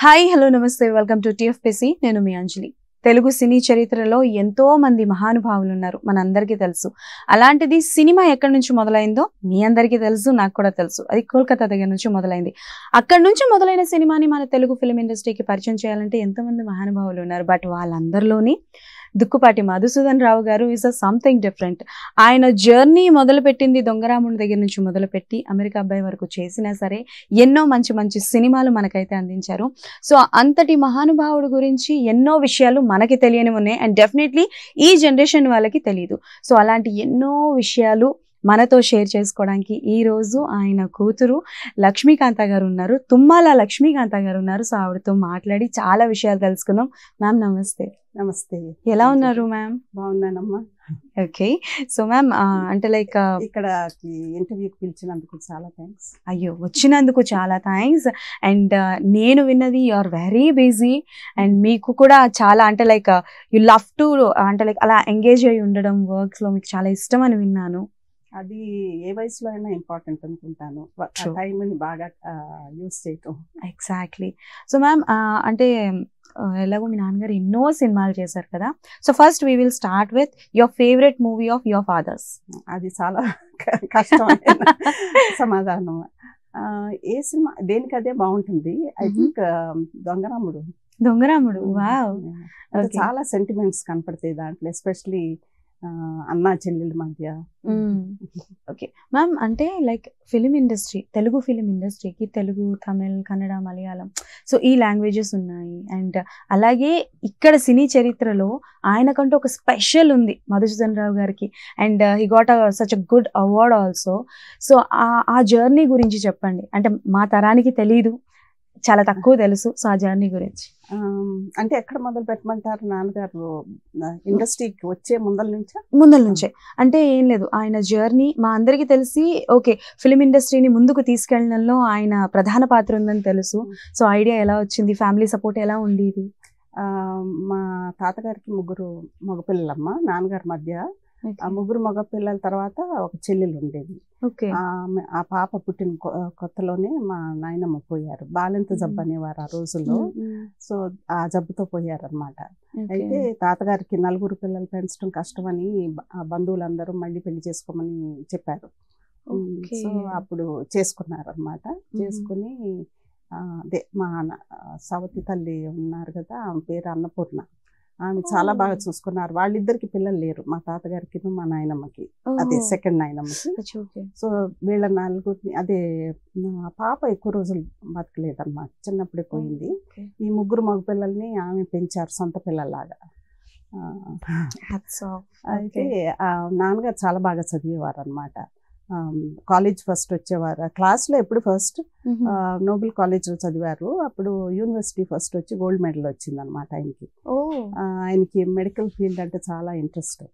Hi hello నమస్తే welcome to TFPC నేను మీ అంజలి తెలుగు సినీ చరిత్రలో ఎంతో మంది మహానుభావులు ఉన్నారు మనందరికీ తెలుసు అలాంటిది సినిమా ఎక్కడి నుంచి మొదలైందో మీ అందరికీ తెలుసు నాకు కూడా తెలుసు అది కోల్కతా దగ్గర నుంచి మొదలైంది అక్కడి నుంచి మొదలైన సినిమాని మన తెలుగు ఫిలిం ఇండస్ట్రీకి పరిచయం చేయాలంటే ఎంతోమంది మహానుభావులు ఉన్నారు బట్ వాళ్ళందరిలోని Dukkipati Madhusudan Rao garu is a something different ఆయన జర్నీ మొదలుపెట్టింది దొంగరాముడి దగ్గర నుంచి మొదలుపెట్టి అమెరికా అబ్బాయి వరకు చేసినా సరే ఎన్నో మంచి మంచి సినిమాలు మనకైతే అందించారు సో అంతటి మహానుభావుడు గురించి ఎన్నో విషయాలు మనకి తెలియని ఉన్నాయి అండ్ డెఫినెట్లీ ఈ జనరేషన్ వాళ్ళకి తెలియదు సో అలాంటి ఎన్నో విషయాలు మనతో షేర్ చేసుకోవడానికి ఈ రోజు ఆయన కూతురు లక్ష్మీకాంత గారు ఉన్నారు తుమ్మాల లక్ష్మీకాంత గారు ఉన్నారు సో ఆవిడతో మాట్లాడి చాలా విషయాలు తెలుసుకుందాం మ్యామ్ నమస్తే నమస్తే ఎలా ఉన్నారు మ్యామ్ బాగున్నానమ్మా ఓకే సో మ్యామ్ అంటే లైక్ ఇక్కడ ఇంటర్వ్యూకి పిలిచినందుకు చాలా థ్యాంక్స్ అయ్యో వచ్చినందుకు చాలా థ్యాంక్స్ అండ్ నేను విన్నది you are very busy and మీకు కూడా చాలా అంటే లైక్ యు లవ్ టు అంటే లైక్ అలా ఎంగేజ్ అయి ఉండడం వర్క్స్ లో మీకు చాలా ఇష్టం అని విన్నాను అది ఏ వయసులో అయినా ఇంపార్టెంట్ అనుకుంటాను True. టైంని బాగా యూస్ చేయటం ఎగ్జాక్ట్లీ సో మ్యామ్ అంటే ఆ, ఎలాగో మీ నాన్నగారు ఎన్నో సినిమాలు చేశారు కదా so first we will start with your favourite movie of your father's అది చాలా క- కష్టమైన సమాధానం ఆ, ఏ సినిమా దేనికి అదే బాగుంటుంది I Mhm. Think Donga Ramudu Donga Ramudu wow అంటే Okay. చాలా సెంటిమెంట్స్ కనపడతాయి దాంట్లో ఎస్పెషలీ అన్నా చెల్లెల మధ్య ఓకే మ్యామ్ అంటే like film industry Telugu film ఇండస్ట్రీకి తెలుగు తమిళ్ కన్నడ మలయాళం సో ఈ లాంగ్వేజెస్ ఉన్నాయి అండ్ అలాగే ఇక్కడ సినీ చరిత్రలో ఆయనకంటూ ఒక స్పెషల్ ఉంది మధుసూదన్ రావు గారికి and he got such a good award also so ఆ జర్నీ గురించి చెప్పండి అంటే మా తరానికి తెలియదు చాలా తక్కువ తెలుసు సో ఆ జర్నీ గురించి ఆమ్, అంటే ఎక్కడ మొదలు పెట్టమంటారు నాన్నగారు ఇండస్ట్రీకి వచ్చే ముందల నుంచా ముందల నుంచే అంటే ఏం లేదు ఆయన జర్నీ మా అందరికీ తెలిసి ఓకే ఫిలిం ఇండస్ట్రీని ముందుకు తీసుకెళ్ళడంలో ఆయన ప్రధాన పాత్ర ఉందని తెలుసు సో ఐడియా ఎలా వచ్చింది ఫ్యామిలీ సపోర్ట్ ఎలా ఉండేది ఆ, మా తాతగారికి ముగ్గురు మగపిల్లలమ్మ నాన్నగారి మధ్య ఆ ముగ్గురు మగపిల్లల తర్వాత ఒక చెల్లెలు ఉండేది ఓకే ఆమె- ఆ పాప పుట్టిన కొ- కొత్తలోనే మా నాయనమ్మ పోయారు బాలింత జబ్బు మ్మ్. అనేవారు ఆ రోజుల్లో సో ఆ జబ్బుతో పోయారు అనమాట అయితే అయితే తాతగారికి నలుగురు పిల్లలు పెంచడం కష్టమని బ- ఆ బంధువులందరూ మళ్ళీ పెళ్లి చేసుకోమని చెప్పారు సో అప్పుడు చేసుకున్నారు అనమాట చేసుకుని ఆ, అదే మా నా- సవతి తల్లి ఉన్నారు కదా ఆమె పేరు అన్నపూర్ణ ఆమె చాలా ఓ. బాగా చూసుకున్నారు వాళ్ళిద్దరికి పిల్లలు లేరు మా తాతగారికి మా నాయనమ్మకి అదే సెకండ్ నాయనమ్మకి ఓకే సో వీళ్ళ నలుగురిని అదే నా పాప ఎక్కువ రోజులు బతకలేదన్నమాట చిన్నప్పుడే పోయింది ఈ ముగ్గురు మగపిల్లల్ని ఆమె పెంచారు సొంత పిల్లల్లాగా ఆ, అయితే ఆ నాన్నగారు చాలా బాగా చదివేవారు అనమాట కాలేజ్ ఫస్ట్ వచ్చేవారు క్లాస్లో ఎప్పుడు ఫస్ట్ నోబెల్ కాలేజ్లో చదివారు అప్పుడు యూనివర్సిటీ ఫస్ట్ వచ్చి గోల్డ్ మెడల్ వచ్చింది అనమాట ఆయనకి ఓ ఆ, ఆయనకి మెడికల్ ఫీల్డ్ అంటే చాలా ఇంట్రెస్ట్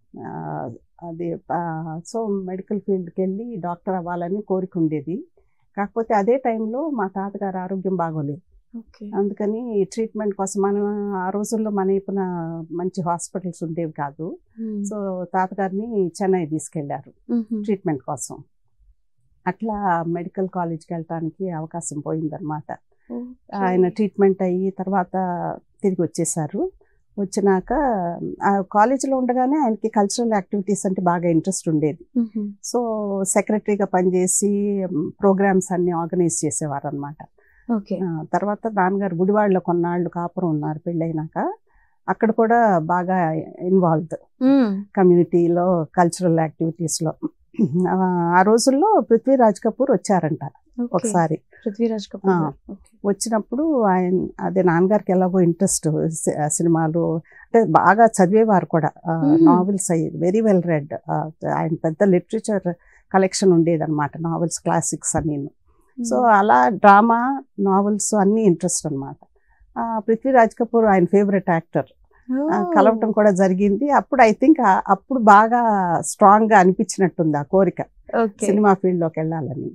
అది సో మెడికల్ ఫీల్డ్కి వెళ్ళి డాక్టర్ అవ్వాలని కోరిక ఉండేది కాకపోతే అదే టైంలో మా తాతగారు ఆరోగ్యం బాగోలేదు ఓకే అందుకని ట్రీట్మెంట్ కోసం మనం ఆ రోజుల్లో మన వైపున మంచి హాస్పిటల్స్ ఉండేవి కాదు సో తాతగారిని చెన్నై తీసుకెళ్లారు ట్రీట్మెంట్ కోసం అట్లా మెడికల్ కాలేజ్కి వెళ్ళటానికి అవకాశం పోయిందనమాట ఆయన ట్రీట్మెంట్ అయ్యి తర్వాత తిరిగి వచ్చేసారు వచ్చినాక ఆ కాలేజీలో ఉండగానే ఆయనకి కల్చరల్ యాక్టివిటీస్ అంటే బాగా ఇంట్రెస్ట్ ఉండేది సో సెక్రటరీగా పనిచేసి ప్రోగ్రామ్స్ అన్ని ఆర్గనైజ్ చేసేవారు అనమాట ఓకే తర్వాత నాన్నగారు గుడివాడలో కొన్నాళ్ళు కాపురం ఉన్నారు పెళ్ళైనాక అక్కడ కూడా బాగా ఇన్వాల్వ్ కమ్యూనిటీలో కల్చరల్ యాక్టివిటీస్లో ఆ రోజుల్లో పృథ్వీరాజ్ కపూర్ వచ్చారంట ఒకసారి పృథ్వీరాజ్ ఆ. కపూర్ ఓకే వచ్చినప్పుడు ఆయన అదే నాన్నగారికి ఎలాగో ఇంట్రెస్ట్ సినిమాలు అంటే బాగా చదివేవారు కూడా Hmm. నావెల్స్ అయ్యి వెరీ వెల్ రెడ్ ఆయన పెద్ద లిటరేచర్ కలెక్షన్ ఉండేదన్నమాట నావెల్స్ క్లాసిక్స్ అన్ని సో అలా డ్రామా నావెల్స్ అన్ని ఇంట్రెస్ట్ అనమాట పృథ్వీరాజ్ కపూర్ ఆయన ఫేవరెట్ యాక్టర్ కలవటం కూడా జరిగింది అప్పుడు ఐ థింక్ అప్పుడు బాగా స్ట్రాంగ్ గా అనిపించినట్టుంది ఆ కోరిక ఓకే సినిమా ఫీల్డ్ లోకి వెళ్ళాలని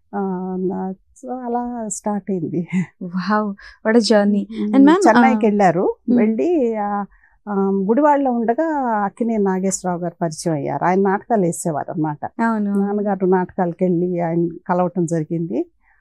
సో అలా స్టార్ట్ అయింది wow what journey And ma'am, చెన్నైకి uh, వెళ్ళారు hmm. వెళ్ళి ఆ, ఆ, గుడివాడలో ఉండగా అక్కినే నాగేశ్వరరావు గారు పరిచయం అయ్యారు ఆయన నాటకాలు వేసేవారు అనమాట అవును నాన్నగారు నాటకాలకి వెళ్ళి ఆయన కలవటం జరిగింది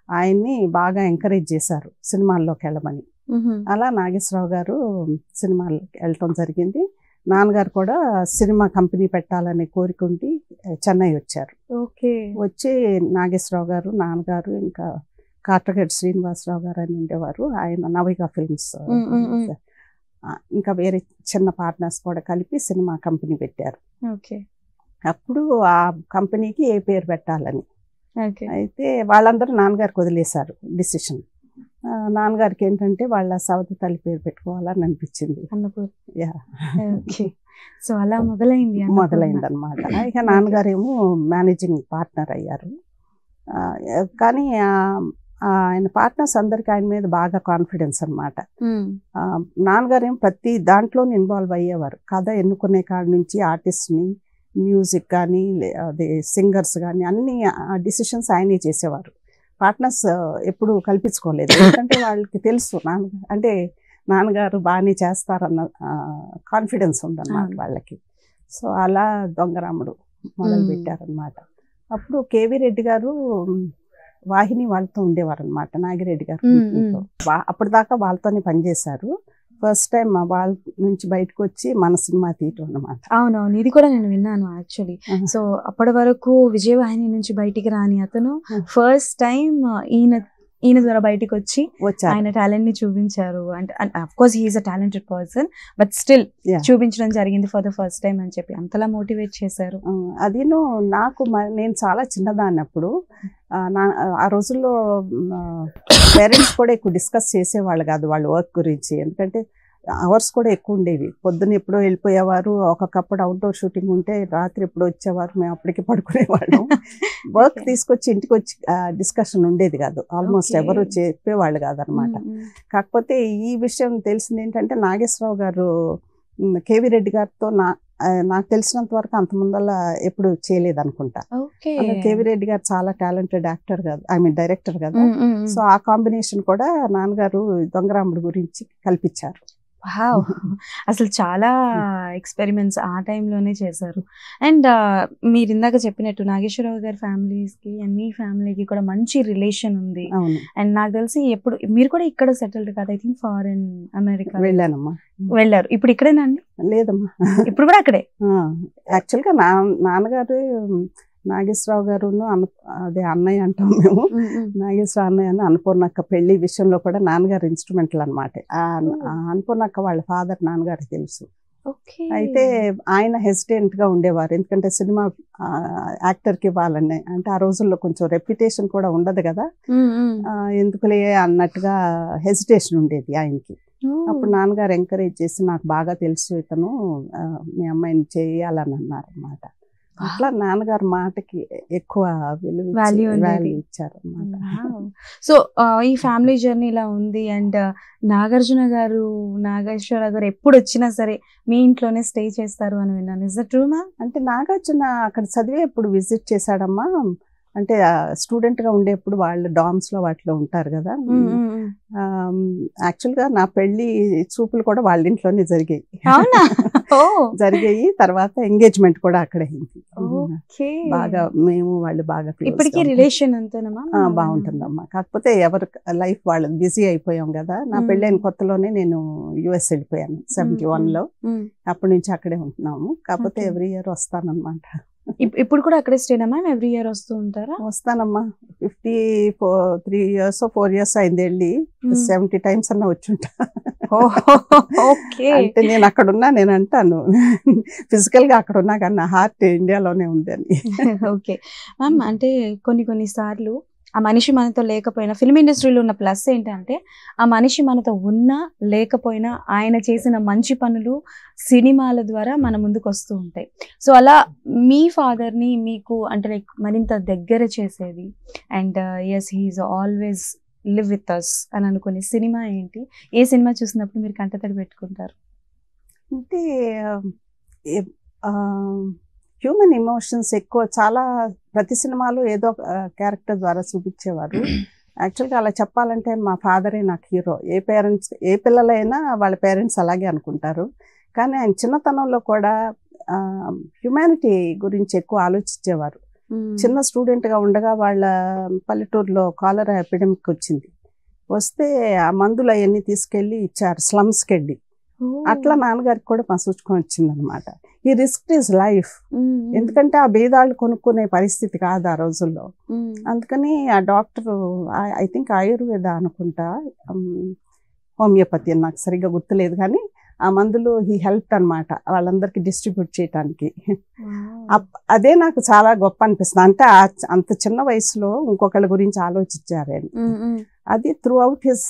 ఆయన్ని బాగా ఎంకరేజ్ చేశారు సినిమాల్లోకి వెళ్ళమని మ్మ్. అలా నాగేశ్వరరావు గారు సినిమాలకు వెళ్ళటం జరిగింది నాన్నగారు కూడా సినిమా కంపెనీ పెట్టాలనే కోరిక ఉండి చెన్నై వచ్చారు ఓకే వచ్చి నాగేశ్వరరావు గారు నాన్నగారు ఇంకా కాట్రగడ్డ శ్రీనివాసరావు గారు అని ఉండేవారు ఆయన నవిగా ఫిల్మ్స్ మ్మ్, మ్మ్, మ్మ్. ఆ, ఇంకా వేరే చిన్న పార్ట్నర్స్ కూడా కలిపి సినిమా కంపెనీ పెట్టారు ఓకే అప్పుడు ఆ కంపెనీకి ఏ పేరు పెట్టాలని ఓకే అయితే వాళ్ళందరూ నాన్నగారికి వదిలేశారు డిసిషన్ నాన్నగారికి ఏంటంటే వాళ్ళ సవతి తల్లి పేరు పెట్టుకోవాలని అనిపించింది అన్నపూర్ యా ఓకే సో అలా మొదలైంది అన్నపూర్ణ. మొదలైంది అనమాట ఇక నాన్నగారేమో మేనేజింగ్ పార్ట్నర్ అయ్యారు ఆ, కానీ ఆ, ఆ, ఆయన పార్ట్నర్స్ అందరికి ఆయన మీద బాగా కాన్ఫిడెన్స్ అనమాట మ్మ్. నాన్నగారు ఏం ప్రతి దాంట్లో ఇన్వాల్వ్ అయ్యేవారు కథ ఎన్నుకునే కాడ నుంచి ఆర్టిస్ట్ని మ్యూజిక్ కానీ లే- అదే సింగర్స్ కానీ అన్ని డిసిషన్స్ ఆయనే చేసేవారు పార్ట్నర్స్ ఎప్పుడు కల్పించుకోలేదు ఎందుకంటే వాళ్ళకి తెలుసు నాన్న అంటే నాన్నగారు బాగానే చేస్తారన్న కాన్ఫిడెన్స్ ఉందన్నమాట అవును. వాళ్ళకి సో అలా దొంగరాముడు మొదలు మ్మ్. పెట్టారనమాట అప్పుడు కేవీ రెడ్డి గారు మ్, వాహిని వాళ్ళతో ఉండేవారు అనమాట నాగిరెడ్డి గారు మ్మ్, company తో. వా- అప్పటిదాకా వాళ్ళతోనే పనిచేశారు ఫస్ట్ టైం వాళ్ళ నుంచి బయటకు వచ్చి మన సినిమా తీయటం అనమాట అవునవును ఇది కూడా నేను విన్నాను యాక్చువల్లీ ఆహా. సో అప్పటి వరకు విజయవాహిని నుంచి బయటికి రాని అతను Hmm. ఫస్ట్ టైం ఈయన ఈయన ద్వారా బయటికి వచ్చి వచ్చారు ఆయన టాలెంట్ ని చూపించారు అంటే of course he's a talented person but still Yeah. చూపించడం జరిగింది ఫర్ ద ఫస్ట్ టైం అని చెప్పి అంతలా మోటివేట్ చేశారు ఆ, అదిను నాకు మ- నేను చాలా చిన్నదాన్ని అప్పుడు ఆ, నా ఆ రోజుల్లో పేరెంట్స్ కూడా ఎక్కువ డిస్కస్ చేసేవాళ్ళు కాదు వాళ్ళ వర్క్ గురించి ఎందుకంటే అవర్స్ కూడా ఎక్కువ ఉండేవి పొద్దున్న ఎప్పుడో వెళ్ళిపోయేవారు ఒక్కొక్కప్పుడు అవుట్డోర్ షూటింగ్ ఉంటే రాత్రి ఎప్పుడో వచ్చేవారు మేము అప్పటికి పడుకునేవాళ్ళం వర్క్ Okay. తీసుకొచ్చి ఇంటికి వచ్చి డిస్కషన్ ఉండేది కాదు ఆల్మోస్ట్ Okay. ఎవరు చెప్పేవాళ్ళు కాదనమాట మ్మ్, మ్మ్. కాకపోతే ఈ విషయం తెలిసింది ఏంటంటే నాగేశ్వరరావు గారు మ్, కేవీ రెడ్డి గారితో నా ఆ, నాకు తెలిసినంత వరకు అంత ముందల ఎప్పుడు చేయలేదు అనుకుంటా ఓకే కేవీ రెడ్డి గారు చాలా టాలెంటెడ్ యాక్టర్ కదా ఐ మీన్ డైరెక్టర్ కదా మ్మ్, మ్మ్, మ్మ్. సో ఆ కాంబినేషన్ కూడా నాన్నగారు దొంగరాముడు గురించి కల్పించారు వావ్ అసలు చాలా ఎక్స్పెరిమెంట్స్ ఆ టైంలోనే చేశారు అండ్ మీరు ఇందాక చెప్పినట్టు నాగేశ్వరరావు గారి ఫ్యామిలీస్ కి అండ్ మీ ఫ్యామిలీకి కూడా మంచి రిలేషన్ ఉంది అవును అండ్ నాకు తెలిసి ఎప్పుడు మీరు కూడా ఇక్కడ సెటిల్డ్ కదా ఐ థింక్ ఫారెన్ అమెరికా వెళ్ళానమ్మా వెళ్ళారు ఇప్పుడు ఇక్కడేనా అండి లేదమ్మా ఇప్పుడు కూడా అక్కడే యాక్చువల్గా నా నాన్నగారు నాగేశ్వరరావు గారు అన్న అదే అన్నయ్య అంటాం మేము నాగేశ్వర అన్నయ్య అని అన్నపూర్ణక్క పెళ్లి విషయంలో కూడా నాన్నగారు ఇన్స్ట్రుమెంటల్ అనమాట ఆ ఆ అన్నపూర్ణక్క వాళ్ళ ఫాదర్ నాన్నగారికి తెలుసు ఓకే అయితే ఆయన హెసిటెంట్ గా ఉండేవారు ఎందుకంటే సినిమా యాక్టర్ కి ఇవ్వాలని అంటే ఆ రోజుల్లో కొంచెం రెప్యుటేషన్ కూడా ఉండదు కదా ఆ, ఎందుకులే అన్నట్టుగా హెసిటేషన్ ఉండేది ఆయనకి అప్పుడు నాన్నగారు ఎంకరేజ్ చేసి నాకు బాగా తెలుసు ఇతను ఆ, మీ అమ్మాయిని చేయాలని అన్నారు అనమాట అట్లా నాన్నగారు మాటకి ఎక్కువ విలువ Value ఉండేది. వాల్యూ ఇచ్చారు అనమాట సో ఈ ఫ్యామిలీ జర్నీ ఇలా ఉంది అండ్ నాగార్జున గారు నాగేశ్వర గారు ఎప్పుడు వచ్చినా సరే మీ ఇంట్లోనే స్టే చేస్తారు అని విన్నాను ఇస్ ట్రూ మ్యామ్ అంటే నాగార్జున అక్కడ చదివే ఇప్పుడు విజిట్ చేశాడమ్మా అంటే స్టూడెంట్ గా ఉండేప్పుడు వాళ్ళు డామ్స్ లో వాటిలో ఉంటారు కదా యాక్చువల్ గా నా పెళ్లి చూపులు కూడా వాళ్ళ ఇంట్లోనే జరిగాయి అవునా ఓ జరిగాయి తర్వాత ఎంగేజ్మెంట్ కూడా అక్కడే అయింది ఓకే బాగా మేము వాళ్ళు బాగా close ఇప్పటికీ గా ఉంటాం. రిలేషన్ అంతేనమ్మా ఆ, బాగుంటుందమ్మా కాకపోతే ఎవరు లైఫ్ వాళ్ళు బిజీ అయిపోయాం కదా నా మ్మ్. పెళ్ళైన కొత్తలోనే నేను యుఎస్ వెళ్ళిపోయాను సెవెంటీ వన్ లో మ్మ్. అప్పటి నుంచి అక్కడే ఉంటున్నాము కాకపోతే Okay. ఎవ్రీ ఇయర్ వస్తానన్నమాట ఇప్- ఇప్పుడు కూడా అక్కడే స్టేనా మ్యామ్ ఎవ్రీ ఇయర్ వస్తూ ఉంటారా వస్తానమ్మా fifty four three years four years అయింది వెళ్ళి మ్మ్. సెవెంటీ టైమ్స్ అన్న వచ్చుంటా ఓకే అంటే నేను అక్కడ ఉన్నా నేను అంటాను ఫిజికల్ గా అక్కడ ఉన్నా కానీ నా హార్ట్ ఇండియాలోనే ఉంది అని ఓకే మ్యామ్ అంటే కొన్ని కొన్ని సార్లు ఆ మనిషి మనతో లేకపోయినా ఫిల్మ్ ఇండస్ట్రీలో ఉన్న ప్లస్ ఏంటంటే ఆ మనిషి మనతో ఉన్నా లేకపోయినా ఆయన చేసిన మంచి పనులు సినిమాల ద్వారా మన ముందుకు వస్తూ ఉంటాయి సో అలా మీ ఫాదర్ని మీకు అంటే లైక్ మరింత దగ్గర చేసేది and yes he's always live with us అని అనుకునే సినిమా ఏంటి ఏ సినిమా చూసినప్పుడు మీరు కంటతడి పెట్టుకుంటారు అంటే హ్యూమన్ ఎమోషన్స్ ఎక్కువ చాలా ప్రతి సినిమాలో ఏదో క్యారెక్టర్ ద్వారా చూపించేవారు యాక్చువల్గా అలా చెప్పాలంటే మా ఫాదరే నాకు హీరో ఏ పేరెంట్స్ ఏ పిల్లలైనా వాళ్ళ పేరెంట్స్ అలాగే అనుకుంటారు కానీ ఆయన చిన్నతనంలో కూడా హ్యుమానిటీ గురించి ఎక్కువ ఆలోచించేవారు చిన్న స్టూడెంట్ గా ఉండగా వాళ్ళ పల్లెటూరులో కాలరా ఎపిడమిక్ వచ్చింది వస్తే ఆ మందులు అవన్నీ తీసుకెళ్లి ఇచ్చారు స్లమ్స్కి వెళ్ళి అట్లా నాన్నగారికి కూడా పసుచుకొని వచ్చింది అనమాట ఈ రిస్క్ ఇస్ లైఫ్ ఎందుకంటే ఆ భేదాలు కొనుక్కునే పరిస్థితి కాదు ఆ రోజుల్లో అందుకని ఆ డాక్టర్ ఐ థింక్ ఆయుర్వేద అనుకుంటా హోమియోపతి అని నాకు సరిగ్గా గుర్తులేదు కానీ ఆ మందులు హీ హెల్ప్ అన్నమాట వాళ్ళందరికీ డిస్ట్రిబ్యూట్ చేయడానికి అప్- అదే నాకు చాలా గొప్ప అనిపిస్తుంది అంటే ఆ- అంత చిన్న వయసులో ఇంకొకళ్ళ గురించి ఆలోచించారని అది త్రూ అవుట్ హిస్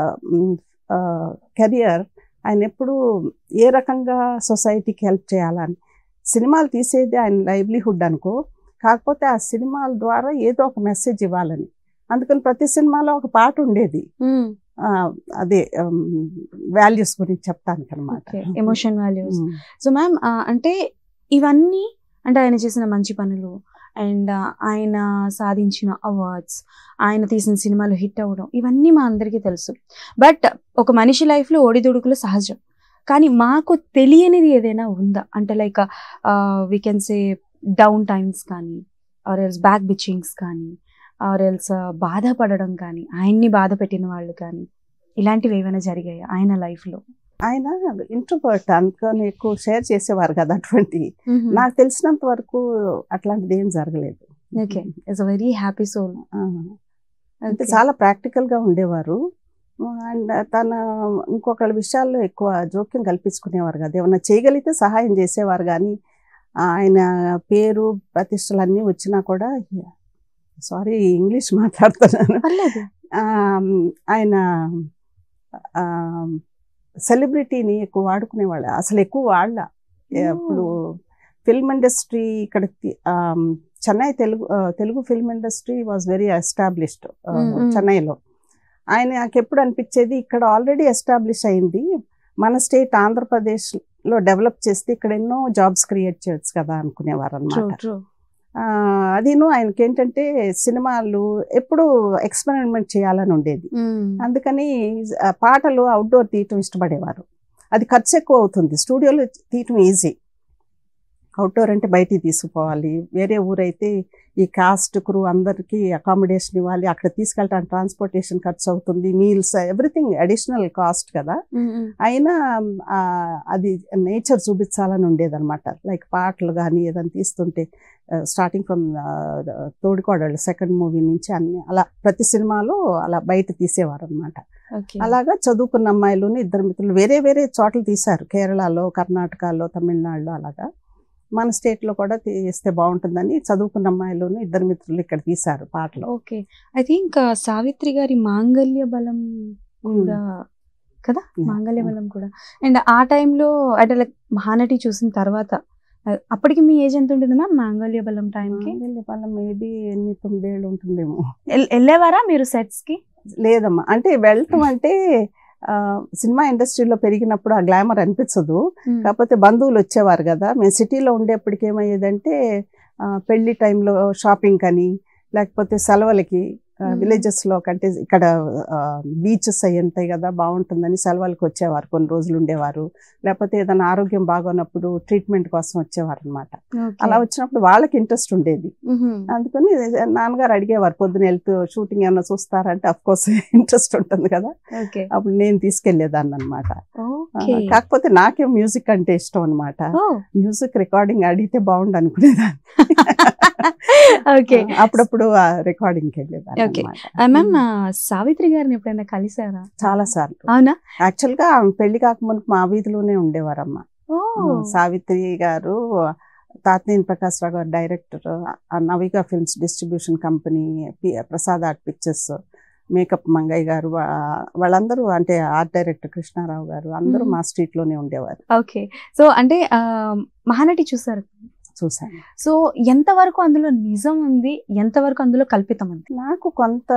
కెరియర్ ఆయన ఎప్పుడు ఏ రకంగా సొసైటీకి హెల్ప్ చేయాలని సినిమాలు తీసేది ఆయన లైవ్లీహుడ్ అనుకో కాకపోతే ఆ సినిమాల ద్వారా ఏదో ఒక మెసేజ్ ఇవ్వాలని అందుకని ప్రతి సినిమాలో ఒక పాట ఉండేది ఆ, అదే వాల్యూస్ గురించి చెప్పడానికి అనమాట ఎమోషన్ వాల్యూస్ సో మ్యామ్ అంటే ఇవన్నీ అంటే ఆయన చేసిన మంచి పనులు అండ్ ఆయన సాధించిన అవార్డ్స్ ఆయన తీసిన సినిమాలు హిట్ అవ్వడం ఇవన్నీ మా అందరికీ తెలుసు బట్ ఒక మనిషి లైఫ్లో ఒడిదుడుకులు సహజం కానీ మాకు తెలియనిది ఏదైనా ఉందా అంటే like we can say down times కానీ ఆర్ ఎల్స్ బ్యాక్ బిచ్చింగ్స్ కానీ ఆర్ ఎల్స్ బాధపడడం కానీ ఆయన్ని బాధ పెట్టిన వాళ్ళు కానీ ఇలాంటివి ఏమైనా జరిగాయి ఆయన లైఫ్లో ఆయన ఇంట్రోవర్ట్ అందుకని ఎక్కువ షేర్ చేసేవారు కదా అటువంటి నాకు తెలిసినంత వరకు అట్లాంటిది ఏం జరగలేదు okay it's a very happy soul ఆ, అంటే చాలా ప్రాక్టికల్ గా ఉండేవారు అండ్ తన ఇంకొకళ్ళ విషయాల్లో ఎక్కువ జోక్యం కల్పించుకునేవారు కదా ఏమన్నా చేయగలిగితే సహాయం చేసేవారు కానీ ఆయన పేరు ప్రతిష్టలు అన్నీ వచ్చినా కూడా సారీ ఇంగ్లీష్ మాట్లాడుతున్నాను పర్లేదు ఆ, ఆయన సెలబ్రిటీని ఎక్కువ వాడుకునేవాళ్ళు అసలు ఎక్కువ వాళ్ళ ఇప్పుడు ఫిల్మ్ ఇండస్ట్రీ ఇక్కడ తి- ఆ, చెన్నై తెలుగు ఆ, Telugu film industry was very established Mm, mm. చెన్నైలో ఆయన నాకు ఎప్పుడు అనిపించేది ఇక్కడ ఆల్రెడీ ఎస్టాబ్లిష్ అయింది మన స్టేట్ ఆంధ్రప్రదేశ్ లో డెవలప్ చేస్తే ఇక్కడ ఎన్నో జాబ్స్ క్రియేట్ చేయొచ్చు కదా అనుకునేవారు ట్రూ అనమాట ట్రూ అదిను ఆయనకి ఏంటంటే సినిమాలు ఎప్పుడు ఎక్స్పెరిమెంట్ చేయాలని ఉండేది అందుకని ఆ పాటలు అవుట్డోర్ తీయటం ఇష్టపడేవారు అది ఖర్చు ఎక్కువ అవుతుంది స్టూడియోలో తీయటం ఈజీ అవుట్డోర్ అంటే బయటికి తీసుకుపోవాలి వేరే ఊరైతే ఈ కాస్ట్ క్రూ అందరికీ అకామిడేషన్ ఇవ్వాలి అక్కడ తీసుకెళ్ళడానికి ట్రాన్స్పోర్టేషన్ ఖర్చు అవుతుంది మీల్స్ ఎవ్రీథింగ్ అడిషనల్ కాస్ట్ కదా అయినా ఆ, అది నేచర్ చూపించాలని ఉండేదన్నమాట లైక్ పాటలు కానీ ఏదైనా తీస్తుంటే starting from Thodikodallu second movie నుంచి అన్ని అలా ప్రతి సినిమాలో అలా బయట తీసేవారు అనమాట ఓకే అలాగా చదువుకున్న అమ్మాయిలుని ఇద్దరు మిత్రులు వేరే వేరే చోట్ల తీశారు కేరళలో కర్ణాటకలో తమిళనాడులో అలాగా మన స్టేట్ లో కూడా తీస్తే బాగుంటుందని చదువుకున్న అమ్మాయిలుని ఇద్దరు మిత్రులు ఇక్కడ తీశారు పాటలు ఓకే ఐ థింక్ సావిత్రి గారి మాంగళ్య బలం కూడా కదా Yeah. మాంగళ్య బలం కూడా అండ్ ఆ టైంలో అంటే లైక్ మహానటి చూసిన తర్వాత ఆ, అప్పటికి మీ ఏజ్ ఎంత ఉంటుంది మ్యామ్ మాంగళ్య బలం టైంకి మేబీ ఎన్ని తొమ్మిదేళ్ళు ఉంటుందేమో వెళ్ళేవారా మీరు సెట్స్ కి లేదమ్మా అంటే వెళ్ళటం అంటే ఆ, సినిమా ఇండస్ట్రీలో పెరిగినప్పుడు ఆ గ్లామర్ అనిపించదు కాకపోతే బంధువులు వచ్చేవారు కదా మేము సిటీలో ఉండేప్పటికి ఏమయ్యేదంటే ఆ, పెళ్లి టైంలో షాపింగ్ అని లేకపోతే సెలవులకి Mhm. విలేజెస్ లో కంటే ఇక్కడ బీచెస్ అవి ఉంటాయి కదా బాగుంటుందని సెలవులకు వచ్చేవారు కొన్ని రోజులు ఉండేవారు లేకపోతే ఏదైనా ఆరోగ్యం బాగోనప్పుడు ట్రీట్మెంట్ కోసం వచ్చేవారు అనమాట అలా వచ్చినప్పుడు వాళ్ళకి ఇంట్రెస్ట్ ఉండేది అందుకని నాన్నగారు అడిగేవారు పొద్దున వెళ్తూ షూటింగ్ ఏమన్నా చూస్తారంటే అఫ్ కోర్స్ ఇంట్రెస్ట్ ఉంటుంది కదా ఓకే అప్పుడు నేను తీసుకెళ్లేదాన్ని అనమాట ఓకే కాకపోతే నాకే మ్యూజిక్ అంటే ఇష్టం అనమాట మ్యూజిక్ రికార్డింగ్ అడిగితే బాగుండు అనుకునేదాన్ని ఓకే ఆ, అప్పుడప్పుడు రికార్డింగ్ వెళ్ళేదాన్ని Okay. అన్నమాట. మ్యామ్ సావిత్రి గారిని ఎప్పుడైనా కలిసారా చాలా సార్లు అవునా యాక్చువల్ గా ఆమె పెళ్లి కాకముందు మా వీధిలోనే ఉండేవారమ్మ ఓ సావిత్రి గారు Tatineni Prakash Rao garu director Navayuga films distribution company Prasad art pictures makeup Mangayya garu వా- వాళ్ళందరూ అంటే ఆర్ట్ డైరెక్టర్ కృష్ణారావు గారు అందరూ Mhm. మా స్ట్రీట్ లోనే ఉండేవారు ఓకే సో అంటే ఆ, మహానటి చూసారు చూశాను సో ఎంతవరకు అందులో నిజం ఉంది ఎంతవరకు అందులో కల్పితం ఉంది నాకు కొంత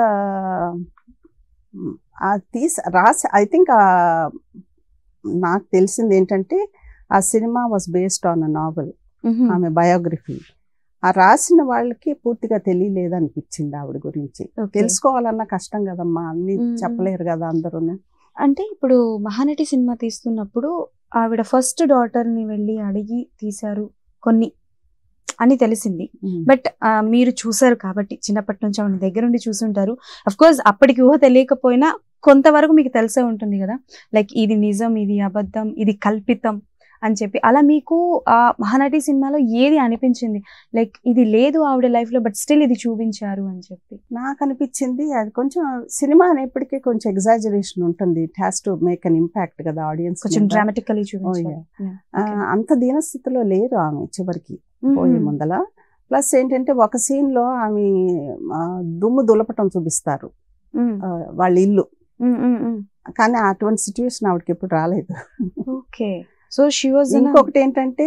మ్, ఆ తీసి రాసి ఐ థింక్ నాకు తెలిసింది ఏంటంటే ఆ సినిమా was based on a novel ఆమె బయోగ్రఫీ ఆ రాసిన వాళ్ళకి పూర్తిగా తెలియలేదు అనిపించింది ఆవిడ గురించి Okay. తెలుసుకోవాలన్నా కష్టం కదమ్మా అన్ని మ్మ్. చెప్పలేరు కదా అందరూ అంటే ఇప్పుడు మహానటి సినిమా తీస్తున్నప్పుడు ఆవిడ ఫస్ట్ డాటర్ ని వెళ్ళి అడిగి తీశారు కొన్ని అని తెలిసింది ఉమ్. బట్ మీరు చూసారు కాబట్టి చిన్నప్పటి నుంచి ఆవిడ దగ్గర ఉండి చూసుంటారు అఫ్ కోర్స్ అప్పటికి ఊహ తెలియకపోయినా కొంతవరకు మీకు తెలిసే ఉంటుంది కదా లైక్ ఇది నిజం ఇది అబద్ధం ఇది కల్పితం అని చెప్పి అలా మీకు ఆ మహానటి సినిమాలో ఏది అనిపించింది లైక్ ఇది లేదు ఆవిడ లైఫ్ లో బట్ స్టిల్ ఇది చూపించారు అని చెప్పి నాకు అనిపించింది అది కొంచెం సినిమా అనేప్పటికీ కొంచెం ఎగ్జాజరేషన్ ఉంటుంది it has to make an impact కదా ఆడియన్స్ కొంచెం డ్రామాటికలీ చూపించారు అంత దీనస్థితిలో లేరు ఆమె చివరికి పోయే ముందల ప్లస్ ఏంటంటే ఒక సీన్ లో ఆమె ఆ, దుమ్ము దులపటం చూపిస్తారు ఆ, వాళ్ళ ఇల్లు కానీ అటువంటి సిచ్యువేషన్ ఆవిడకి ఎప్పుడు రాలేదు ఓకే సో షీ వాజ్ ఇంకొకటి ఏంటంటే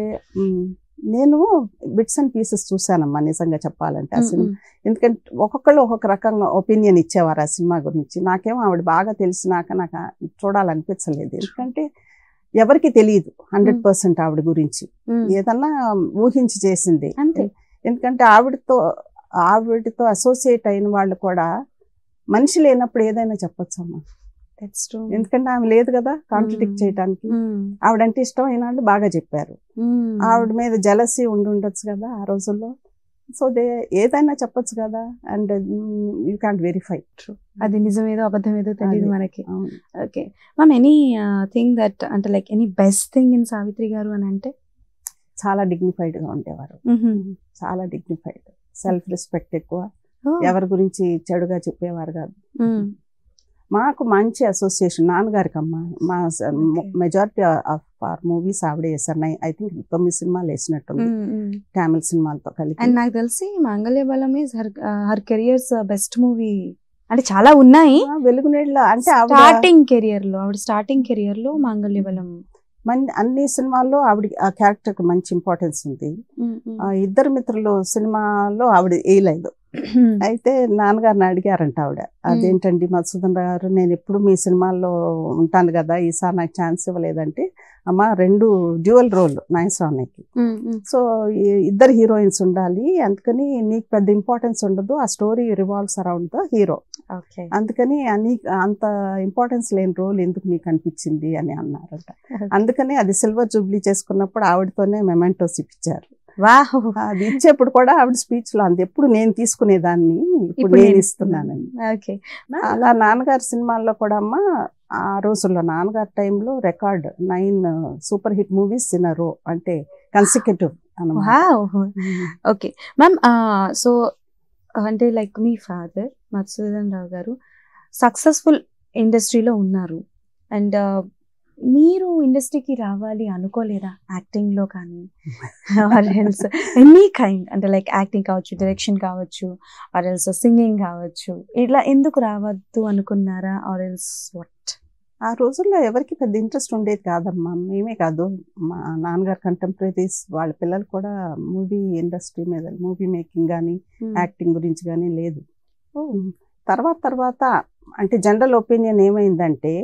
మ్, నేను బిట్స్ అండ్ పీసెస్ చూసానమ్మా నిజంగా చెప్పాలంటే ఆ సినిమా ఎందుకంటే ఒక్కొక్కళ్ళు ఒక్కొక్క రకంగా ఒపీనియన్ ఇచ్చేవారు ఆ సినిమా గురించి నాకేమో ఆవిడ బాగా తెలిసినాక నాకు ఆ- చూడాలనిపించలేదు ఎందుకంటే ఎవరికి తెలియదు హండ్రెడ్ పర్సెంట్ ఆవిడ గురించి ఏదన్నా ఊహించి చేసింది అంతే ఎందుకంటే ఆవిడతో ఆవిడతో అసోసియేట్ అయిన వాళ్ళు కూడా మనిషి లేనప్పుడు ఏదైనా చెప్పొచ్చు అమ్మా దట్స్ ట్రూ ఎందుకంటే ఆమె లేదు కదా కాంట్రడిక్ట్ Mm. చేయడానికి ఆవిడంటే ఇష్టం అయిన వాళ్ళు బాగా చెప్పారు ఆవిడ మీద జలసి ఉండి ఉండొచ్చు కదా ఆ రోజుల్లో సో దే ఏదైనా చెప్పొచ్చు కదా అండ్ యూ క్యాంట్ వెరిఫై అది నిజమేదో అబద్ధమేదో తెలియదు అది. మనకి okay ma'am anything that అంటే like any best thing in Savitri garu అని అంటే చాలా dignified గా ఉండేవారు చాలా డిగ్నిఫైడ్ సెల్ఫ్ రెస్పెక్ట్ ఎక్కువ Oh. ఎవరి గురించి చెడుగా చెప్పేవారు కాదు Mm. మాకు మంచి అసోసియేషన్ నాన్నగారికి అమ్మ మా Okay. Majority of our movies ఆవిడే వేసారు ఐ థింక్ తొమ్మిది సినిమాలు వేసినట్టుంది Mm, mm. తమిళ సినిమాలతో కలిపి అండ్ నాకు తెలిసి Mangalya Balam is her her career's best movie అంటే చాలా ఉన్నాయి ఆ, వెలుగు నీళ్ళ అంటే ఆవిడ స్టార్టింగ్ కెరియర్ లో ఆవిడ స్టార్టింగ్ కెరియర్ లో మాంగళ్య బలం మన్- అన్ని సినిమాల్లో ఆవిడ ఆ క్యారెక్టర్ కి మంచి ఇంపార్టెన్స్ ఉంది ఆ ఇద్దరు మిత్రులు సినిమాలో ఆవిడ వేయలేదు అయితే నాన్నగారిని అడిగారంట ఆవిడ అదేంటండి మధుసూదన్ రావు గారు నేను ఎప్పుడు మీ సినిమాల్లో ఉంటాను కదా ఈసారి నాకు ఛాన్స్ ఇవ్వలేదంటే అమ్మ రెండు డ్యూయల్ రోల్ నాయస్వామికి సో ఈ ఇద్దరు హీరోయిన్స్ ఉండాలి అందుకని నీకు పెద్ద ఇంపార్టెన్స్ ఉండదు ఆ story revolves around the hero okay అందుకని నీ అంత ఇంపార్టెన్స్ లేని రోల్ ఎందుకు నీకు అనిపించింది అని అన్నారట అందుకని అది సిల్వర్ జూబ్లీ చేసుకున్నప్పుడు ఆవిడతోనే మెమెంటోస్ ఇప్పించారు వాహ్ అది ఇచ్చేప్పుడు కూడా ఆవిడ స్పీచ్ లో అంది ఎప్పుడు నేను తీసుకునేదాన్ని ఇప్పుడు ఇప్పుడు నేను నేను ఇస్తున్నానని ఓకే అలా నాన్నగారి సినిమాల్లో కూడా అమ్మ ఆ రోజుల్లో నాన్నగారి టైంలో record nine super hit movies in row అంటే కన్సిక్యూటివ్ అనమాట వావ్ ఓకే మ్యామ్ సో అంటే లైక్ మీ ఫాదర్ మధుసూదన్ రావు గారు సక్సెస్ఫుల్ ఇండస్ట్రీలో ఉన్నారు అండ్ మీరు ఇండస్ట్రీకి రావాలి అనుకోలేదా యాక్టింగ్ లో కానీ ఆర్ ఎల్స్ ఎనీ కైండ్ అంటే లైక్ యాక్టింగ్ కావచ్చు డైరెక్షన్ కావచ్చు ఆర్ ఎల్స్ సింగింగ్ కావచ్చు ఇట్లా ఎందుకు రావద్దు అనుకున్నారా ఆర్ ఎల్స్ వాట్ ఆ రోజుల్లో ఎవరికి పెద్ద ఇంట్రెస్ట్ ఉండేది కాదమ్మా మేమే కాదు మా నాన్నగారు కంటెంపరీస్ వాళ్ళ పిల్లలు కూడా మూవీ ఇండస్ట్రీ మీద మూవీ మేకింగ్ కానీ యాక్టింగ్ గురించి కానీ లేదు తర్వాత తర్వాత అంటే జనరల్ ఒపీనియన్ ఏమైందంటే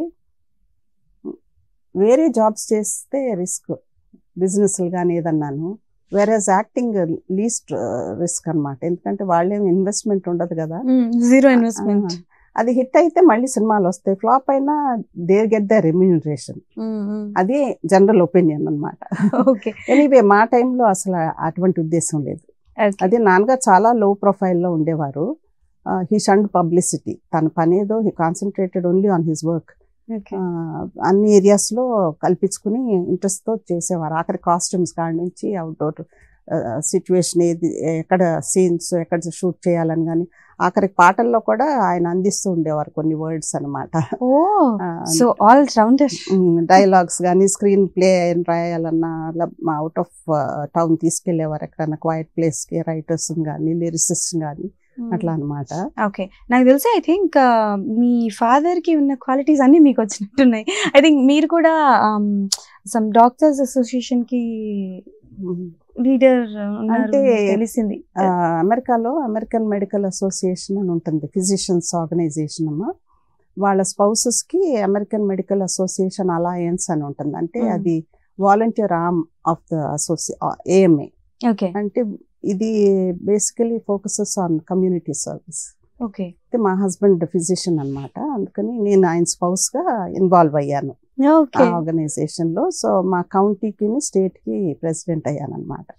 వేరే జాబ్స్ చేస్తే రిస్క్ బిజినెస్లు కానీ ఏదన్నాను వేరే యాక్టింగ్ లీస్ట్ రిస్క్ అన్నమాట ఎందుకంటే వాళ్ళేం ఇన్వెస్ట్మెంట్ ఉండదు కదా జీరో ఇన్వెస్ట్మెంట్ ఆ, అది హిట్ అయితే మళ్ళీ సినిమాలు వస్తాయి ఫ్లాప్ అయినా దేర్ గెట్ ద రెమ్యూనరేషన్ అదే జనరల్ ఒపీనియన్ అన్నమాట ఓకే ఎనీవే మా టైంలో అసలు అటువంటి ఉద్దేశం లేదు అదే నాన్నగారు చాలా లో ప్రొఫైల్లో ఉండేవారు హీ షండ్ పబ్లిసిటీ తన పని ఏదో he concentrated only on his work okay అన్ని ఏరియాస్లో కల్పించుకుని ఇంట్రెస్ట్తో చేసేవారు ఆఖరి కాస్ట్యూమ్స్ కాడి నుంచి అవుట్డోర్ సిచ్యువేషన్ ఏది ఎక్కడ సీన్స్ ఎక్కడ షూట్ చేయాలని కానీ ఆఖరి పాటల్లో కూడా ఆయన అందిస్తూ ఉండేవారు కొన్ని వర్డ్స్ అనమాట oh so all rounder dialogues కానీ స్క్రీన్ ప్లే రాయాలన్నా అవుట్ ఆఫ్ టౌన్ తీసుకెళ్లేవారు ఎక్కడన్నా క్వైట్ ప్లేస్కి రైటర్స్ కానీ లిరిసిస్ట్ కానీ అట్లా అనమాట ఓకే నాకు తెలిసి ఐ థింక్ మీ ఫాదర్ కి ఉన్న క్వాలిటీస్ అన్ని మీకు వచ్చినట్టున్నాయి ఐ థింక్ మీరు కూడా సమ్ డాక్టర్స్ అసోసియేషన్ కి లీడర్ ఉన్నారు అంటే, తెలిసింది ఆ, అమెరికాలో అమెరికన్ మెడికల్ అసోసియేషన్ అని ఉంటుంది ఫిజిషియన్స్ ఆర్గనైజేషన్ అమ్మ వాళ్ళ స్పౌసెస్ కి అమెరికన్ మెడికల్ అసోసియేషన్ అలయన్స్ అని ఉంటుంది అంటే Hmm. అది వాలంటీర్ ఆర్మ్ ఆఫ్ ద అసోసి ఏఎంఏ ఓకే అంటే ఇది basically focuses on community service okay అయితే మా హస్బెండ్ ఫిజిషియన్ అన్నమాట అందుకని నేను ఆయన స్పౌస్ గా ఇన్వాల్వ్ అయ్యాను ఆ ఓకే ఆర్గనైజేషన్ లో సో మా కౌంటీకి స్టేట్ కి ప్రెసిడెంట్ అయ్యాను అనమాట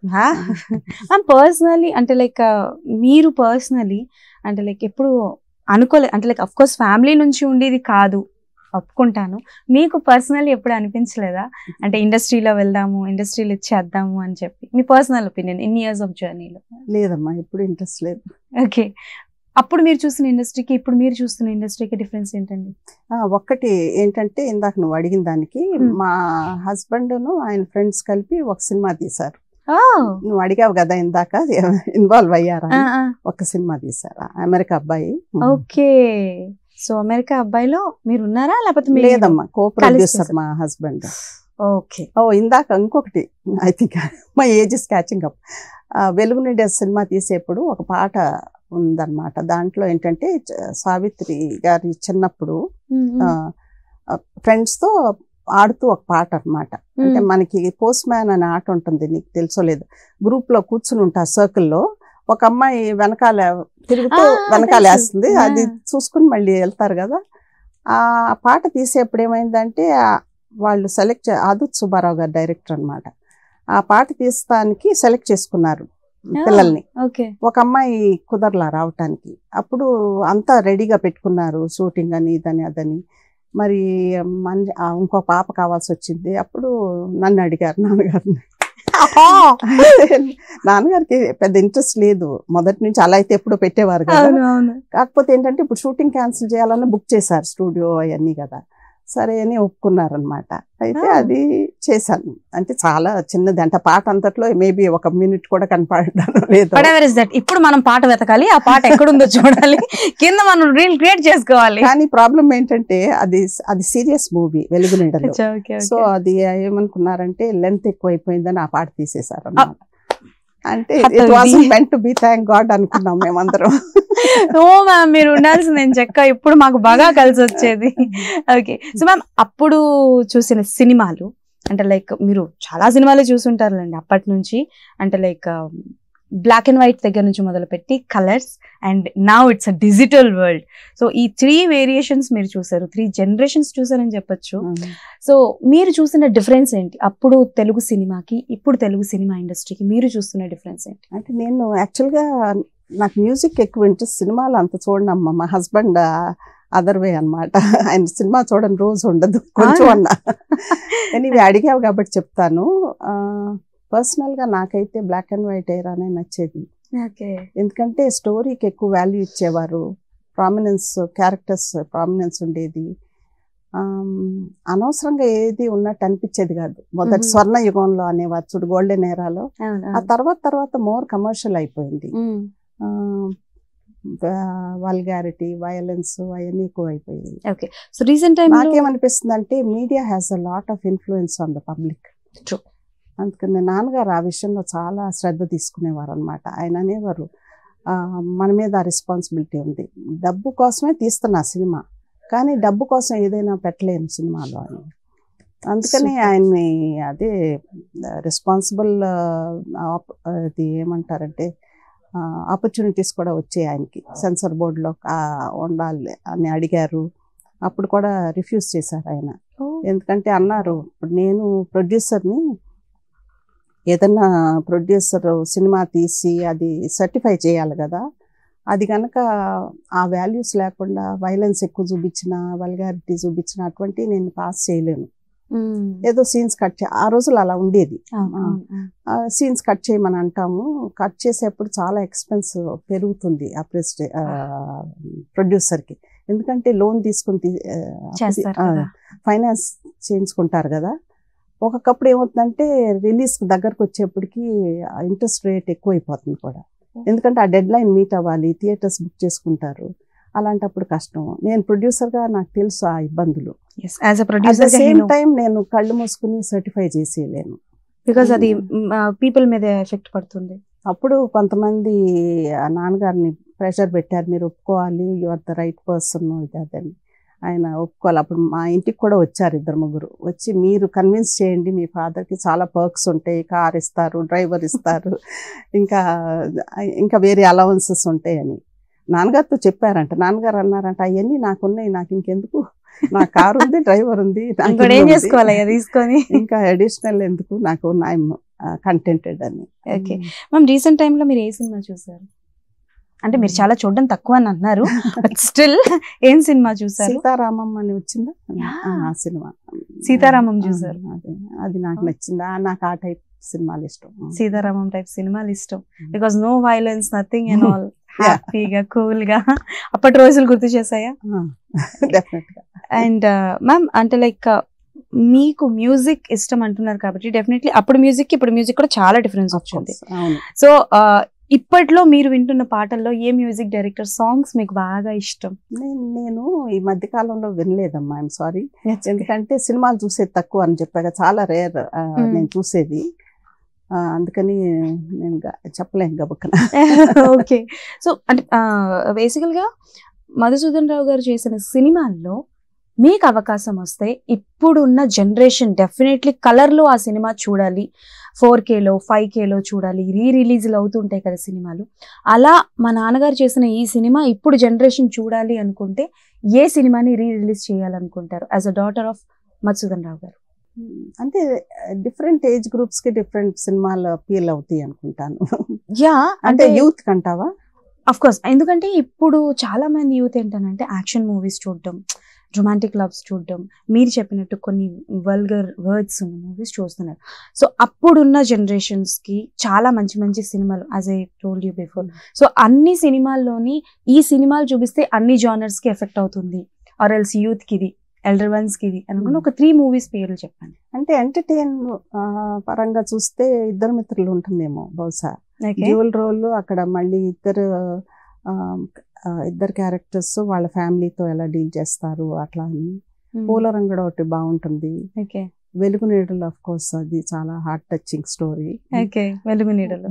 మ్యామ్ పర్సనలీ అంటే లైక్ మీరు పర్సనలీ అంటే లైక్ ఎప్పుడు అనుకోలే అంటే లైక్ అఫ్ కోర్స్ ఫ్యామిలీ నుంచి ఉండేది కాదు ఒప్పుకుంటాను మీకు పర్సనల్లీ ఎప్పుడు అనిపించలేదా అంటే ఇండస్ట్రీలో వెళ్దాము ఇండస్ట్రీలో ఇచ్చేద్దాము అని చెప్పి మీ personal opinion in years of జర్నీలో లేదమ్మా ఎప్పుడు ఇంట్రెస్ట్ లేదు ఓకే అప్పుడు మీరు చూసిన ఇండస్ట్రీకి ఇప్పుడు మీరు చూస్తున్న ఇండస్ట్రీకి డిఫరెన్స్ ఏంటండి ఆ, ఒక్కటి ఏంటంటే ఇందాక నువ్వు అడిగిన దానికి Hmm. మా హస్బెండ్ను ఆయన ఫ్రెండ్స్ కలిపి ఒక సినిమా తీశారు ఓ నువ్వు అడిగావు కదా ఇందాక ఇన్వాల్వ్ అయ్యారా అని. ఒక సినిమా తీశారు అమెరికా అబ్బాయి ఓకే సో అమెరికా అబ్బాయిలో మీరు ఉన్నారా లేకపోతే మీరు లేదమ్మా కో ప్రొడ్యూసర్ చేశారు. మా హస్బెండ్ ఓకే ఓ ఇందాక ఇంకొకటి I think my age is catching up వెలుగు నిండే సినిమా తీసేప్పుడు ఒక పాట ఉందన్నమాట దాంట్లో ఏంటంటే చ- సావిత్రి గారి చిన్నప్పుడు ఫ్రెండ్స్ తో ఆడుతూ ఒక పాట అన్నమాట అంటే మనకి పోస్ట్ మ్యాన్ అనే ఆట ఉంటుంది నీకు తెలుసో లేదు గ్రూప్ లో కూర్చుని ఉంటారు circle లో ఒక అమ్మాయి వెనకాల తిరుగుతూ ఆ, వెనకాల తెలుసు. వేస్తుంది ఆ. అది చూసుకుని మళ్ళీ వెళ్తారు కదా ఆ పాట తీసేప్పుడు ఏమైందంటే ఆ వాళ్ళు సెలెక్ట్ ఆదుత్ సుబ్బారావు గారు డైరెక్టర్ అన్నమాట ఆ పాట తీస్తానికి సెలెక్ట్ చేసుకున్నారు పిల్లల్ని ఓకే ఒక అమ్మాయి కుదరలా రావటానికి అప్పుడు అంతా రెడీగా పెట్టుకున్నారు షూటింగ్ అని ఇదని అదని మరి మన ఆ ఇంకో పాప కావాల్సి వచ్చింది అప్పుడు నన్ను అడిగారు నాన్నగారిని నాన్నగారికి పెద్ద ఇంట్రెస్ట్ లేదు మొదటి నుంచి అలా అయితే ఎప్పుడు పెట్టేవారు కదా అవును అవును కాకపోతే ఏంటంటే ఇప్పుడు షూటింగ్ క్యాన్సిల్ చేయాలన్నా బుక్ చేశారు స్టూడియో అవన్నీ కదా సరే అని ఒప్పుకున్నారనమాట అయితే Ah. అది చేశాను అంటే చాలా చిన్నది అంటే పాట అంతట్లో మేబీ ఒక మినిట్ కూడా కనపడడం లేదు బట్ ఎవర్ ఇస్ దట్ ఇప్పుడు మనం పాట వెతకాలి ఆ పాట ఎక్కడుందో చూడాలి కింద మనం రీల్ క్రియేట్ చేసుకోవాలి కానీ ప్రాబ్లం ఏంటంటే అది అది సీరియస్ మూవీ వెలుగు నీడలో అచ్చా, okay, సో okay. అది ఏమనుకున్నారంటే లెంత్ ఎక్కువైపోయిందని ఆ పాట తీసేశారు అన్నమాట అంటే హతవిధి. It was meant to be thank god అనుకున్నాం మేమందరం ఓ మ్యామ్ మీరు ఉండాల్సింది నేను చెక్క ఇప్పుడు మాకు బాగా కలిసి వచ్చేది ఓకే సో మ్యామ్ అప్పుడు చూసిన సినిమాలు అంటే లైక్ మీరు చాలా సినిమాలు చూసుంటారులేండి అప్పటి నుంచి అంటే లైక్ బ్లాక్ అండ్ వైట్ దగ్గర నుంచి మొదలుపెట్టి colours and now it's a digital world so ఈ త్రీ వేరియేషన్స్ మీరు చూసారు త్రీ జనరేషన్స్ చూసారని చెప్పొచ్చు సో మీరు చూసిన డిఫరెన్స్ ఏంటి అప్పుడు తెలుగు సినిమాకి ఇప్పుడు తెలుగు సినిమా ఇండస్ట్రీకి మీరు చూస్తున్న డిఫరెన్స్ ఏంటి అంటే నేను యాక్చువల్గా నాకు మ్యూజిక్ ఎక్కువ ఇంట్రెస్ట్ సినిమాలు అంత చూడనమ్మా మా హస్బెండ్ అదర్ వే అనమాట ఆయన సినిమా చూడని రోజు ఉండదు కొంచెం అన్నా ఎనీవే అడిగావు కాబట్టి చెప్తాను పర్సనల్గా నాకైతే బ్లాక్ అండ్ వైట్ ఏరానే నచ్చేది ఓకే ఎందుకంటే స్టోరీకి ఎక్కువ వాల్యూ ఇచ్చేవారు ప్రామినెన్స్ క్యారెక్టర్స్ ప్రామినెన్స్ ఉండేది ఆమ్, అనవసరంగా ఏది ఉన్నట్టు అనిపించేది కాదు మొదటి Mhm. స్వర్ణ యుగంలో అనేవారు చూడు గోల్డెన్ ఏరాలో ఆ తర్వాత తర్వాత మోర్ కమర్షియల్ అయిపోయింది వల్గారిటీ వయలెన్స్ అవన్నీ ఎక్కువ అయిపోయాయి సో రీసెంట్ టైం నాకేమనిపిస్తుంది అంటే media has a lot of influence on the public True. అందుకని నాన్నగారు ఆ విషయంలో చాలా శ్రద్ధ తీసుకునేవారు అనమాట ఆయన అనేవారు "ఆ, మన మీద ఆ రెస్పాన్సిబిలిటీ ఉంది డబ్బు కోసమే తీస్తున్నా సినిమా కానీ డబ్బు కోసం ఏదైనా పెట్టలేను సినిమాలో అని అందుకని Super. ఆయన్ని అదే రెస్పాన్సిబుల్ అది ఏమంటారంటే ఆపర్చునిటీస్ కూడా వచ్చాయి ఆయనకి సెన్సర్ బోర్డులో ఉండాలి అని అడిగారు అప్పుడు కూడా రిఫ్యూజ్ చేశారు ఆయన ఎందుకంటే అన్నారు ఇప్పుడు నేను ప్రొడ్యూసర్ని ఏదన్నా ప్రొడ్యూసర్ సినిమా తీసి అది సర్టిఫై చేయాలి కదా అది కనుక ఆ వాల్యూస్ లేకుండా వైలెన్స్ ఎక్కువ చూపించిన వల్గారిటీ చూపించిన అటువంటి నేను పాస్ చేయలేను ఏదో సీన్స్ కట్ చే ఆ రోజులు అలా ఉండేది సీన్స్ కట్ చేయమని అంటాము కట్ చేసేప్పుడు చాలా ఎక్స్పెన్స్ పెరుగుతుంది ఆ ప్రెసిడె ప్రొడ్యూసర్కి ఎందుకంటే లోన్ తీసుకుని తీ- ఆ, చేస్తారు ఆ, కదా. ఫైనాన్స్ చేయించుకుంటారు కదా ఒక్కొక్కప్పుడు ఏమవుతుందంటే రిలీజ్ దగ్గరకు వచ్చేప్పటికి ఇంట్రెస్ట్ రేట్ ఎక్కువైపోతుంది కూడా ఎందుకంటే ఆ డెడ్ లైన్ మీట్ అవ్వాలి థియేటర్స్ బుక్ చేసుకుంటారు అలాంటప్పుడు కష్టం నేను ప్రొడ్యూసర్గా నాకు తెలుసు ఆ ఇబ్బందులు as as a at the producer same time నేను కళ్ళు మూసుకుని సర్టిఫై చేసేయలేను బికాస్ అది పీపుల్ మీద ఎఫెక్ట్ పడుతుంది అప్పుడు కొంతమంది ఆ నాన్నగారిని ప్రెషర్ పెట్టారు మీరు ఒప్పుకోవాలి you are the right person ఇది అదని ఆయన ఒప్పుకోవాలి అప్పుడు మా ఇంటికి కూడా వచ్చారు ఇద్దరు ముగ్గురు వచ్చి మీరు కన్విన్స్ చేయండి మీ ఫాదర్కి చాలా పర్క్స్ ఉంటాయి కార్ ఇస్తారు డ్రైవర్ ఇస్తారు ఇంకా ఇంకా వేరే అలవెన్సెస్ ఉంటాయని నాన్నగారితో చెప్పారంట నాన్నగారు అన్నారంట అవన్నీ నాకున్నాయి నాకు ఇంకెందుకు నా కారు ఉంది డ్రైవర్ ఉంది నాకు ఇంకోటి ఇల్లు ఏం ఉంది. చేసుకోవాలి అయ్యా తీసుకొని ఇంకా అడిషనల్ ఎందుకు నాకు ఐఎమ్ కంటెంటెడ్ అని Okay. మ్యామ్ రీసెంట్ టైంలో మీరు ఏ సినిమా చూసారు అంటే మీరు చాలా చూడడం తక్కువ అని అంటున్నారు బట్ స్టిల్ ఏం సినిమా చూసారు సీతారామం అని వచ్చిందా Yeah. ఆ, ఆ సినిమా సీతారామం ఆ, చూసారు. అదే అది నాకు Oh. నచ్చింది ఆ, నాకు ఆ టైప్ సినిమాలు ఇష్టం సీతారామం టైప్ సినిమాలు ఇష్టం because no violence nothing and all Yeah. హ్యాపీగా కూల్ గా అప్పటి రోజులు గుర్తు చేసాయా డెఫినెట్ గా అండ్ మ్యామ్ అంటే లైక్ మీకు మ్యూజిక్ ఇష్టం అంటున్నారు కాబట్టి డెఫినెట్లీ అప్పుడు మ్యూజిక్ ఇప్పుడు మ్యూజిక్ కూడా చాలా డిఫరెన్స్ Of వచ్చింది course, అవును సో ఇప్పట్లో మీరు వింటున్న పాటల్లో ఏ మ్యూజిక్ డైరెక్టర్ సాంగ్స్ మీకు బాగా ఇష్టం నేను నేను ఈ మధ్య కాలంలో వినలేదమ్మా ఐఎమ్ సారీ ఎందుకంటే సినిమాలు చూసేది తక్కువ అని చెప్పాక చాలా రేర్ Mm. నేను చూసేది ఆ, అందుకని నేను గా- చెప్పలేను గబక్కన ఓకే సో అంటే బేసికల్ గా మధుసూదన్ రావు గారు చేసిన సినిమాల్లో మీకు అవకాశం వస్తే ఇప్పుడున్న జనరేషన్ డెఫినెట్లీ కలర్లో ఆ సినిమా చూడాలి ఫోర్ కేలో ఫైవ్ కేలో చూడాలి రీ రిలీజ్లు అవుతుంటాయి కదా సినిమాలు అలా మా నాన్నగారు చేసిన ఈ సినిమా ఇప్పుడు జనరేషన్ చూడాలి అనుకుంటే ఏ సినిమాని రీ రిలీజ్ చేయాలనుకుంటారు as a daughter of Madhusudan Rao garu అంటే డిఫరెంట్ ఏజ్ గ్రూప్స్ కి డిఫరెంట్ సినిమాలు అపీల్ అవుతాయి అనుకుంటాను యా అంటే యూత్ కంటావా అఫ్ కోర్స్ ఎందుకంటే ఇప్పుడు చాలా మంది యూత్ ఏంటంటే యాక్షన్ మూవీస్ చూడడం రొమాంటిక్ లవ్స్ చూడడం మీరు చెప్పినట్టు కొన్ని వల్గర్ వర్డ్స్ ఉన్న మూవీస్ చూస్తున్నారు సో అప్పుడున్న జనరేషన్స్ కి చాలా మంచి మంచి సినిమాలు as I told you before so అన్ని సినిమాల్లోని ఈ సినిమాలు చూపిస్తే అన్ని జానర్స్ కి ఎఫెక్ట్ అవుతుంది ఆర్ ఎల్స్ యూత్ కి ఇది ఎల్డర్ వన్స్ కి ఇది అనుకుని ఒక త్రీ మూవీస్ పేర్లు చెప్పండి అంటే ఎంటర్టైన్ పరంగా చూస్తే ఇద్దరు మిత్రులు ఉంటుందేమో బహుశా ఓకే డ్యూల్ రోల్ అక్కడ మళ్ళీ ఇద్దరు ఆ, ఆ, ఇద్దరు క్యారెక్టర్స్ వాళ్ళ ఫ్యామిలీతో ఎలా డీల్ చేస్తారు అట్లా అని పూల రంగడ ఒకటి బాగుంటుంది ఓకే వెలుగు నీడలు ఆఫ్ కోర్స్ అది చాలా heart touching story okay Velugu Needalu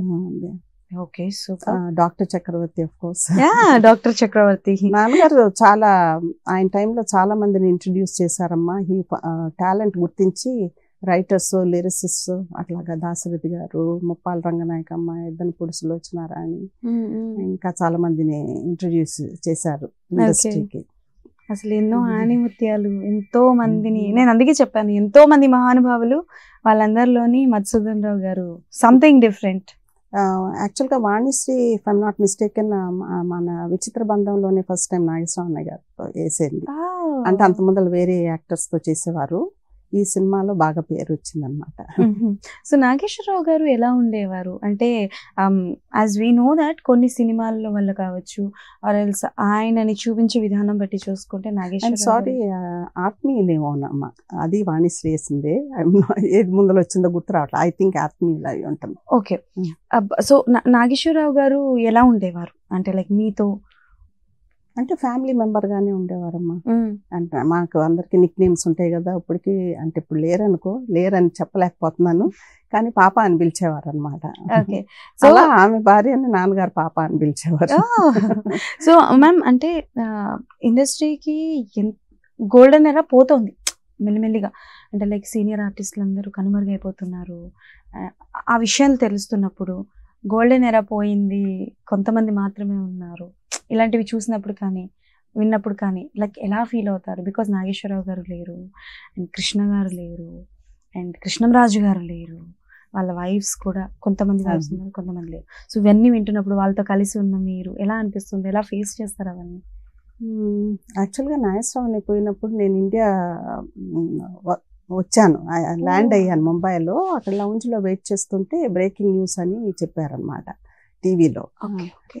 okay super doctor Chakravarthy of course yeah doctor Chakravarthy నాన్నగారు చాలా ఆయన టైంలో చాలా మందిని ఇంట్రడ్యూస్ చేశారమ్మా ఈ టాలెంట్ గుర్తించి రైటర్స్ లిరిసిస్ట్ అట్లాగా దాశరథి గారు ముప్పాల రంగనాయకమ్మ ఇద్దరు పుడుసులు వచ్చినారాని ఇంకా చాలా మందిని ఇంట్రడ్యూస్ చేశారు ఇండస్ట్రీకి అసలు ఎన్నో ఆణిముత్యాలు ఎంతో మందిని నేను అందుకే చెప్పాను ఎంతో మంది మహానుభావులు వాళ్ళందరిలోని మధుసూదన్ రావు గారు సంథింగ్ డిఫరెంట్ యాక్చువల్గా Vanisri if I'm not mistaken మన విచిత్ర బంధంలోనే ఫస్ట్ టైం నాగేశ్వరరావు అన్నయ్య గారు వేసేది అంటే అంత ముందర వేరే యాక్టర్స్ తో చేసేవారు ఈ సినిమాలో బాగా పేరు వచ్చిందనమాట సో నాగేశ్వరరావు గారు ఎలా ఉండేవారు అంటే యాజ్ వీ నో దాట్ కొన్ని సినిమాల్లో వల్ల కావచ్చు ఆర్ ఎల్స్ ఆయనని చూపించే విధానం బట్టి చూసుకుంటే అండ్ నాగేశ్వరరావు సారీ ఆత్మీయులేమోనమ్మా అది వాణిశ్రీ వేసిందే ఏది ముందర వచ్చిందో గుర్తు రావట్లేదు ఐ థింక్ ఆత్మీయులు అయి ఉంటుంది ఓకే Mm. సో నాగేశ్వరరావు గారు ఎలా ఉండేవారు అంటే లైక్ మీతో అంటే ఫ్యామిలీ మెంబర్ గానే ఉండేవారమ్మా అంటే మాకు అందరికి నిక్ నేమ్స్ ఉంటాయి కదా ఇప్పటికి అంటే ఇప్పుడు లేరనుకో లేరని చెప్పలేకపోతున్నాను కానీ పాప అని పిలిచేవారు అనమాట ఓకే సో అలా ఆమె భార్య అని నాన్నగారు పాప అని పిలిచేవారు సో మ్యామ్ అంటే ఇండస్ట్రీకి గోల్డెన్ ఎరా పోతుంది మెల్లిమెల్లిగా అంటే లైక్ సీనియర్ ఆర్టిస్టులు అందరూ కనుమరుగైపోతున్నారు ఆ, ఆ విషయాలు తెలుస్తున్నప్పుడు గోల్డెన్ ఎరా పోయింది కొంతమంది మాత్రమే ఉన్నారు ఇలాంటివి చూసినప్పుడు కానీ విన్నప్పుడు కానీ లైక్ ఎలా ఫీల్ అవుతారు బికాజ్ నాగేశ్వరరావు గారు లేరు అండ్ కృష్ణ గారు లేరు అండ్ కృష్ణంరాజు గారు లేరు వాళ్ళ వైఫ్స్ కూడా కొంతమంది వైఫ్స్ అవును. ఉన్నారు కొంతమంది లేరు సో ఇవన్నీ వింటున్నప్పుడు వాళ్ళతో కలిసి ఉన్న మీరు ఎలా అనిపిస్తుంది ఎలా ఫేస్ చేస్తారు అవన్నీ యాక్చువల్గా నాగేశ్వరరావు పోయినప్పుడు నేను ఇండియా మ్, వ- వచ్చాను ల్యాండ్ Oh. అయ్యాను ముంబైలో అక్కడ lounge లో వెయిట్ చేస్తుంటే బ్రేకింగ్ న్యూస్ అని చెప్పారనమాట టీవీలో ఓకే ఓకే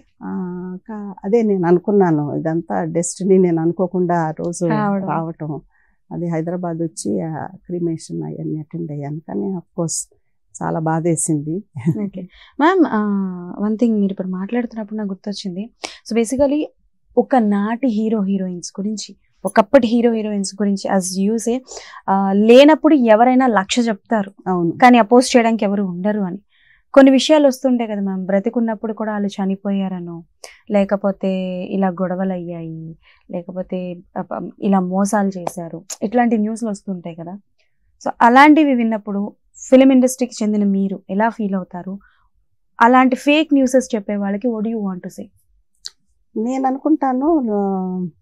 అదే నేను అనుకున్నాను ఇదంతా డెస్టినీ నేను అనుకోకుండా ఆ రోజు రావడం. రావటం అది హైదరాబాద్ వచ్చి క్రిమేషన్ అవన్నీ అటెండ్ అయ్యాను కానీ అఫ్ కోర్స్ చాలా బాధేసింది ఓకే మ్యామ్ వన్ థింగ్ మీరు ఇప్పుడు మాట్లాడుతున్నప్పుడు నాకు గుర్తొచ్చింది సో బేసికలీ ఒక నాటి హీరో హీరోయిన్స్ గురించి ఒకప్పటి హీరో హీరోయిన్స్ గురించి యాజ్ యూసే లేనప్పుడు ఎవరైనా లక్ష చెప్తారు అవును కానీ అపోజ్ చేయడానికి ఎవరు ఉండరు అని కొన్ని విషయాలు వస్తుంటాయి కదా మ్యామ్ బ్రతికున్నప్పుడు కూడా వాళ్ళు చనిపోయారనో లేకపోతే ఇలా గొడవలు అయ్యాయి లేకపోతే అప- ఇలా మోసాలు చేశారు ఇట్లాంటి న్యూస్లు వస్తుంటాయి కదా సో అలాంటివి విన్నప్పుడు ఫిలిం ఇండస్ట్రీకి చెందిన మీరు ఎలా ఫీల్ అవుతారు అలాంటి ఫేక్ న్యూసెస్ చెప్పే వాళ్ళకి what you want to say నేను అనుకుంటాను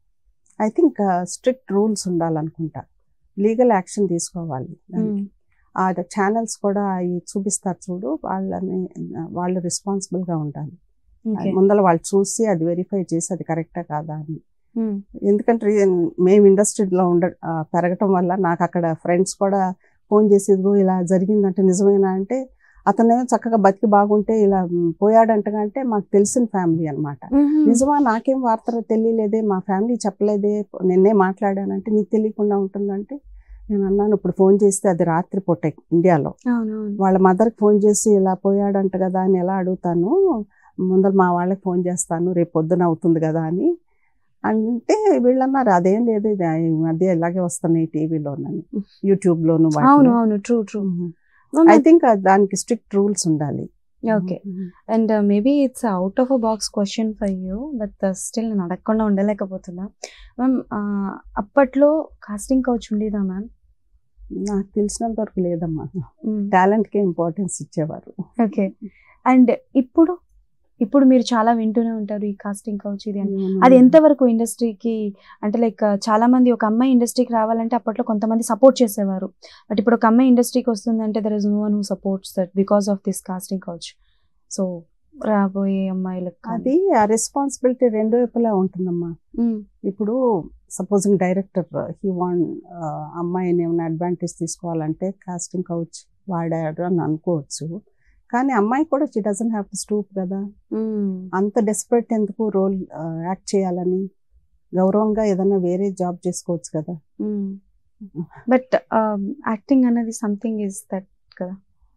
ఐ థింక్ స్ట్రిక్ట్ రూల్స్ ఉండాలనుకుంటా లీగల్ యాక్షన్ తీసుకోవాలి దానికి. ఆ ఛానల్స్ కూడా అవి చూపిస్తారు చూడు వాళ్ళని వాళ్ళు responsible గా ఉండాలి ఓకే ముందర వాళ్ళు చూసి అది వెరిఫై చేసి అది కరెక్టా కాదా అని ఉమ్, ఎందుకంటే రీ- మేము ఇండస్ట్రీలో ఉండ ఆ, పెరగటం వల్ల నాకు అక్కడ ఫ్రెండ్స్ కూడా ఫోన్ చేసి ఇదిగో ఇలా జరిగిందంటే నిజమేనా అంటే అతనేమో చక్కగా బతికి బాగుంటే ఇలా మ్, పోయాడంట అంటే మాకు తెలిసిన ఫ్యామిలీ అన్నమాట ఉమ్, నిజమా నాకేం వార్త తెలియలేదే మా ఫ్యామిలీ చెప్పలేదే నిన్నే మాట్లాడానంటే నీకు తెలియకుండా ఉంటుందంటే నేను అన్నాను ఇప్పుడు ఫోన్ చేస్తే అది రాత్రి పూట ఇండియాలో అవునవును వాళ్ళ మదర్కి ఫోన్ చేసి ఇలా పోయాడంట కదా అని ఎలా అడుగుతాను ముందర మా వాళ్ళకి ఫోన్ చేస్తాను రేపు పొద్దున అవుతుంది కదా అని అంటే వీళ్ళన్నారు అదేం లేదు ఇది ఈ మధ్య ఇలాగే వస్తున్నాయి టీవీలోనని యూట్యూబ్లోను అవును అవును ట్రూ ట్రూ ఐ థింక్ దానికి స్ట్రిక్ట్ రూల్స్ ఉండాలి okay and maybe it's out of a box question for you but still నేను అడగకుండా ఉండలేకపోతున్నా మ్యామ్ అప్పట్లో కాస్టింగ్ కౌచ్ ఉండేదా మ్యామ్ నాకు తెలిసినంత వరకు లేదమ్మా టాలెంట్కే ఇంపార్టెన్స్ ఇచ్చేవారు ఓకే అండ్ ఇప్పుడు ఇప్పుడు మీరు చాలా వింటూనే ఉంటారు ఈ కాస్టింగ్ కౌచ్ ఇది అని అది ఎంతవరకు ఇండస్ట్రీకి అంటే లైక్ చాలా మంది ఒక అమ్మాయి ఇండస్ట్రీకి రావాలంటే అప్పట్లో కొంతమంది సపోర్ట్ చేసేవారు బట్ ఇప్పుడు ఒక అమ్మాయి ఇండస్ట్రీకి వస్తుందంటే there is no one who supports that because of this casting couch so రాబోయే అమ్మాయిలకు కానీ. అది ఆ రెస్పాన్సిబిలిటీ రెండు వైపులా ఉంటుందమ్మా మ్మ్. ఇప్పుడు సపోజింగ్ డైరెక్టర్ హీ వాన్ అమ్మాయిని ఏమైనా అడ్వాంటేజ్ తీసుకోవాలంటే కాస్టింగ్ కౌచ్ వాడాడు అని అనుకోవచ్చు కానీ అమ్మాయి కూడా she doesn't have to stoop కదా మ్మ్. అంత డెస్పరేట్ ఎందుకు రోల్ యాక్ట్ చేయాలని గౌరవంగా ఏదైనా వేరే జాబ్ చేసుకోవచ్చు కదా బట్ యాక్టింగ్ అనేది సంథింగ్ ఇస్ దట్ కదా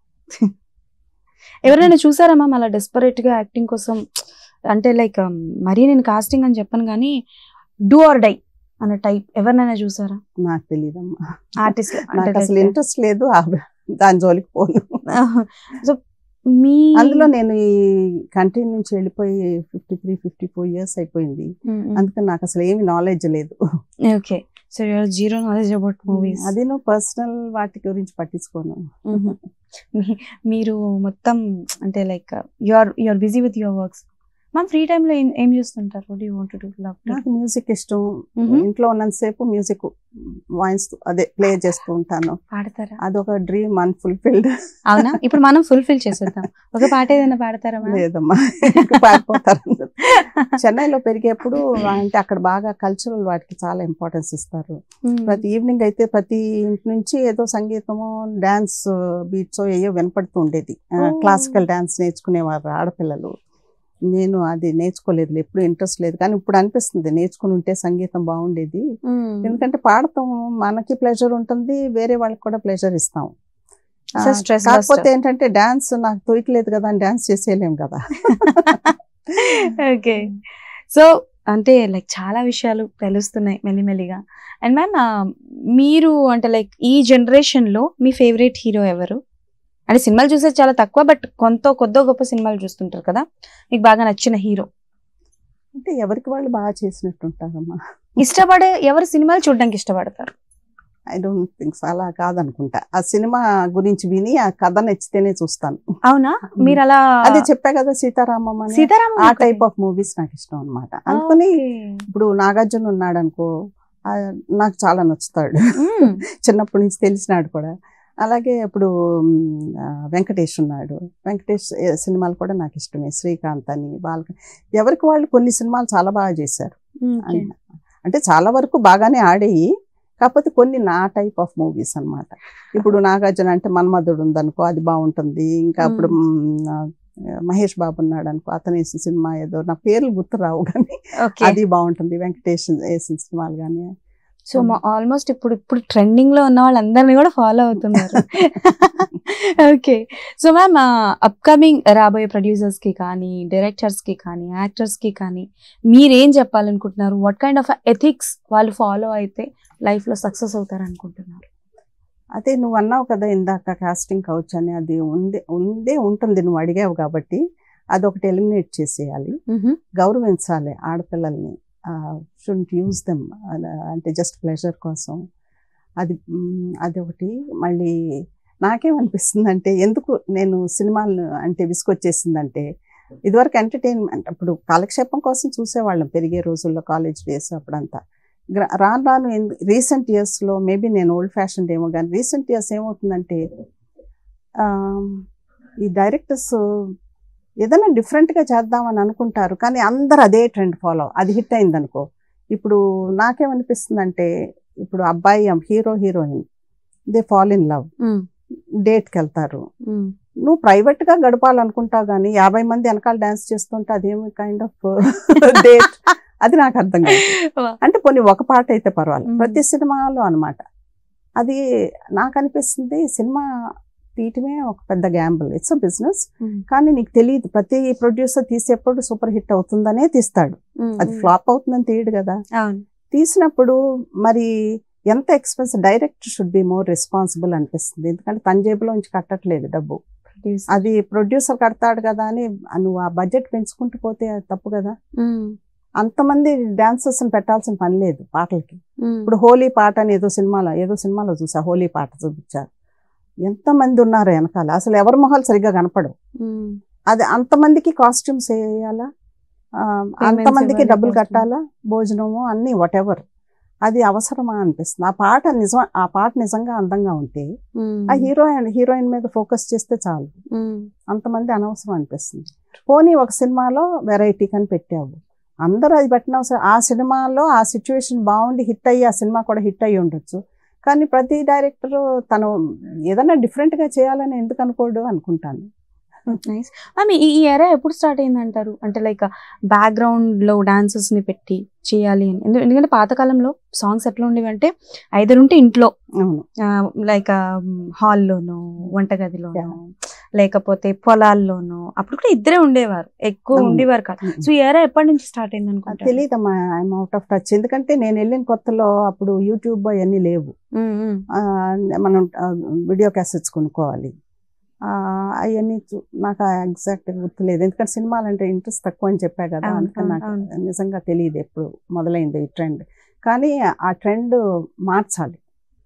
ఎవరైనా చూసారా మ్యామ్ అలా డెస్పరేట్ గా యాక్టింగ్ కోసం అంటే లైక్ మరీ నేను కాస్టింగ్ అని చెప్పను కానీ డూ ఆర్ డై అన్న టైప్ ఎవరినైనా చూసారా నాకు తెలియదమ్మా ఆర్టిస్ట్ నాకు అసలు ఇంట్రెస్ట్ లేదు ఆ- దాని జోలికి పోను సో మీ అందులో నేను ఈ కంట్రీ నుంచి వెళ్ళిపోయి fifty three fifty four years అయిపోయింది అందుకని నాకు అసలు ఏమి నాలెడ్జ్ లేదు okay so your zero knowledge about movies అది నువ్వు పర్సనల్ వాటి గురించి పట్టించుకోను మీరు మొత్తం అంటే like you are you are busy with your works ma'am free టైంలో ఏం ఏం చేస్తుంటారు what you want to love నాకు మ్యూజిక్ ఇష్టం Mhm. ఇంట్లో ఉన్నంతసేపు మ్యూజిక్ వాయిస్ అదే ప్లే చేస్తూ ఉంటాను పాడతారా అదొక డ్రీమ్ అన్ఫుల్ఫిల్డ్ అవునా ఇప్పుడు మనం ఫుల్ఫిల్ చేసేద్దాం ఒక పాట ఏదైనా పాడతారా మ్యామ్ లేదమ్మా ఇంకా పారిపోతారు అందరూ. చెన్నైలో పెరిగేప్పుడు అంటే అక్కడ బాగా కల్చరల్ వాటికి చాలా ఇంపార్టెన్స్ ఇస్తారు ప్రతి ఈవినింగ్ అయితే ప్రతి ఇంటి నుంచి ఏదో సంగీతము డాన్స్ బీట్స్ ఏయో వినపడుతూ ఉండేది Oh. క్లాసికల్ డాన్స్ నేర్చుకునేవారు ఆడపిల్లలు నేను అది నేర్చుకోలేదు ఎప్పుడు ఇంట్రెస్ట్ లేదు కానీ ఇప్పుడు అనిపిస్తుంది నేర్చుకుని ఉంటే సంగీతం బాగుండేది ఎందుకంటే పాడతాం మనకి ప్లెజర్ ఉంటుంది వేరే వాళ్ళకి కూడా ప్లెజర్ ఇస్తాం ఆ, So stress కాకపోతే buster. ఏంటంటే డాన్స్ నాకు తోయట్లేదు కదా అని డాన్స్ చేసేయలేం కదా ఓకే సో అంటే లైక్ చాలా విషయాలు తెలుస్తున్నాయి మెల్లిమెల్లిగా అండ్ మ్యామ్ మీరు అంటే లైక్ ఈ జనరేషన్ లో మీ ఫేవరెట్ హీరో ఎవరు అంటే సినిమాలు చూసేది చాలా తక్కువ బట్ కొంత కొద్దో గొప్ప సినిమాలు చూస్తుంటారు కదా మీకు బాగా నచ్చిన హీరో అంటే ఎవరికి వాళ్ళు బాగా చేసినట్టు ఉంటారమ్మా ఇష్టపడే ఎవరు సినిమాలు చూడడానికి ఇష్టపడతారు ఐ డోంట్ థింక్స్ అలా కాదనుకుంటా ఆ సినిమా గురించి విని ఆ కథ నచ్చితేనే చూస్తాను అవునా మీరు అలా అదే చెప్పా కదా సీతారామం అని సీతారామం ఆ ఒకటి. టైప్ ఆఫ్ మూవీస్ నాకు ఇష్టం అన్నమాట అందుకని Okay. ఇప్పుడు నాగార్జున ఉన్నాడు అనుకో ఆ, నాకు చాలా నచ్చుతాడు మ్మ్. చిన్నప్పటి నుంచి తెలిసినాడు కూడా అలాగే ఇప్పుడు మ్, ఆ, వెంకటేష్ ఉన్నాడు వెంకటేష్ ఏ, సినిమాలు కూడా నాకు ఇష్టమే శ్రీకాంత్ అని బాలక ఎవరికి వాళ్ళు కొన్ని సినిమాలు చాలా బాగా చేశారు Okay. అంటే చాలా వరకు బాగానే ఆడేయి కాకపోతే కొన్ని నా టైప్ ఆఫ్ మూవీస్ అన్నమాట ఇప్పుడు నాగార్జున అంటే మన్మధుడు ఉందనుకో అది బాగుంటుంది ఇంకా అప్పుడు మ్, ఆ, మహేష్ బాబు ఉన్నాడు అనుకో అతను వేసిన సినిమా ఏదో నా పేర్లు గుర్తు రావు కానీ Okay. అది బాగుంటుంది వెంకటేష్ వేసిన సినిమాలు కానీ సో ఆల్మోస్ట్ ఇప్పుడు ఇప్పుడు ట్రెండింగ్ లో ఉన్న వాళ్ళందరినీ కూడా ఫాలో అవుతున్నారు ఓకే సో మ్యామ్ అప్కమింగ్ రాబోయే ప్రొడ్యూసర్స్ కి కానీ డైరెక్టర్స్ కి కానీ యాక్టర్స్ కి కానీ మీరేం చెప్పాలనుకుంటున్నారు వాట్ కైండ్ ఆఫ్ ఎథిక్స్ వాళ్ళు ఫాలో అయితే లైఫ్ లో సక్సెస్ అవుతారు అనుకుంటున్నారు అదే నువ్వు అన్నావు కదా ఇందాక కాస్టింగ్ కౌచ్ అని అది ఉందే ఉందే ఉంటుంది నువ్వు అడిగావు కాబట్టి అదొకటి ఎలిమినేట్ చేసేయాలి గౌరవించాలి ఆడపిల్లల్ని షుడ్ యూజ్ దెమ్ అంటే జస్ట్ ప్లెజర్ కోసం అది మ్, అది ఒకటి మళ్ళీ నాకేమనిపిస్తుంది అంటే ఎందుకు నేను సినిమాలు అంటే విసుకొచ్చేసిందంటే ఇదివరకు ఎంటర్టైన్మెంట్ అప్పుడు కాలక్షేపం కోసం చూసేవాళ్ళం పెరిగే రోజుల్లో కాలేజ్ డేస్ అప్పుడంతా గ్ర- రాను రాను రీసెంట్ ఇయర్స్లో మేబీ నేను ఓల్డ్ ఫ్యాషన్ ఏమో కానీ రీసెంట్ ఇయర్స్ ఏమవుతుందంటే ఆ, ఈ డైరెక్టర్స్ ఏదైనా డిఫరెంట్గా చేద్దామని అనుకుంటారు కానీ అందరు అదే ట్రెండ్ ఫాలో అది హిట్ అయింది అనుకో ఇప్పుడు నాకేమనిపిస్తుంది అంటే ఇప్పుడు అబ్బాయి hero heroine they fall in love um, డేట్కి వెళ్తారు ఉమ్, నువ్వు ప్రైవేట్ గా గడపాలనుకుంటావు కానీ యాభై మంది వెనకాల డాన్స్ చేస్తుంటే అదేమి కైండ్ ఆఫ్ డేట్ అది నాకు అర్థం కాదు వా. అంటే కొన్ని ఒక పాట అయితే పర్వాలేదు మ్మ్. ప్రతి సినిమాలో అన్నమాట అది నాకు అనిపిస్తుంది సినిమా తీయటమే ఒక పెద్ద gamble it's a business um, కానీ నీకు తెలియదు ప్రతి ప్రొడ్యూసర్ తీసేప్పుడు సూపర్ హిట్ అవుతుందనే తీస్తాడు ఉమ్, అది ఉమ్. ఫ్లాప్ అవుతుందని తీయడు కదా అవును తీసినప్పుడు మరి ఎంత expense director should be more responsible అనిపిస్తుంది ఎందుకంటే తన జేబులోంచి కట్టట్లేదు డబ్బు Producer. అది ప్రొడ్యూసర్ కడతాడు కదా అని నువ్వు ఆ బడ్జెట్ పెంచుకుంటూ పోతే అది తప్పు కదా ఉమ్, అంతమంది డాన్సర్స్ పెట్టాల్సిన పని లేదు పాటలకి ఉమ్, ఇప్పుడు హోలీ పాట అని ఏదో సినిమాలో ఏదో సినిమాలో చూసా హోలీ పాట చూపించారు ఎంతమంది ఉన్నారు వెనకాల అసలు ఎవరి మొహాలు సరిగ్గా కనపడవు ఉమ్, అది అంతమందికి కాస్ట్యూమ్స్ వేయాలా ఆ, అంతమందికి ఇవ్వాలి, డబ్బులు costume. కట్టాలా భోజనము అన్ని వాట్ ఎవర్ అది అవసరమా అనిపిస్తుంది ఆ పాట నిజం ఆ పాట నిజంగా అందంగా ఉంటే ఉమ్, ఆ హీరోయిన్ హీరోయిన్ మీద ఫోకస్ చేస్తే చాలు ఉమ్, అంతమంది అనవసరం అనిపిస్తుంది పోనీ ఒక సినిమాలో వెరైటీ కని పెట్టావు అందరూ అది పెట్టిన అవసరం ఆ సినిమాలో ఆ సిచ్యువేషన్ బాగుండి హిట్ అయ్యి ఆ సినిమా కూడా హిట్ అయ్యి ఉండొచ్చు కానీ ప్రతి డైరెక్టర్ తను ఏదైనా డిఫరెంట్గా చేయాలని ఎందుకు అనుకోడు అనుకుంటాను నైస్ మ్యామ్ ఈ ఈ ఎరా ఎప్పుడు స్టార్ట్ అయింది అంటారు అంటే లైక్ బ్యాక్గ్రౌండ్ లో డాన్సర్స్ ని పెట్టి చేయాలి అని ఎందు- ఎందుకంటే పాతకాలంలో సాంగ్స్ ఎట్లా ఉండేవి అంటే ఐదరు ఉంటే ఇంట్లో అవును లైక్ హాల్లోనో వంటగదిలోనో Yeah. లేకపోతే పొలాల్లోనో అప్పుడు కూడా ఇద్దరే ఉండేవారు ఎక్కువ అవును. ఉండేవారు కాదు సో ఈ ఎరా ఎప్పటి నుంచి స్టార్ట్ అయింది అనుకుంటా తెలియదమ్మా ఐఎమ్ అవుట్ ఆఫ్ టచ్ ఎందుకంటే నేను వెళ్ళిన కొత్తలో అప్పుడు యూట్యూబ్ అవన్నీ లేవు ఆ, మనం వీడియో క్యాసెట్స్ కొనుక్కోవాలి అవన్నీ నాకు ఎగ్జాక్ట్ గుర్తులేదు ఎందుకంటే సినిమాలు అంటే ఇంట్రెస్ట్ తక్కువ అని చెప్పా కదా అవును, అందుకని నాకు అవును. నిజంగా తెలియదు ఎప్పుడు మొదలైంది ఈ ట్రెండ్ కానీ ఆ ట్రెండ్ మార్చాలి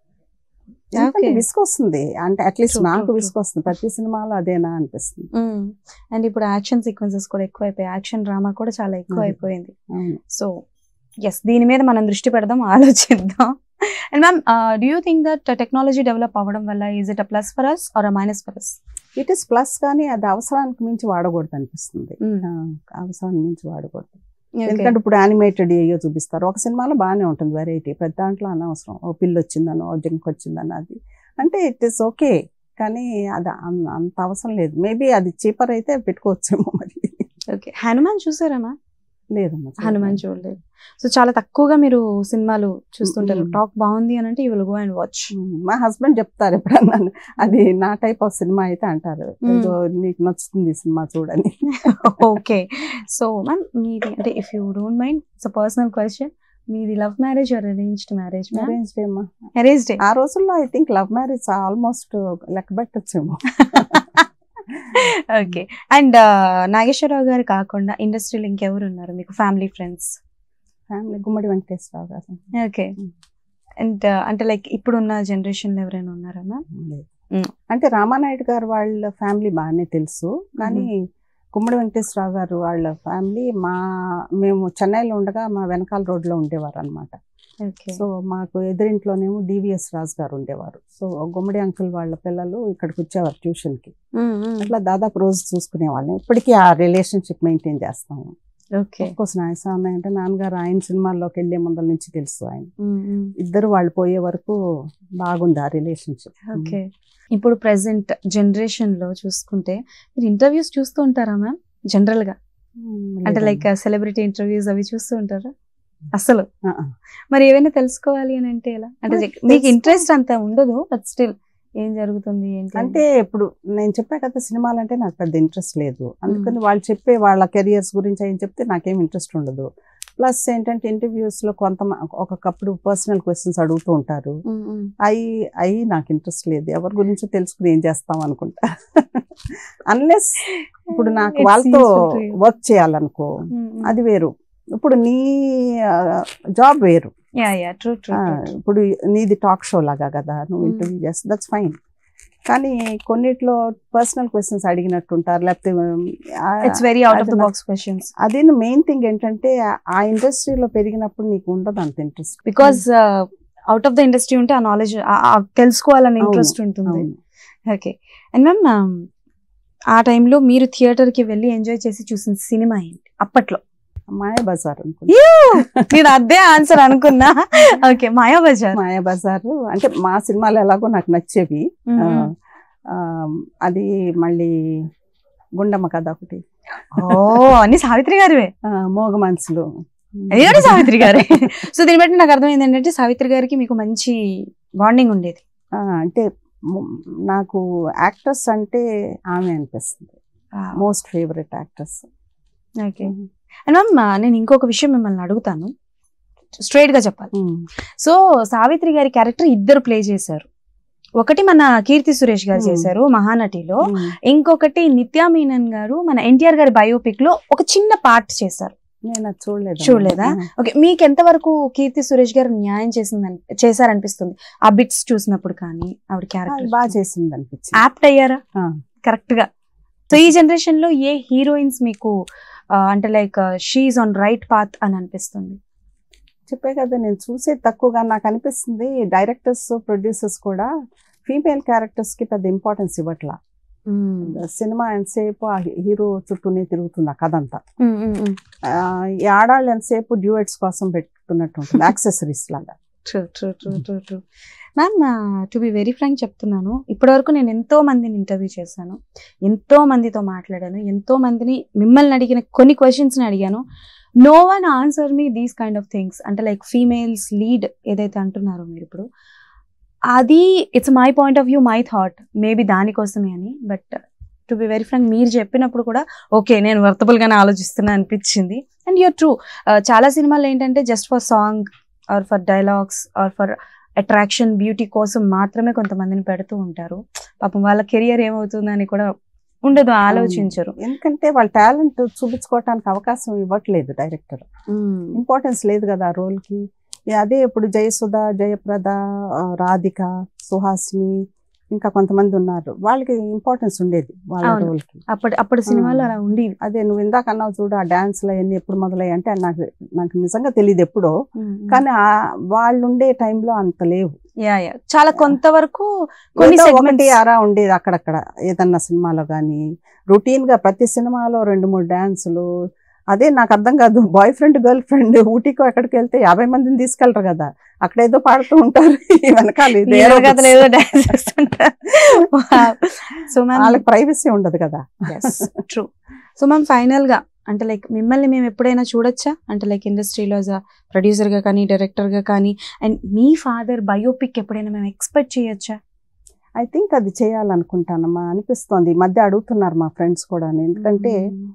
ఎందుకంటే Okay. విసుకొస్తుంది అంటే అట్లీస్ట్ True, నాకు true, true. విసుకొస్తుంది ప్రతి సినిమాలో అదేనా అనిపిస్తుంది అండ్ ఇప్పుడు యాక్షన్ సీక్వెన్సెస్ కూడా ఎక్కువ అయిపోయాయి యాక్షన్ డ్రామా కూడా చాలా ఎక్కువ అవును. అయిపోయింది అవును సో ఎస్ దీని మీద మనం దృష్టి పెడదాం ఆలోచిద్దాం and ma'am do you think that technology develop అవ్వడం వల్ల is it a plus for us or a minus for us it is plus కానీ అది అవసరానికి మించి వాడకూడదు అనిపిస్తుంది ఆ, అవసరానికి మించి వాడకూడదు ఎందుకంటే ఇప్పుడు యానిమేటెడ్ ఏయో చూపిస్తారు ఒక సినిమాలో బాగానే ఉంటుంది వెరైటీ పెద్ద దాంట్లో అనవసరం ఓ పిల్లి వచ్చిందనో ఓ జింక్ వచ్చిందనో అది అంటే ఇట్ ఇస్ ఓకే కానీ అది అన్- అంత అవసరం లేదు మేబీ అది చీపర్ అయితే పెట్టుకోవచ్చేమో మరి ఓకే హనుమాన్ చూసారా మ్యామ్ లేదమ్మా హనుమాన్ చూడలేదు సో చాలా తక్కువగా మీరు సినిమాలు చూస్తుంటారు Mm. టాక్ బాగుంది అని అంటే you will go and watch um, మా హస్బెండ్ చెప్తారు ఎప్పుడన్నా అది నా టైప్ ఆఫ్ సినిమా అయితే అంటారు ఉమ్. ఏదో నీకు నచ్చుతుంది ఈ సినిమా చూడని ఓకే సో మ్యామ్ మీది అంటే if you don't mind it's a personal question మీది love marriage or arranged marriage ma'am arrange ఏమో అరేంజ్డ్ ఆ రోజుల్లో I think love marriage almost లెక్క పెట్టచ్చేమో ఓకే అండ్ నాగేశ్వరరావు గారు కాకుండా ఇండస్ట్రీలో ఇంకెవరు ఉన్నారు మీకు family friends family Gummadi Venkateswara Rao garu okay and అంటే లైక్ ఇప్పుడున్న జనరేషన్ లో ఎవరైనా ఉన్నారా మ్యామ్ లేదు. Mm. అంటే రామానాయుడు గారు వాళ్ళ ఫ్యామిలీ బాగానే తెలుసు కానీ కుమ్మడి వెంకటేశ్వరరావు గారు వాళ్ళ ఫ్యామిలీ మా మేము చెన్నైలో ఉండగా మా వెనకాల రోడ్లో ఉండేవారు అనమాట ఓకే సో మాకు ఎదురింట్లోనేమో డివిఎస్ రాజు గారు ఉండేవారు సో గుమ్మడి అంకుల్ వాళ్ళ పిల్లలు ఇక్కడికి వచ్చేవారు ట్యూషన్కి అట్లా దాదాపు రోజు చూసుకునే వాళ్ళం ఇప్పటికీ ఆ రిలేషన్షిప్ మెయింటైన్ చేస్తాము ఓకే కోర్స్ నాయస్వామి అంటే నాన్నగారు ఆయన సినిమాల్లోకి వెళ్ళే ముందల నుంచి తెలుసు ఆయన ఇద్దరు వాళ్ళు పోయే వరకు బాగుంది ఆ రిలేషన్షిప్ ఓకే ఇప్పుడు ప్రెసెంట్ జనరేషన్ లో చూసుకుంటే మీరు ఇంటర్వ్యూస్ చూస్తూ ఉంటారా మ్యామ్ జనరల్ గా అంటే లైక్ సెలబ్రిటీ ఇంటర్వ్యూస్ అవి చూస్తూ ఉంటారా అసలు మరి ఏమైనా తెలుసుకోవాలి అని అంటే ఎలా అంటే ఆ, జ- మీకు తెలుసుకో- ఇంట్రెస్ట్ అంత ఉండదు బట్ స్టిల్ ఏం జరుగుతుంది ఏంటి అని. అంటే ఇప్పుడు నేను చెప్పా కదా సినిమాలు అంటే నాకు పెద్ద ఇంట్రెస్ట్ లేదు అందుకని వాళ్ళు చెప్పే వాళ్ళ కెరియర్స్ గురించి ఏం చెప్తే నాకేం ఇంట్రెస్ట్ ఉండదు ప్లస్ ఏంటంటే ఇంటర్వ్యూస్ లో కొంత ఒక్కొక్కప్పుడు పర్సనల్ క్వశ్చన్స్ అడుగుతూ ఉంటారు ఉమ్, ఉమ్. అవి అవి నాకు ఇంట్రెస్ట్ లేదు ఎవరి గురించి తెలుసుకుని ఏం చేస్తాం అనుకుంటా అన్లెస్ ఇప్పుడు నాకు It's వాళ్ళతో useful to you. వర్క్ చేయాలనుకో ఉమ్, ఉమ్. అది వేరు ఇప్పుడు నీ జాబ్ వేరు యా యా ట్రూ ట్రూ ఆ, ఇప్పుడు నీది టాక్ షో లాగా కదా నువ్వు Mm. ఇంటర్వ్యూ చేస్తే దట్స్ ఫైన్ కానీ కొన్నిట్లో పర్సనల్ క్వశ్చన్స్ అడిగినట్టుంటారు లేకపోతే ఆ, it's very out of the అది బాక్స్ క్వశ్చన్స్ అదే మెయిన్ థింగ్ ఏంటంటే ఆ ఇండస్ట్రీలో పెరిగినప్పుడు నీకు ఉండదు అంత interest because out of the industry ఉంటే ఆ నాలెడ్జ్ తెలుసుకోవాలనే అవును, ఇంట్రెస్ట్ ఉంటుంది అవును ఓకే అండ్ మ్యామ్ ఆ టైంలో మీరు థియేటర్ కి వెళ్ళి ఎంజాయ్ చేసి చూసిన సినిమా ఏంటి అప్పట్లో మాయా బజార్ అనుకుంటా నేను అదే ఆన్సర్ అనుకున్నా ఓకే మాయా బజార్ మాయా బజార్ అంటే మా సినిమాలు ఎలాగో నాకు నచ్చేవి ఆ, ఆ, అది మళ్ళీ గుండమ్మ కథ ఒకటి ఓ అన్ని సావిత్రి గారివే ఆ, మోగ మనసులు అది కూడా సావిత్రి గారే సో దీన్ని బట్టి నాకు అర్థమైంది ఏంటంటే సావిత్రి గారికి మీకు మంచి బాండింగ్ ఉండేది ఆ, అంటే ము- నాకు యాక్టర్స్ అంటే ఆమె అనిపిస్తుంది most favourite actors okay and ma'am నేను ఇంకొక విషయం మిమ్మల్ని అడుగుతాను స్ట్రైట్ గా చెప్పాలి సో సావిత్రి గారి క్యారెక్టర్ ఇద్దరు ప్లే చేశారు ఒకటి మన కీర్తి సురేష్ గారు Hmm. చేశారు మహానటిలో ఇంకొకటి నిత్యా మీనన్ గారు మన ఎన్టీఆర్ గారి బయోపిక్ లో ఒక చిన్న పార్ట్ చేశారు నేను అది చూడలేదు చూడలేదా? ఓకే మీకు ఎంత వరకు కీర్తి సురేష్ గారు న్యాయం చేసింది చేశారనిపిస్తుంది ఆ బిట్స్ చూసినప్పుడు కానీ ఆవిడ అది క్యారెక్టర్ బాగా చేసింది అనిపించింది యాప్ట్ అయ్యారా ఆ. కరెక్ట్ గా సో ఈ జనరేషన్ లో ఏ హీరోయిన్స్ మీకు ఆ, అంటే like she's on right path అని అనిపిస్తుంది చెప్పే కదా నేను చూసేది తక్కువగా నాకు అనిపిస్తుంది డైరెక్టర్స్ ప్రొడ్యూసర్స్ కూడా ఫీమేల్ క్యారెక్టర్స్ కి పెద్ద ఇంపార్టెన్స్ ఇవ్వట్లా సినిమా ఎంతసేపు ఆ హీరో చుట్టూనే తిరుగుతుంది ఆ కథ అంతా ఉమ్, ఉమ్, ఉమ్. ఆ, ఈ ఆడాళ్ళు ఎంతసేపు డ్యూయట్స్ కోసం పెట్టుకున్నట్టు ఉంటుంది యాక్సెసరీస్ లాగా true true true true true ma'am to be very frank చెప్తున్నాను ఇప్పటివరకు నేను ఎంతో మందిని ఇంటర్వ్యూ చేశాను ఎంతో మందితో మాట్లాడాను ఎంతో మందిని మిమ్మల్ని అడిగిన కొన్ని క్వశ్చన్స్ని అడిగాను no one answer me these kind of things అంటే లైక్ ఫీమేల్స్ లీడ్ ఏదైతే అంటున్నారో మీరు ఇప్పుడు అది it's my point of view my thought maybe దానికోసమే అని but to be very frank మీరు చెప్పినప్పుడు కూడా ఓకే నేను వర్తబుల్ గానే ఆలోచిస్తున్నా అనిపించింది అండ్ యూర్ ట్రూ చాలా సినిమాలు ఏంటంటే just for song or for dialogues or for attraction beauty కోసం మాత్రమే కొంతమందిని పెడుతూ ఉంటారు పాపం వాళ్ళ కెరియర్ ఏమవుతుందని కూడా ఉండదు ఆలోచించరు ఎందుకంటే వాళ్ళ టాలెంట్ చూపించుకోవటానికి అవకాశం ఇవ్వట్లేదు డైరెక్టర్ ఇంపార్టెన్స్ లేదు కదా ఆ రోల్ కి ఇక అదే ఇప్పుడు జయసుధ జయప్రద ఆ, రాధిక సుహాసిని ఇంకా కొంతమంది ఉన్నారు వాళ్ళకి ఇంపార్టెన్స్ ఉండేది వాళ్ళ అవును. రోల్ కి అప్పటి అప్పటి సినిమాలు అలా ఉండేవి అదే నువ్వు ఇందాక అన్నావు చూడు ఆ డాన్స్లు అవన్నీ ఎప్పుడు మొదలయ్యాయి అంటే నాకు నాకు నిజంగా తెలియదు ఎప్పుడో కానీ ఆ వాళ్ళు ఉండే టైంలో అంత లేవు యా యా చాలా కొంతవరకు కొన్ని ఏదో segments- ఒకటి అరా ఉండేది అక్కడక్కడ ఏదన్నా సినిమాలో కానీ రొటీన్ గా ప్రతి సినిమాలో రెండు మూడు డాన్సులు అదే నాకు అర్థం కాదు బాయ్ ఫ్రెండ్ గర్ల్ ఫ్రెండ్ ఊటీకో ఎక్కడికి వెళ్తే యాభై మందిని తీసుకెళ్తారు కదా అక్కడ ఏదో పాడుతూ ఉంటారు ఈ వెనకాల ఇది వీళ్ళ aerobics. కథలు ఏదో డాన్స్ చేస్తుంటారు సో మ్యామ్ వాళ్ళకి ప్రైవసీ ఉండదు కదా ట్రూ సో మ్యామ్ ఫైనల్ గా అంటే లైక్ మిమ్మల్ని మేము ఎప్పుడైనా చూడొచ్చా అంటే లైక్ ఇండస్ట్రీలో ప్రొడ్యూసర్ గా కానీ డైరెక్టర్ గా కానీ అండ్ మీ ఫాదర్ బయోపిక్ ఎప్పుడైనా మేము ఎక్స్పెక్ట్ చేయొచ్చా ఐ థింక్ అది చేయాలనుకుంటానమ్మా అనిపిస్తోంది ఈ మధ్య అడుగుతున్నారు మా ఫ్రెండ్స్ కూడా ఎందుకంటే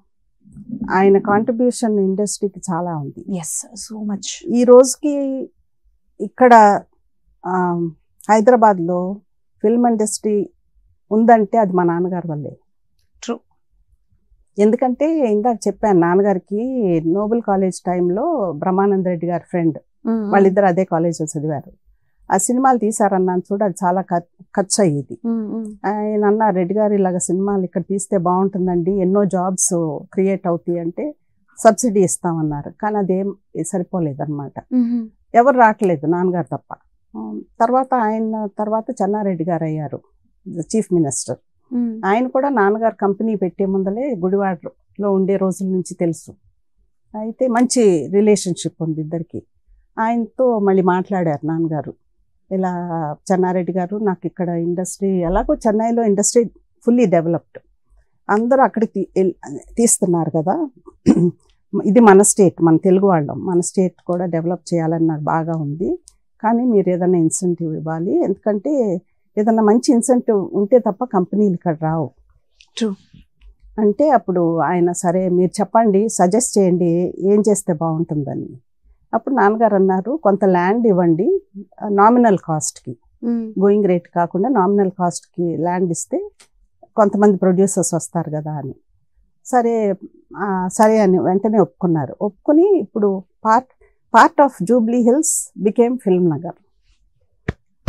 ఆయన కాంట్రిబ్యూషన్ ఇండస్ట్రీకి చాలా ఉంది ఎస్ సో మచ్ ఈ రోజుకి ఇక్కడ ఆ, హైదరాబాద్లో ఫిల్మ్ ఇండస్ట్రీ ఉందంటే అది మా నాన్నగారి వల్లే True. ఎందుకంటే ఇందాక చెప్పాను నాన్నగారికి నోబెల్ కాలేజ్ టైంలో బ్రహ్మానంద రెడ్డి గారి ఫ్రెండ్ వాళ్ళిద్దరు అదే కాలేజ్లో చదివారు ఆ సినిమాలు తీసారన్నాను చూడు అది చాలా ఖర్- ఖర్చు అయ్యేది ఆయన అన్న రెడ్డి గారు ఇలాగ సినిమాలు ఇక్కడ తీస్తే బాగుంటుందండి ఎన్నో జాబ్స్ క్రియేట్ అవుతాయి అంటే సబ్సిడీ ఇస్తామన్నారు కానీ అదేం సరిపోలేదన్నమాట ఎవరు రావట్లేదు నాన్నగారు తప్ప ఉమ్, తర్వాత ఆయన తర్వాత చెన్నారెడ్డి గారు అయ్యారు చీఫ్ మినిస్టర్ ఆయన కూడా నాన్నగారు కంపెనీ పెట్టే ముందలే గుడివాడలో ఉండే రోజుల నుంచి తెలుసు అయితే మంచి రిలేషన్షిప్ ఉంది ఇద్దరికి ఆయనతో మళ్ళీ మాట్లాడారు నాన్నగారు ఇలా చెన్నారెడ్డి గారు నాకు ఇక్కడ ఇండస్ట్రీ ఎలాగో చెన్నైలో ఇండస్ట్రీ ఫుల్లీ డెవలప్డ్ అందరూ అక్కడికి తీ- ఎల్- తీస్తున్నారు కదా ఇది మన స్టేట్ మన తెలుగు వాళ్ళం మన స్టేట్ కూడా డెవలప్ చేయాలని నాకు బాగా ఉంది కానీ మీరు ఏదైనా ఇన్సెంటివ్ ఇవ్వాలి ఎందుకంటే ఏదైనా మంచి ఇన్సెంటివ్ ఉంటే తప్ప కంపెనీలు ఇక్కడ రావు True. అంటే అప్పుడు ఆయన సరే మీరు చెప్పండి సజెస్ట్ చేయండి ఏం చేస్తే బాగుంటుందని అప్పుడు నాన్నగారు అన్నారు కొంత ల్యాండ్ ఇవ్వండి నామినల్ కాస్ట్కి గోయింగ్ రేట్ కాకుండా నామినల్ కాస్ట్కి ల్యాండ్ ఇస్తే కొంతమంది ప్రొడ్యూసర్స్ వస్తారు కదా అని సరే ఆ, సరే అని వెంటనే ఒప్పుకున్నారు ఒప్పుకొని ఇప్పుడు part part of Jubilee Hills became Film Nagar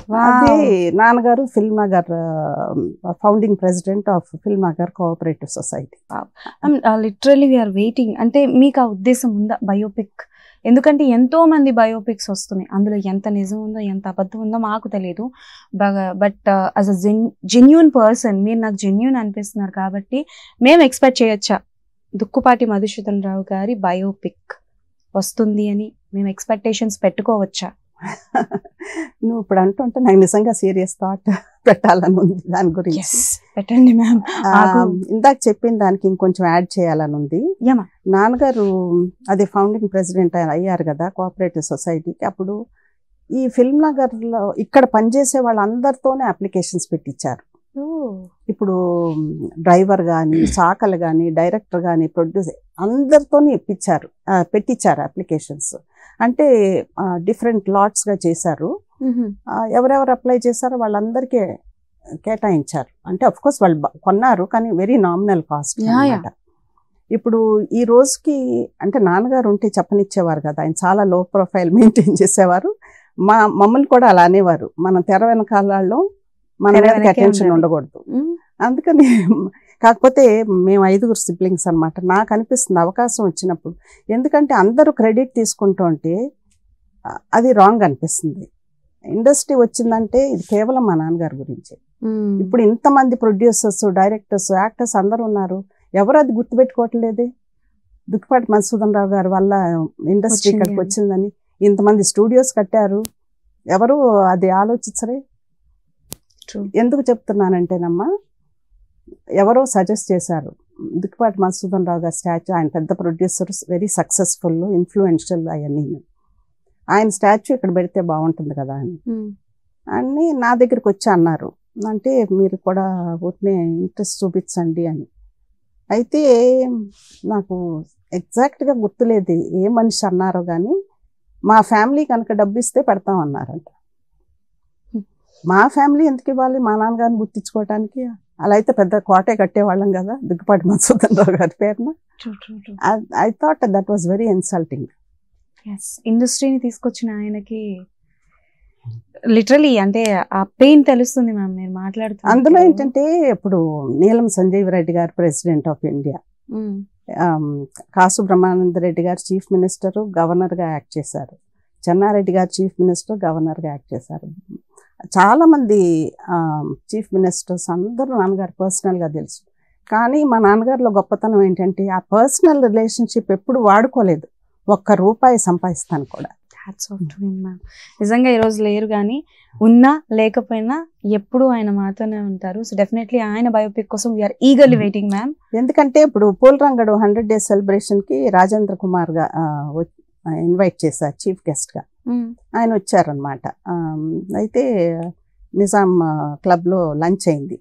అది నాన్నగారు Film Nagar founding president of Film Nagar cooperative society literally we are waiting అంటే మీకు ఆ ఉద్దేశం ఉందా బయోపిక్ ఎందుకంటే ఎంతో మంది బయోపిక్స్ వస్తున్నాయి అందులో ఎంత నిజం ఉందో ఎంత అబద్ధం ఉందో మాకు తెలియదు but as a genuine person మీరు నాకు జెన్యున్ అనిపిస్తున్నారు కాబట్టి మేము ఎక్స్పెక్ట్ చేయొచ్చా దుక్కుపాటి మధుసూదన్ రావు గారి బయోపిక్ వస్తుంది అని మేము ఎక్స్పెక్టేషన్స్ పెట్టుకోవచ్చా నువ్వు ఇప్పుడు అంటుంటే నాకు నిజంగా సీరియస్ థాట్ పెట్టాలని ఉంది దాని గురించి ఎస్ పెట్టండి మ్యామ్ ఆ, నాకు- ఇందాక చెప్పిన దానికి ఇంకొంచెం యాడ్ చేయాలని ఉంది యమా నాన్నగారు అదే ఫౌండింగ్ ప్రెసిడెంట్ అయ్యారు కదా కోఆపరేటివ్ సొసైటీకి అప్పుడు ఈ ఫిల్మ్ నగర్లో ఇక్కడ పనిచేసే వాళ్ళందరితోనే అప్లికేషన్స్ పెట్టించారు ఇప్పుడు డ్రైవర్ కానీ చాకలు కానీ డైరెక్టర్ కానీ ప్రొడ్యూసర్ అందరితోనే ఇప్పించారు ఆ, పెట్టించారు అప్లికేషన్స్ అంటే డిఫరెంట్ లాట్స్గా చేశారు ఆ, ఎవరెవరు అప్లై చేశారో వాళ్ళందరికీ కేటాయించారు అంటే అఫ్ కోర్స్ వాళ్ళు బ- కొన్నారు కానీ very nominal cost Yeah, yeah. ఇప్పుడు ఈ రోజుకి అంటే నాన్నగారు ఉంటే చెప్పనిచ్చేవారు కదా ఆయన చాలా లో ప్రొఫైల్ మెయింటైన్ చేసేవారు మా మమ్మల్ని కూడా అలా అనేవారు మనం తెర వెనకాలలో మన తెర మీదకి వెనకే అటెన్షన్ ఉండాలి. ఉండకూడదు అందుకని కాకపోతే మేము ఐదుగురు సిబ్లింగ్స్ అన్నమాట నాకు అనిపిస్తుంది అవకాశం వచ్చినప్పుడు ఎందుకంటే అందరూ క్రెడిట్ తీసుకుంటూ ఉంటే ఆ, అది రాంగ్ అనిపిస్తుంది ఇండస్ట్రీ వచ్చిందంటే ఇది కేవలం మా నాన్నగారి గురించి ఇప్పుడు ఇంతమంది ప్రొడ్యూసర్స్ డైరెక్టర్స్ యాక్టర్స్ అందరూ ఉన్నారు ఎవరు అది గుర్తుపెట్టుకోవట్లేదే దుక్కిపాటి మధుసూదన్ రావు గారి వల్ల ఇండస్ట్రీ వచ్చింది ఇక్కడికి అని. వచ్చిందని ఇంతమంది స్టూడియోస్ కట్టారు ఎవరు అది ఆలోచించరే ఎందుకు చెప్తున్నానంటేనమ్మా ఎవరో సజెస్ట్ చేశారు దుక్కిపాటి మధుసూదన్ రావు గారి స్టాచ్యూ ఆయన పెద్ద ప్రొడ్యూసర్ వెరీ సక్సెస్ఫుల్ ఇన్ఫ్లుయెన్షియల్ అవన్నీ ఆయన స్టాచ్యూ ఇక్కడ పెడితే బాగుంటుంది కదా అని అని నా దగ్గరికి వచ్చి అన్నారు అంటే మీరు కూడా ఊరినే ఇంట్రెస్ట్ చూపించండి అని అయితే నాకు ఎగ్జాక్ట్గా గుర్తులేదు ఏ మనిషి అన్నారో కానీ మా ఫ్యామిలీ కనుక డబ్బు ఇస్తే పెడతాం అన్నారంట మా ఫ్యామిలీ ఎందుకు ఇవ్వాలి మా నాన్నగారిని గుర్తించుకోవటానికి అలా అయితే పెద్ద కోటే కట్టేవాళ్ళం కదా దిగ్గుపాటి మధుసూదన్ రావు గారి పేరున I thought that was very insulting ఇండస్ట్రీని తీసుకొచ్చిన ఆయనకి లిటరలీ అంటే ఆ పెయిన్ తెలుస్తుంది మ్యామ్ నేను మాట్లాడుతున్నా అందులో ఏంటంటే ఇప్పుడు నీలం Sanjiv Reddy garu president of India um, Kasu Brahmananda Reddy garu chief minister గవర్నర్గా యాక్ట్ చేశారు చెన్నారెడ్డి గారు చీఫ్ మినిస్టర్ గవర్నర్గా యాక్ట్ చేశారు చాలా మంది చీఫ్ మినిస్టర్స్ అందరూ నాన్నగారు పర్సనల్గా తెలుసు కానీ మా నాన్నగారిలో గొప్పతనం ఏంటంటే ఆ పర్సనల్ రిలేషన్షిప్ ఎప్పుడు వాడుకోలేదు ఒక్క రూపాయి సంపాదిస్తాను కూడా hats off to him ma'am నిజంగా ఈ రోజు లేరు కానీ ఉన్నా లేకపోయినా ఎప్పుడు ఆయన మాతోనే ఉంటారు సో డెఫినెట్లీ ఆయన బయోపిక్ కోసం వీఆర్ ఈగర్లీ వెయిటింగ్ మ్యామ్ ఎందుకంటే ఇప్పుడు పూలరంగడు హండ్రెడ్ డేస్ సెలబ్రేషన్కి రాజేంద్ర కుమార్గా ఇన్వైట్ చేశారు చీఫ్ గెస్ట్గా ఆయన వచ్చారనమాట అయితే నిజాం ఆ, క్లబ్లో లంచ్ అయింది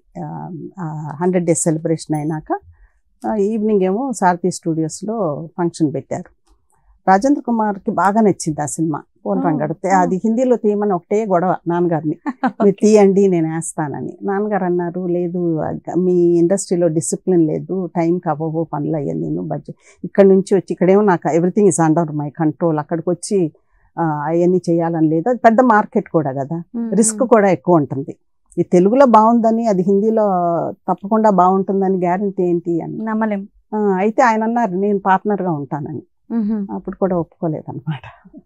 హండ్రెడ్ డేస్ సెలబ్రేషన్ అయినాక ఆ, ఈవినింగ్ ఏమో సారథి స్టూడియోస్లో ఫంక్షన్ పెట్టారు రాజేంద్ర కుమార్కి బాగా నచ్చింది ఆ సినిమా పోన్ Oh, రంగడు oh. అది హిందీలో తీయమని ఒకటే గొడవ నాన్నగారిని మీరు తీయండి నేను వేస్తానని నాన్నగారు అన్నారు లేదు అగ్గ- మీ ఇండస్ట్రీలో డిసిప్లిన్ లేదు టైంకి అవ్వవు పనులు అయ్యాను నేను బడ్జెట్ ఇక్కడ నుంచి వచ్చి ఇక్కడేమో నాకు everything is under my control అక్కడికి వచ్చి అవన్నీ చేయాలని లేదు అది పెద్ద మార్కెట్ కూడా కదా రిస్క్ కూడా ఎక్కువ ఉంటుంది ఈ తెలుగులో బాగుందని అది హిందీలో తప్పకుండా బాగుంటుందని గ్యారంటీ ఏంటి అని నమ్మలేం ఆ, అయితే ఆయన అన్నారు నేను పార్ట్నర్గా ఉంటానని అప్పుడు కూడా ఒప్పుకోలేదు అనమాట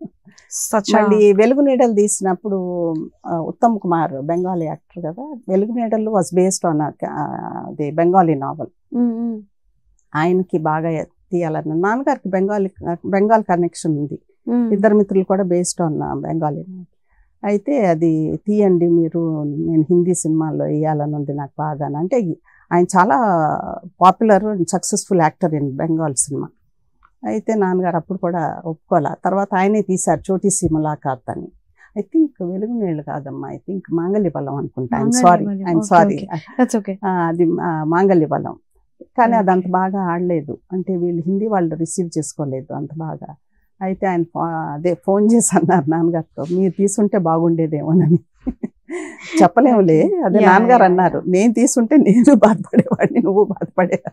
Such a- మళ్ళీ వెలుగు నీడలు తీసినప్పుడు ఆ, ఉత్తమ్ కుమార్ బెంగాలీ యాక్టర్ కదా వెలుగు నీడలు వాజ్ బేస్డ్ ఆన్ అది బెంగాలీ నావల్ Mm, mm. ఆయనకి బాగా తీయాలని నాన్నగారికి బెంగాలీ బెంగాల్ కనెక్షన్ ఉంది Mm. ఇద్దరు మిత్రులు కూడా బేస్డ్ ఆన్ బెంగాలీ నావల్ అయితే అది తీయండి మీరు నేను హిందీ సినిమాల్లో వేయాలని ఉంది నాకు బాగా అని. అంటే ఆయన చాలా popular successful actor in Bengal cinema అయితే నాన్నగారు అప్పుడు కూడా ఒప్పుకోలే తర్వాత ఆయనే తీశారు చోటీసీ ములాఖాత్ అని ఐ థింక్ వెలుగు నీళ్ళు కాదమ్మా ఐ థింక్ మాంగళ్య బలం అనుకుంటా I'm sorry Mangalya Balam. I'm Okay, sorry That's okay. అది ఆ, మాంగళ్య బలం కానీ అది అంత Okay. బాగా ఆడలేదు అంటే వీళ్ళు హిందీ వాళ్ళు రిసీవ్ చేసుకోలేదు అంత బాగా అయితే ఆయన ఫో- అదే ఫోన్ చేసి అన్నారు నాన్నగారితో మీరు తీసుంటే బాగుండేదేమోనని చెప్పలేములే అదే Yeah, నాన్నగారు yeah, అన్నారు నేను తీసుంటే నేను బాధపడేవాడిని నువ్వు బాధపడేవాడిని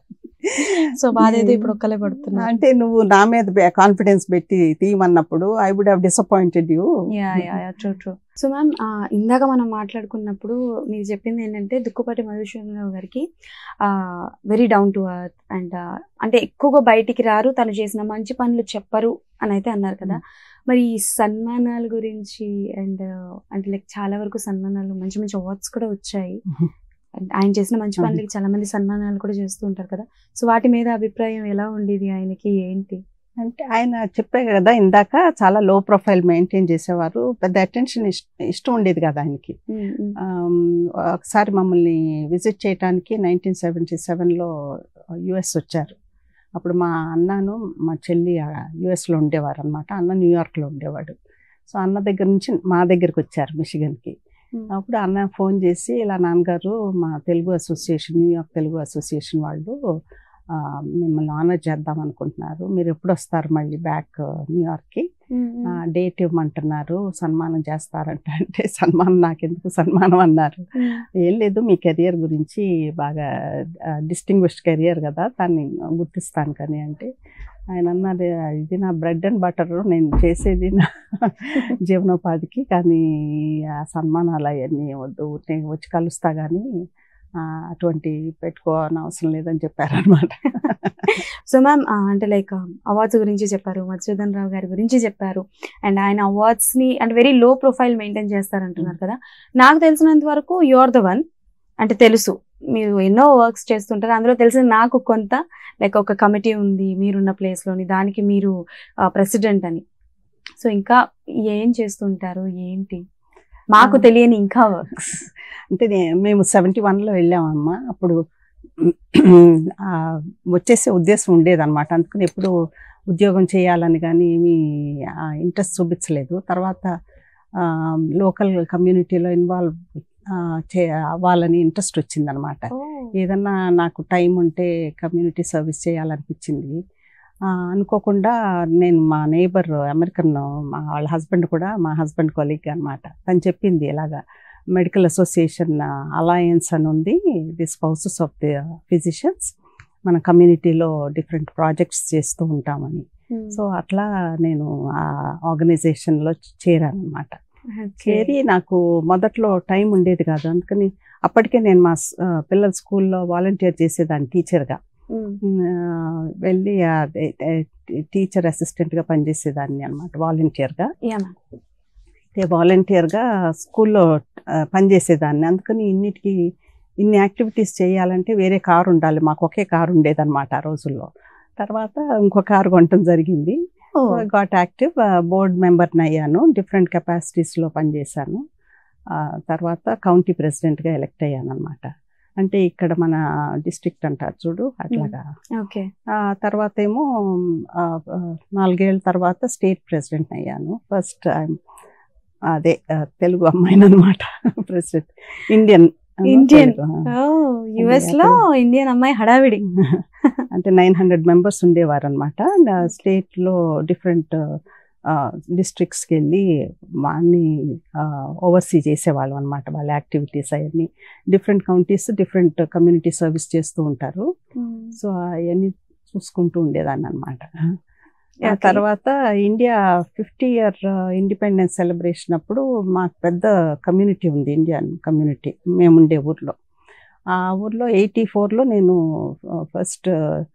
సో బాధ ఏదో ఇప్పుడు ఒక్కలే పడుతున్నారు అంటే నువ్వు నా మీద కాన్ఫిడెన్స్ పెట్టి తీయమన్నప్పుడు I would have disappointed you yeah yeah yeah true true so ma'am ఇందాక మనం మాట్లాడుకున్నప్పుడు మీరు చెప్పింది ఏంటంటే దుక్కుపాటి మధుసూదనరావు గారికి very down to earth and అంటే ఎక్కువగా బయటికి రారు తను చేసిన మంచి పనులు చెప్పరు అని అయితే అన్నారు కదా మరి ఈ సన్మానాల గురించి అండ్ అంటే లైక్ చాలా వరకు సన్మానాలు మంచి మంచి అవార్డ్స్ కూడా వచ్చాయి And ఆయన చేసిన మంచి పనులకి చాలా మంది సన్మానాలు కూడా చేస్తూ ఉంటారు కదా సో వాటి మీద అభిప్రాయం ఎలా ఉండేది ఆయనకి ఏంటి అంటే ఆయన చెప్పే కదా ఇందాక చాలా లో ప్రొఫైల్ మెయింటైన్ చేసేవారు పెద్ద అటెన్షన్ ఇష్టం ఉండేది కదా ఆయనకి ఉమ్, ఉమ్, ఆమ్, ఒకసారి మమ్మల్ని విజిట్ చేయడానికి నైన్టీన్ సెవెంటీ సెవెన్లో యుఎస్ వచ్చారు అప్పుడు మా అన్నను మా చెల్లి యుఎస్లో ఉండేవారు అనమాట అన్న న్యూయార్క్లో ఉండేవాడు సో అన్న దగ్గర నుంచి మా దగ్గరికి వచ్చారు మిషిగన్కి ఉమ్. అప్పుడు అన్న ఫోన్ చేసి ఇలా నాన్నగారు మా Telugu association New York Telugu association వాళ్ళు ఆ, మిమ్మల్ని ఆనర్ చేద్దాం అనుకుంటున్నారు మీరు ఎప్పుడు వస్తారు మళ్ళీ బ్యాక్ న్యూయార్క్కి ఉమ్, ఆ, ఉమ్, డేట్ ఇవ్వమంటున్నారు సన్మానం చేస్తారంట అంటే సన్మానం నాకెందుకు సన్మానం అన్నారు ఉమ్. ఏం లేదు మీ కెరియర్ గురించి బాగా డిస్టింగ్విష్డ్ కెరియర్ కదా దాన్ని గుర్తిస్తాను కానీ అంటే ఆయన అన్నారు ఇది నా బ్రెడ్ అండ్ బటర్ నేను చేసేది నా జీవనోపాధికి కానీ ఆ సన్మానాలు అవన్నీ వద్దు నేను వచ్చి కలుస్తా కానీ ఆ, అటువంటి పెట్టుకోని అవసరం లేదని చెప్పారనమాట సో మ్యామ్ అంటే లైక్ అవార్డ్స్ గురించి చెప్పారు మధుసూదన్ రావు గారి గురించి చెప్పారు అండ్ ఆయన అవార్డ్స్ ని అంటే వెరీ లో ప్రొఫైల్ మెయింటైన్ చేస్తారంటున్నారు కదా నాకు తెలిసినంత వరకు యువర్ ద వన్ అంటే తెలుసు మీరు ఎన్నో వర్క్స్ చేస్తుంటారు అందులో తెలిసిన నాకు కొంత లైక్ ఒక కమిటీ ఉంది మీరున్న place లోని దానికి మీరు ప్రెసిడెంట్ అని సో ఇంకా ఏం చేస్తుంటారు ఏంటి మాకు ఆ. తెలియని ఇంకా వర్క్స్ అంటే నే- మేము సెవెంటీ వన్లో వెళ్ళామమ్మా అప్పుడు ఆ, వచ్చేసే ఉద్దేశం ఉండేదన్నమాట అందుకని ఎప్పుడు ఉద్యోగం చేయాలని కానీ ఏమీ ఇంట్రెస్ట్ చూపించలేదు తర్వాత లోకల్ కమ్యూనిటీలో ఇన్వాల్వ్ చే అవ్వాలని ఇంట్రెస్ట్ వచ్చిందనమాట ఏదన్నా నాకు టైం ఉంటే కమ్యూనిటీ సర్వీస్ చేయాలనిపించింది ఆ, అనుకోకుండా నేను మా నేబర్ అమెరికన్ మా వాళ్ళ హస్బెండ్ కూడా మా హస్బెండ్ కొలీగ్ అనమాట తను చెప్పింది ఇలాగా మెడికల్ అసోసియేషన్ అలయన్స్ అని ఉంది the spouses of the physicians మన కమ్యూనిటీలో డిఫరెంట్ ప్రాజెక్ట్స్ చేస్తూ ఉంటామని సో అట్లా నేను ఆ ఆర్గనైజేషన్లో చేరాను అనమాట చేరి నాకు మొదట్లో టైం ఉండేది కాదు అందుకని అప్పటికే నేను మా స్- ఆ, పిల్లల స్కూల్లో వాలంటీర్ చేసేదాన్ని టీచర్గా వెళ్ళి టీచర్ అసిస్టెంట్గా పనిచేసేదాన్ని అనమాట వాలంటీర్గా యా అయితే వాలంటీర్గా స్కూల్లో ఆ, పనిచేసేదాన్ని అందుకని ఇన్నిటికి ఇన్ని యాక్టివిటీస్ చేయాలంటే వేరే కారు ఉండాలి మాకు ఒకే కారు ఉండేదన్నమాట ఆ రోజుల్లో తర్వాత ఇంకో కారు కొనటం జరిగింది గాట్ యాక్టివ్ బోర్డ్ మెంబర్ని అయ్యాను డిఫరెంట్ కెపాసిటీస్లో పనిచేశాను ఆ, తర్వాత కౌంటీ ప్రెసిడెంట్గా ఎలక్ట్ అయ్యాను అనమాట అంటే ఇక్కడ మన డిస్ట్రిక్ట్ అంటారు చూడు అట్లాగా ఓకే ఆ తర్వాత ఏమో ఆ, ఆ, నాలుగేళ్ల తర్వాత స్టేట్ ప్రెసిడెంట్ అయ్యాను ఫస్ట్ అదే ఆ, తెలుగు అమ్మాయిని అనమాట ప్రెసిడెంట్ ఇండియన్ Indian. తెలుగు, ఆ. యుఎస్ లో ఇండియన్ అమ్మాయి హడావిడి అంటే నైన్ హండ్రెడ్ మెంబర్స్ ఉండేవారు అనమాట అండ్ స్టేట్లో డిఫరెంట్ డిస్ట్రిక్ట్స్కి వెళ్ళి అన్ని ఓవర్సీ చేసేవాళ్ళం అనమాట వాళ్ళ యాక్టివిటీస్ అవన్నీ different counties different community service చేస్తూ ఉంటారు సో అవన్నీ చూసుకుంటూ ఉండేదాన్ని అనమాట ఆ Okay. తర్వాత India fifty year independence celebration అప్పుడు మాకు పెద్ద కమ్యూనిటీ ఉంది ఇండియన్ కమ్యూనిటీ మేము ఉండే ఊర్లో ఆ ఊర్లో ఎయిటీ ఫోర్లో నేను ఫస్ట్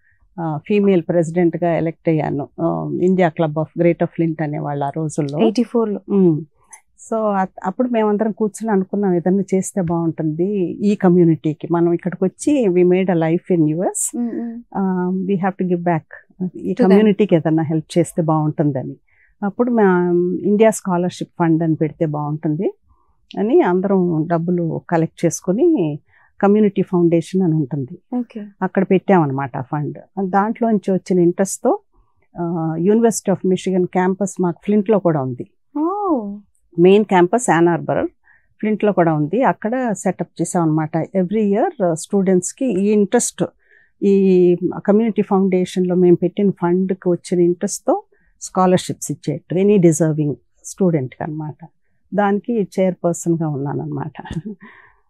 ఫీమేల్ ప్రెసిడెంట్గా ఎలక్ట్ అయ్యాను India club of greater Flint అనేవాళ్ళు ఆ రోజుల్లో ఎయిటీ ఫోర్ లో మ్మ్. సో అట్- అప్పుడు మేమందరం కూర్చుని అనుకున్నాం ఏదన్నా చేస్తే బాగుంటుంది ఈ కమ్యూనిటీకి మనం ఇక్కడికి వచ్చి we made a life in US we have to give back ఈ To them. కమ్యూనిటీకి ఏదన్నా హెల్ప్ చేస్తే బాగుంటుందని అప్పుడు మా ఇండియా స్కాలర్షిప్ ఫండ్ అని పెడితే బాగుంటుంది అని అందరం డబ్బులు కలెక్ట్ చేసుకుని కమ్యూనిటీ ఫౌండేషన్ అని ఉంటుంది ఓకే అక్కడ పెట్టామన్నమాట ఆ ఫండ్ దాంట్లోంచి వచ్చిన ఇంట్రెస్ట్తో యూనివర్సిటీ ఆఫ్ మిషిగన్ క్యాంపస్ మాకు ఫ్లింట్లో కూడా ఉంది ఓ మెయిన్ క్యాంపస్ యాన్ హార్బర్ ఫ్లింట్లో కూడా ఉంది అక్కడ సెటప్ చేసాం అనమాట ఎవ్రీ ఇయర్ స్టూడెంట్స్కి ఈ ఇంట్రెస్ట్ ఈ కమ్యూనిటీ ఫౌండేషన్లో మేము పెట్టిన ఫండ్కి వచ్చిన ఇంట్రెస్ట్తో స్కాలర్షిప్స్ ఇచ్చేట్టు ఎనీ డిజర్వింగ్ స్టూడెంట్కి అనమాట దానికి చైర్పర్సన్గా ఉన్నాను అనమాట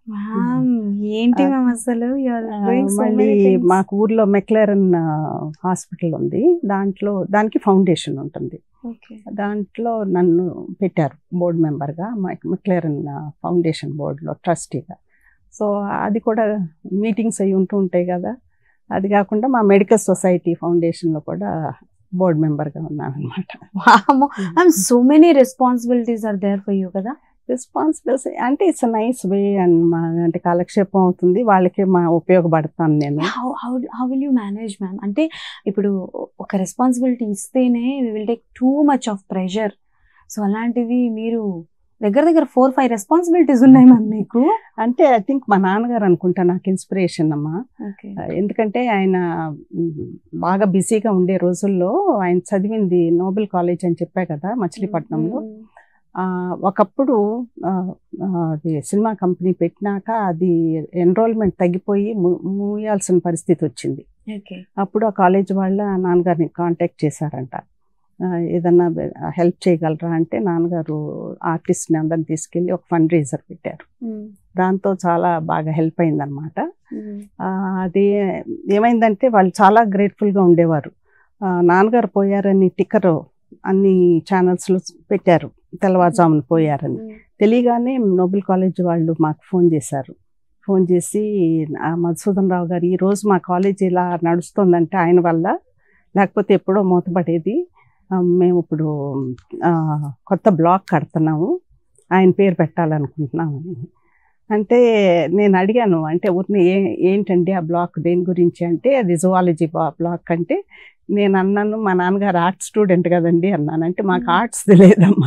మ్యామ్ ఏంటి మ్యామ్ అసలు You are ఆ, doing so మళ్ళీ many things. మాకు ఊర్లో మెక్లరన్ హాస్పిటల్ ఉంది దాంట్లో దానికి ఫౌండేషన్ ఉంటుంది Okay. దాంట్లో నన్ను పెట్టారు బోర్డు మెంబర్గా మెక్లరన్ ఫౌండేషన్ బోర్డులో ట్రస్టీగా సో అది కూడా మీటింగ్స్ అవి ఉంటూ ఉంటాయి కదా అది కాకుండా మా మెడికల్ సొసైటీ ఫౌండేషన్లో కూడా బోర్డు మెంబర్గా ఉన్నాను అనమాట వామ్మో ma'am so many responsibilities are there for you కదా రెస్పాన్సిబిలిటీ అంటే ఇట్స్ నైస్ వే అండ్ మా అంటే కాలక్షేపం అవుతుంది వాళ్ళకి మా ఉపయోగపడతాను నేను how how how will you manage ma'am అంటే ఇప్పుడు ఒక రెస్పాన్సిబిలిటీ ఇస్తేనే we will take too much of pressure so అలాంటిది మీరు దగ్గర దగ్గర ఫోర్ ఫైవ్ రెస్పాన్సిబిలిటీస్ ఉన్నాయి మ్యామ్ మీకు అంటే ఐ థింక్ మా నాన్నగారు అనుకుంటా నాకు ఇన్స్పిరేషన్ అమ్మా ఓకే ఎందుకంటే ఆయన మ్, బాగా బిజీగా ఉండే రోజుల్లో ఆయన చదివింది నోబెల్ కాలేజ్ అని చెప్పా కదా మచిలీపట్నంలో ఆ, ఒకప్పుడు ఆ, ఆ, అది సినిమా కంపెనీ పెట్టినాక అది ఎన్రోల్మెంట్ తగ్గిపోయి ము- మూయాల్సిన పరిస్థితి వచ్చింది ఓకే అప్పుడు ఆ కాలేజ్ వాళ్ళ నాన్నగారిని కాంటాక్ట్ చేశారంట ఆ, ఏదన్నా హెల్ప్ చేయగలరా అంటే నాన్నగారు ఆర్టిస్ట్ని అందరిని తీసుకెళ్ళి ఒక ఫండ్ రేజర్ పెట్టారు దాంతో చాలా బాగా హెల్ప్ అయిందనమాట ఆ, అది ఏమైందంటే వాళ్ళు చాలా గ్రేట్ఫుల్గా ఉండేవారు ఆ, నాన్నగారు పోయారని టిక్కర్ అన్ని ఛానల్స్లో పెట్టారు తెల్లవారుజామున పోయారని తెలియగానే నోబెల్ కాలేజ్ వాళ్ళు మాకు ఫోన్ చేశారు ఫోన్ చేసి "ఆ, మధుసూదన్ రావు గారు ఈ రోజు మా కాలేజ్ ఇలా నడుస్తుందంటే ఆయన వల్ల లేకపోతే ఎప్పుడో మూతపడేది ఆ, మేము ఇప్పుడు ఆ, కొత్త బ్లాక్ కడుతున్నాము ఆయన పేరు పెట్టాలనుకుంటున్నామని అంటే నేను అడిగాను అంటే ఊరిని ఏ ఏంటండి ఆ బ్లాక్ దేని గురించి అంటే అది జువాలజీ బ్లాక్ అంటే నేను అన్నాను మా నాన్నగారు ఆర్ట్స్ స్టూడెంట్ కదండి అన్నాను అంటే మాకు మ్మ్. ఆర్ట్స్ లేదమ్మా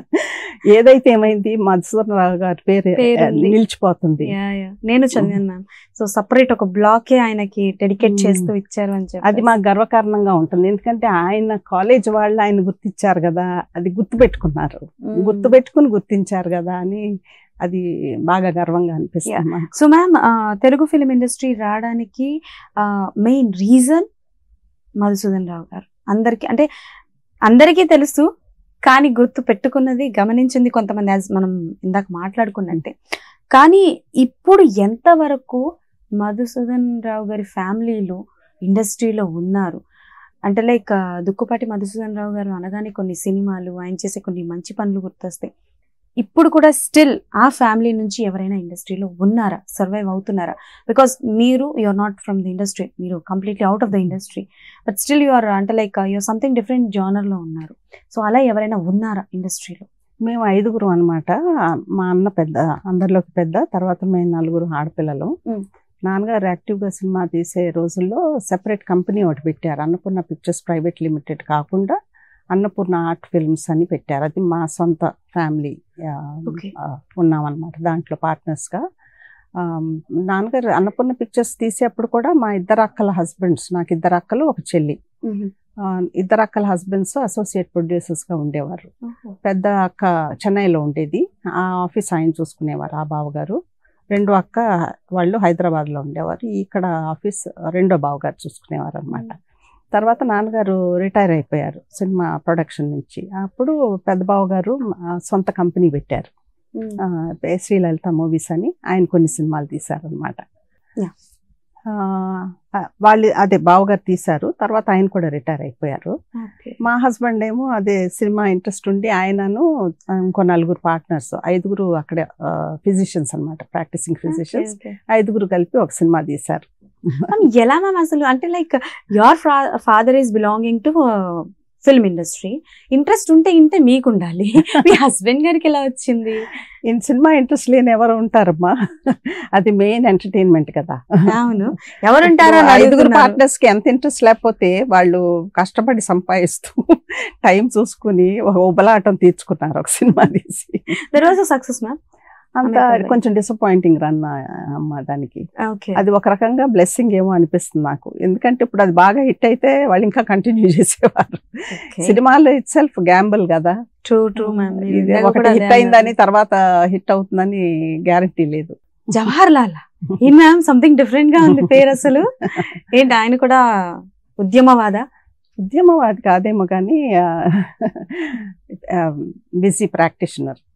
ఏదైతే ఏమైంది మధుసూదన్ రావు గారి పేరు పేరు ఉంది. నిలిచిపోతుంది యా యా నేను చదివాను మ్యామ్ సో సపరేట్ ఒక బ్లాకే ఆయనకి డెడికేట్ మ్మ్. చేస్తూ ఇచ్చారు అని చెప్పి అది మాకు గర్వకారణంగా ఉంటుంది ఎందుకంటే ఆయన కాలేజ్ వాళ్ళు ఆయన గుర్తించారు కదా అది గుర్తు పెట్టుకున్నారు గుర్తు పెట్టుకుని గుర్తించారు కదా అని అది బాగా గర్వంగా అనిపిస్తుంది మాకు. So ma'am Telugu film industry రావడానికి మెయిన్ రీజన్ మధుసూదన్ రావు గారు అందరికి అంటే అందరికీ తెలుసు కానీ గుర్తు పెట్టుకున్నది గమనించింది కొంతమంది as మనం ఇందాక మాట్లాడుకున్నట్టే కానీ ఇప్పుడు ఎంతవరకు మధుసూదన్ రావు గారి ఫ్యామిలీలో ఇండస్ట్రీలో ఉన్నారు అంటే లైక్ దుక్కుపాటి మధుసూదన్ రావు గారు అనగానే కొన్ని సినిమాలు ఆయన చేసే కొన్ని మంచి పనులు గుర్తొస్తాయి ఇప్పుడు కూడా స్టిల్ ఆ ఫ్యామిలీ నుంచి ఎవరైనా ఇండస్ట్రీలో ఉన్నారా సర్వైవ్ అవుతున్నారా బికాస్ మీరు you're not from the industry మీరు completely out of the industry but still you're అంటే లైక్ యూఆర్ సంథింగ్ డిఫరెంట్ జానర్లో ఉన్నారు సో అలా ఎవరైనా ఉన్నారా ఇండస్ట్రీలో మేము ఐదుగురు అన్నమాట మా అన్న పెద్ద అందరిలోకి పెద్ద తర్వాత మేము నలుగురు ఆడపిల్లలు మ్మ్. నాన్నగారు యాక్టివ్గా సినిమా తీసే రోజుల్లో సెపరేట్ కంపెనీ ఒకటి పెట్టారు అన్నపూర్ణ పిక్చర్స్ ప్రైవేట్ లిమిటెడ్ కాకుండా అన్నపూర్ణ ఆర్ట్ ఫిల్మ్స్ అని పెట్టారు అది మా సొంత ఫ్యామిలీ Okay. ఉన్నామన్నమాట దాంట్లో పార్ట్నర్స్గా నాన్నగారు అన్నపూర్ణ పిక్చర్స్ తీసేప్పుడు కూడా మా ఇద్దరు అక్కల హస్బెండ్స్ నాకు ఇద్దరు అక్కలు ఒక చెల్లి ఆ, ఇద్దరు అక్కల హస్బెండ్స్ అసోసియేట్ ప్రొడ్యూసర్స్గా ఉండేవారు పెద్ద అక్క చెన్నైలో ఉండేది ఆ ఆఫీస్ ఆయన చూసుకునేవారు ఆ బావగారు రెండో అక్క వాళ్ళు హైదరాబాద్లో ఉండేవారు ఇక్కడ ఆఫీస్ రెండో బావగారు చూసుకునేవారు అనమాట తర్వాత నాన్నగారు రిటైర్ అయిపోయారు సినిమా ప్రొడక్షన్ నుంచి అప్పుడు పెద్ద బావగారు ఆ, సొంత కంపెనీ పెట్టారు ఆ, శ్రీలలిత మూవీస్ అని ఆయన కొన్ని సినిమాలు తీశారనమాట Yeah. వాళ్ళు అదే బావగారు తీశారు తర్వాత ఆయన కూడా రిటైర్ అయిపోయారు ఓకే మా హస్బెండ్ ఏమో అదే సినిమా ఇంట్రెస్ట్ ఉండి ఆయనను ఆ, ఇంకో నలుగురు పార్ట్నర్స్ ఐదుగురు అక్కడే ఫిజిషియన్స్ అన్నమాట ప్రాక్టీసింగ్ ఫిజిషియన్స్ ఐదుగురు కలిపి ఒక సినిమా తీశారు ఎలా మ్యామ్ అసలు అంటే like your father is belonging to film industry interest ఉంటే ఇంటే మీకు ఉండాలి మీ హస్బెండ్ గారికి ఎలా వచ్చింది ఇన్ సినిమా ఇంట్రెస్ట్ లేని ఎవరు ఉంటారమ్మా అది మెయిన్ ఎంటర్టైన్మెంట్ కదా అవును ఎవరుంటారో అని ఐదుగురు అడుగుతున్నారు. పార్ట్నర్స్ కి ఎంత ఇంట్రెస్ట్ లేకపోతే వాళ్ళు కష్టపడి సంపాదిస్తూ టైం చూసుకుని ఒక ఉబలాటం తీర్చుకున్నారు ఒక సినిమా తీసి There was a success, ma'am. అంత ఆమె కొంచెం డిసప్పాయింటింగ్ రన్ అమ్మ దానికి Okay. అది ఒక రకంగా బ్లెస్సింగ్ ఏమో అనిపిస్తుంది నాకు ఎందుకంటే ఇప్పుడు అది బాగా హిట్ అయితే వాళ్ళు ఇంకా కంటిన్యూ చేసేవారు Okay. సినిమాలో ఇట్ సెల్ఫ్ గ్యాంబుల్ కదా True, true, ma'am. మీరు ఇది ఇందాక ఒకటి కూడా అదే హిట్ అయిందని అన్నారు. తర్వాత హిట్ అవుతుందని గ్యారంటీ లేదు జవహర్ లాల్ ఏం మ్యామ్ సంథింగ్ డిఫరెంట్ గా ఉంది పేరు అసలు ఏంటి ఆయన కూడా ఉద్యమవాద ఉద్యమవాది కాదేమో కానీ busy practitioner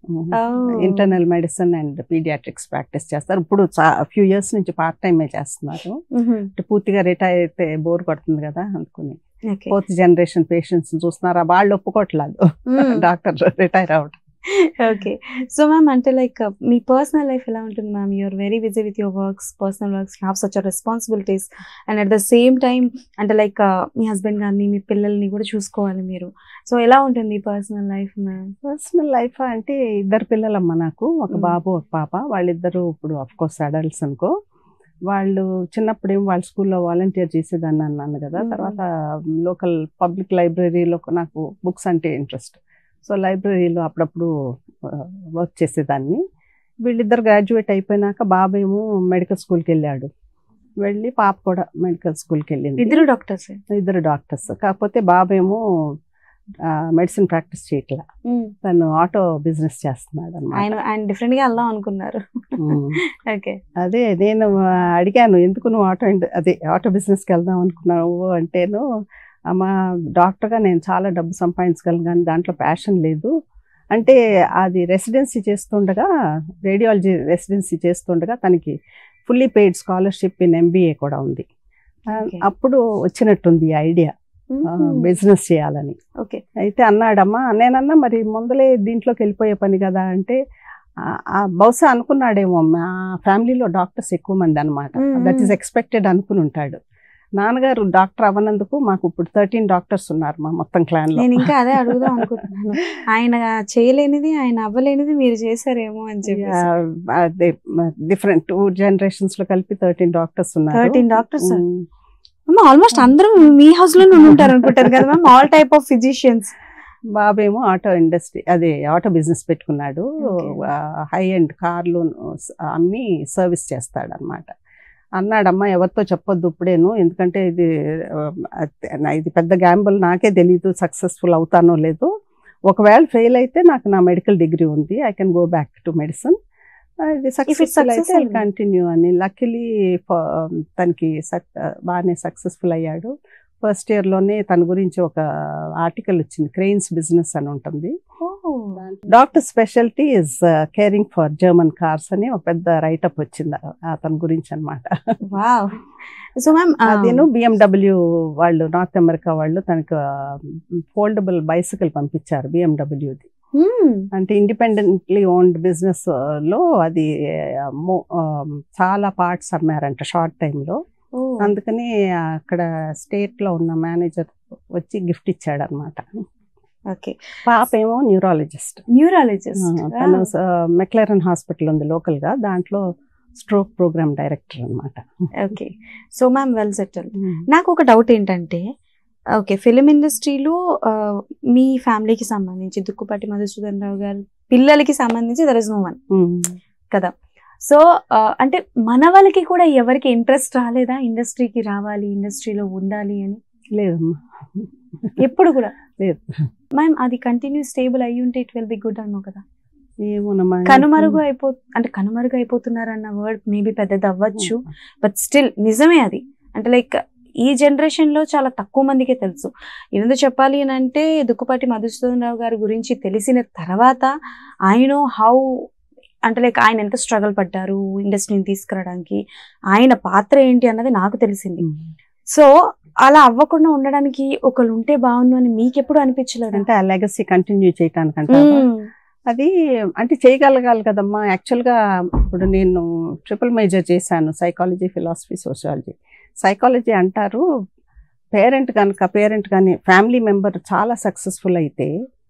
internal medicine and paediatrics practice చేస్తారు ఇప్పుడు ఫ్యూ ఇయర్స్ నుంచి పార్ట్ టైమే చేస్తున్నారు అంటే పూర్తిగా రిటైర్ అయితే బోర్ కొడుతుంది కదా అనుకుని ఓకే ఫోర్త్ జనరేషన్ పేషెంట్స్ చూస్తున్నారా వాళ్ళు ఒప్పుకోవట్లేదు డాక్టర్ రిటైర్ అవడం ఓకే సో మ్యామ్ అంటే లైక్ మీ పర్సనల్ లైఫ్ ఎలా ఉంటుంది ma'am you're very busy with your works personal works have such responsibilities and at the same time అంటే లైక్ మీ హస్బెండ్ గారిని మీ పిల్లల్ని కూడా చూసుకోవాలి మీరు సో ఎలా ఉంటుంది personal life ma'am personal life అంటే ఇద్దరు పిల్లలమ్మ నాకు ఒక Mm. బాబు ఒక పాప వాళ్ళిద్దరు ఇప్పుడు అఫ్ కోర్స్ అడల్ట్స్ అనుకో వాళ్ళు చిన్నప్పుడు ఏం వాళ్ళ స్కూల్లో వాలంటీర్ చేసేదాన్ని అన్నాను కదా Mm. తర్వాత లోకల్ పబ్లిక్ లైబ్రరీలో నాకు బుక్స్ అంటే ఇంట్రెస్ట్ సో లైబ్రరీలో అప్పుడప్పుడు వర్క్ చేసేదాన్ని వీళ్ళిద్దరు గ్రాడ్యుయేట్ అయిపోయినాక బాబు ఏమో మెడికల్ స్కూల్కి వెళ్ళాడు వెళ్ళి పాప కూడా మెడికల్ స్కూల్కి వెళ్ళింది ఇద్దరు డాక్టర్స్ ఇద్దరు డాక్టర్స్ కాకపోతే బాబేమో మెడిసిన్ ప్రాక్టీస్ చేయట్లా తను ఆటో బిజినెస్ చేస్తున్నాడు ఆయన అనమాట ఆయన డిఫరెంట్ గా వెళ్దాం అనుకున్నారు ఓకే అదే నేను ఆ, అడిగాను ఎందుకు నువ్వు ఆటో ఇండ- అదే ఆటో బిజినెస్కి వెళ్దాం అనుకున్నావు అంటేను అమ్మ డాక్టర్గా నేను చాలా డబ్బు సంపాదించగలను కానీ దాంట్లో ప్యాషన్ లేదు అంటే అది రెసిడెన్సీ చేస్తుండగా రేడియాలజీ రెసిడెన్సీ చేస్తుండగా తనకి fully paid scholarship in MBA కూడా ఉంది ఆ, Okay. అప్పుడు వచ్చినట్టుంది ఈ ఐడియా బిజినెస్ చేయాలని ఓకే అయితే అన్నాడమ్మా నేనన్నా మరి ముందలే దీంట్లోకి వెళ్ళిపోయే పని కదా అంటే ఆ- ఆ బహుశా అనుకున్నాడేమో మా ఫ్యామిలీలో డాక్టర్స్ ఎక్కువ మంది అనమాట మ్మ్. దట్ ఈస్ ఎక్స్పెక్టెడ్ అనుకుని ఉంటాడు నాన్నగారు డాక్టర్ అవ్వనందుకు మాకు ఇప్పుడు థర్టీన్ డాక్టర్స్ ఉన్నారు మా మొత్తం క్లాన్ లో నేను ఇంకా అదే అడుగుదాం అనుకుంటున్నాను ఆయన చేయలేనిది ఆయన అవ్వలేనిది మీరు చేశారేమో అని చెప్పి అదే డిఫరెంట్ టూ జనరేషన్స్ లో కలిపి థర్టీన్ డాక్టర్స్ ఉన్నారు థర్టీన్ డాక్టర్స్ మ్మ్. ఆల్మోస్ట్ అందరూ మీ హౌస్ లోనే ఉంటారు అనుకుంటాను కదా ma'am all type of physicians బాబేమో ఆటో ఇండస్ట్రీ అదే ఆటో బిజినెస్ పెట్టుకున్నాడు Okay. హై అండ్ కార్లు అమ్మి సర్వీస్ చేస్తాడు అనమాట అన్నాడమ్మా ఎవరితో చెప్పొద్దు ఇప్పుడేను ఎందుకంటే ఇది ఆ, అది- ఇది పెద్ద గ్యాంబుల్ నాకే తెలియదు సక్సెస్ఫుల్ అవుతానో లేదో ఒకవేళ ఫెయిల్ అయితే నాకు నా మెడికల్ డిగ్రీ ఉంది I can go back to medicine ఇది సక్సెస్ఫుల్ అయితే successful. కంటిన్యూ అని లక్కీలీ తనకి సక్- బాగానే సక్సెస్ఫుల్ అయ్యాడు ఫస్ట్ ఇయర్ లోనే తన గురించి ఒక ఆర్టికల్ వచ్చింది క్రెయిన్స్ బిజినెస్ అని ఉంటుంది doctor speciality is caring for German cars అని ఒక పెద్ద రైటప్ వచ్చింది ఆ- అతని గురించి అనమాట వావ్ సో మ్యామ్ అదేను బిఎండబ్ల్యూ వాళ్ళు నార్త్ అమెరికా వాళ్ళు తనకు ఫోల్డబుల్ బైసికల్ పంపించారు బిఎండబ్ల్యూది అంటే ఇండిపెండెంట్లీ ఓన్డ్ బిజినెస్ లో అది ఆ, మో- ఆ, చాలా పార్ట్స్ అమ్మారంట షార్ట్ టైంలో అందుకని అక్కడ స్టేట్ లో ఉన్న మేనేజర్ వచ్చి గిఫ్ట్ ఇచ్చాడు అనమాట ఓకే పాప ఏమో న్యూరాలజిస్ట్ న్యూరాలజిస్ట్ తను మెక్లరన్ హాస్పిటల్ ఉంది లోకల్ గా దాంట్లో స్ట్రోక్ ప్రోగ్రామ్ డైరెక్టర్ అనమాట okay so ma'am well settle నాకు ఒక డౌట్ ఏంటంటే ఓకే ఫిలిం ఇండస్ట్రీలో మీ ఫ్యామిలీకి సంబంధించి దుక్కుపాటి మధుసూదన్ రావు గారి పిల్లలకి సంబంధించి దర్ ఇస్ నో వన్ కదా సో అంటే మన వాళ్ళకి కూడా ఎవరికి ఇంట్రెస్ట్ రాలేదా ఇండస్ట్రీకి రావాలి ఇండస్ట్రీలో ఉండాలి అని లేదమ్మా ఎప్పుడు కూడా లేదు. మ్యామ్ అది కంటిన్యూ స్టేబుల్ అయ్యి ఉంటే ఇట్ విల్ బి గుడ్ అన్నావు కదా ఏమోనమ్మా కనుమరుగు అయిపో అంటే కనుమరుగు అయిపోతున్నారన్న వర్డ్ మేబీ పెద్దది అవ్వచ్చు బట్ స్టిల్ నిజమే అది అంటే లైక్ ఈ జనరేషన్ లో చాలా తక్కువ మందికే తెలుసు ఎందుకు చెప్పాలి అని అంటే దుక్కుపాటి మధుసూదన్ రావు గారి గురించి తెలిసిన తర్వాత ఐ నో హౌ అంటే లైక్ ఆయన ఎంత స్ట్రగుల్ పడ్డారు ఇండస్ట్రీని తీసుకురావడానికి ఆయన పాత్ర ఏంటి అన్నది నాకు తెలిసింది సో అలా అవ్వకుండా ఉండడానికి ఒకళ్ళు ఉంటే బాగుండు అని మీకెప్పుడు అనిపించలేదు అంటే ఆ లెగసీ కంటిన్యూ చేయటానికంటే అది అంటే చేయగలగాలి కదమ్మా యాక్చువల్గా ఇప్పుడు నేను ట్రిపుల్ మేజర్ చేశాను సైకాలజీ ఫిలాసఫీ సోషాలజీ సైకాలజీ అంటారు పేరెంట్ కనుక పేరెంట్ కానీ ఫ్యామిలీ మెంబర్ చాలా సక్సెస్ఫుల్ అయితే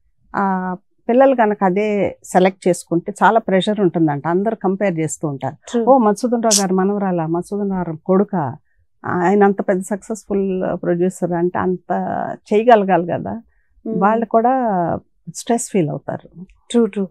ఆ పిల్లలు కనుక అదే సెలెక్ట్ చేసుకుంటే చాలా ప్రెషర్ ఉంటుందంట అందరు కంపేర్ చేస్తూ ఉంటారు ఓ మధుసూదన్ రావు గారు మనవరాల మధుసూదన్ రావు కొడుక ఆయన అంత పెద్ద సక్సెస్ఫుల్ ప్రొడ్యూసర్ అంటే అంత చేయగలగాలి కదా వాళ్ళు కూడా స్ట్రెస్ ఫీల్ అవుతారు ట్రూ ట్రూ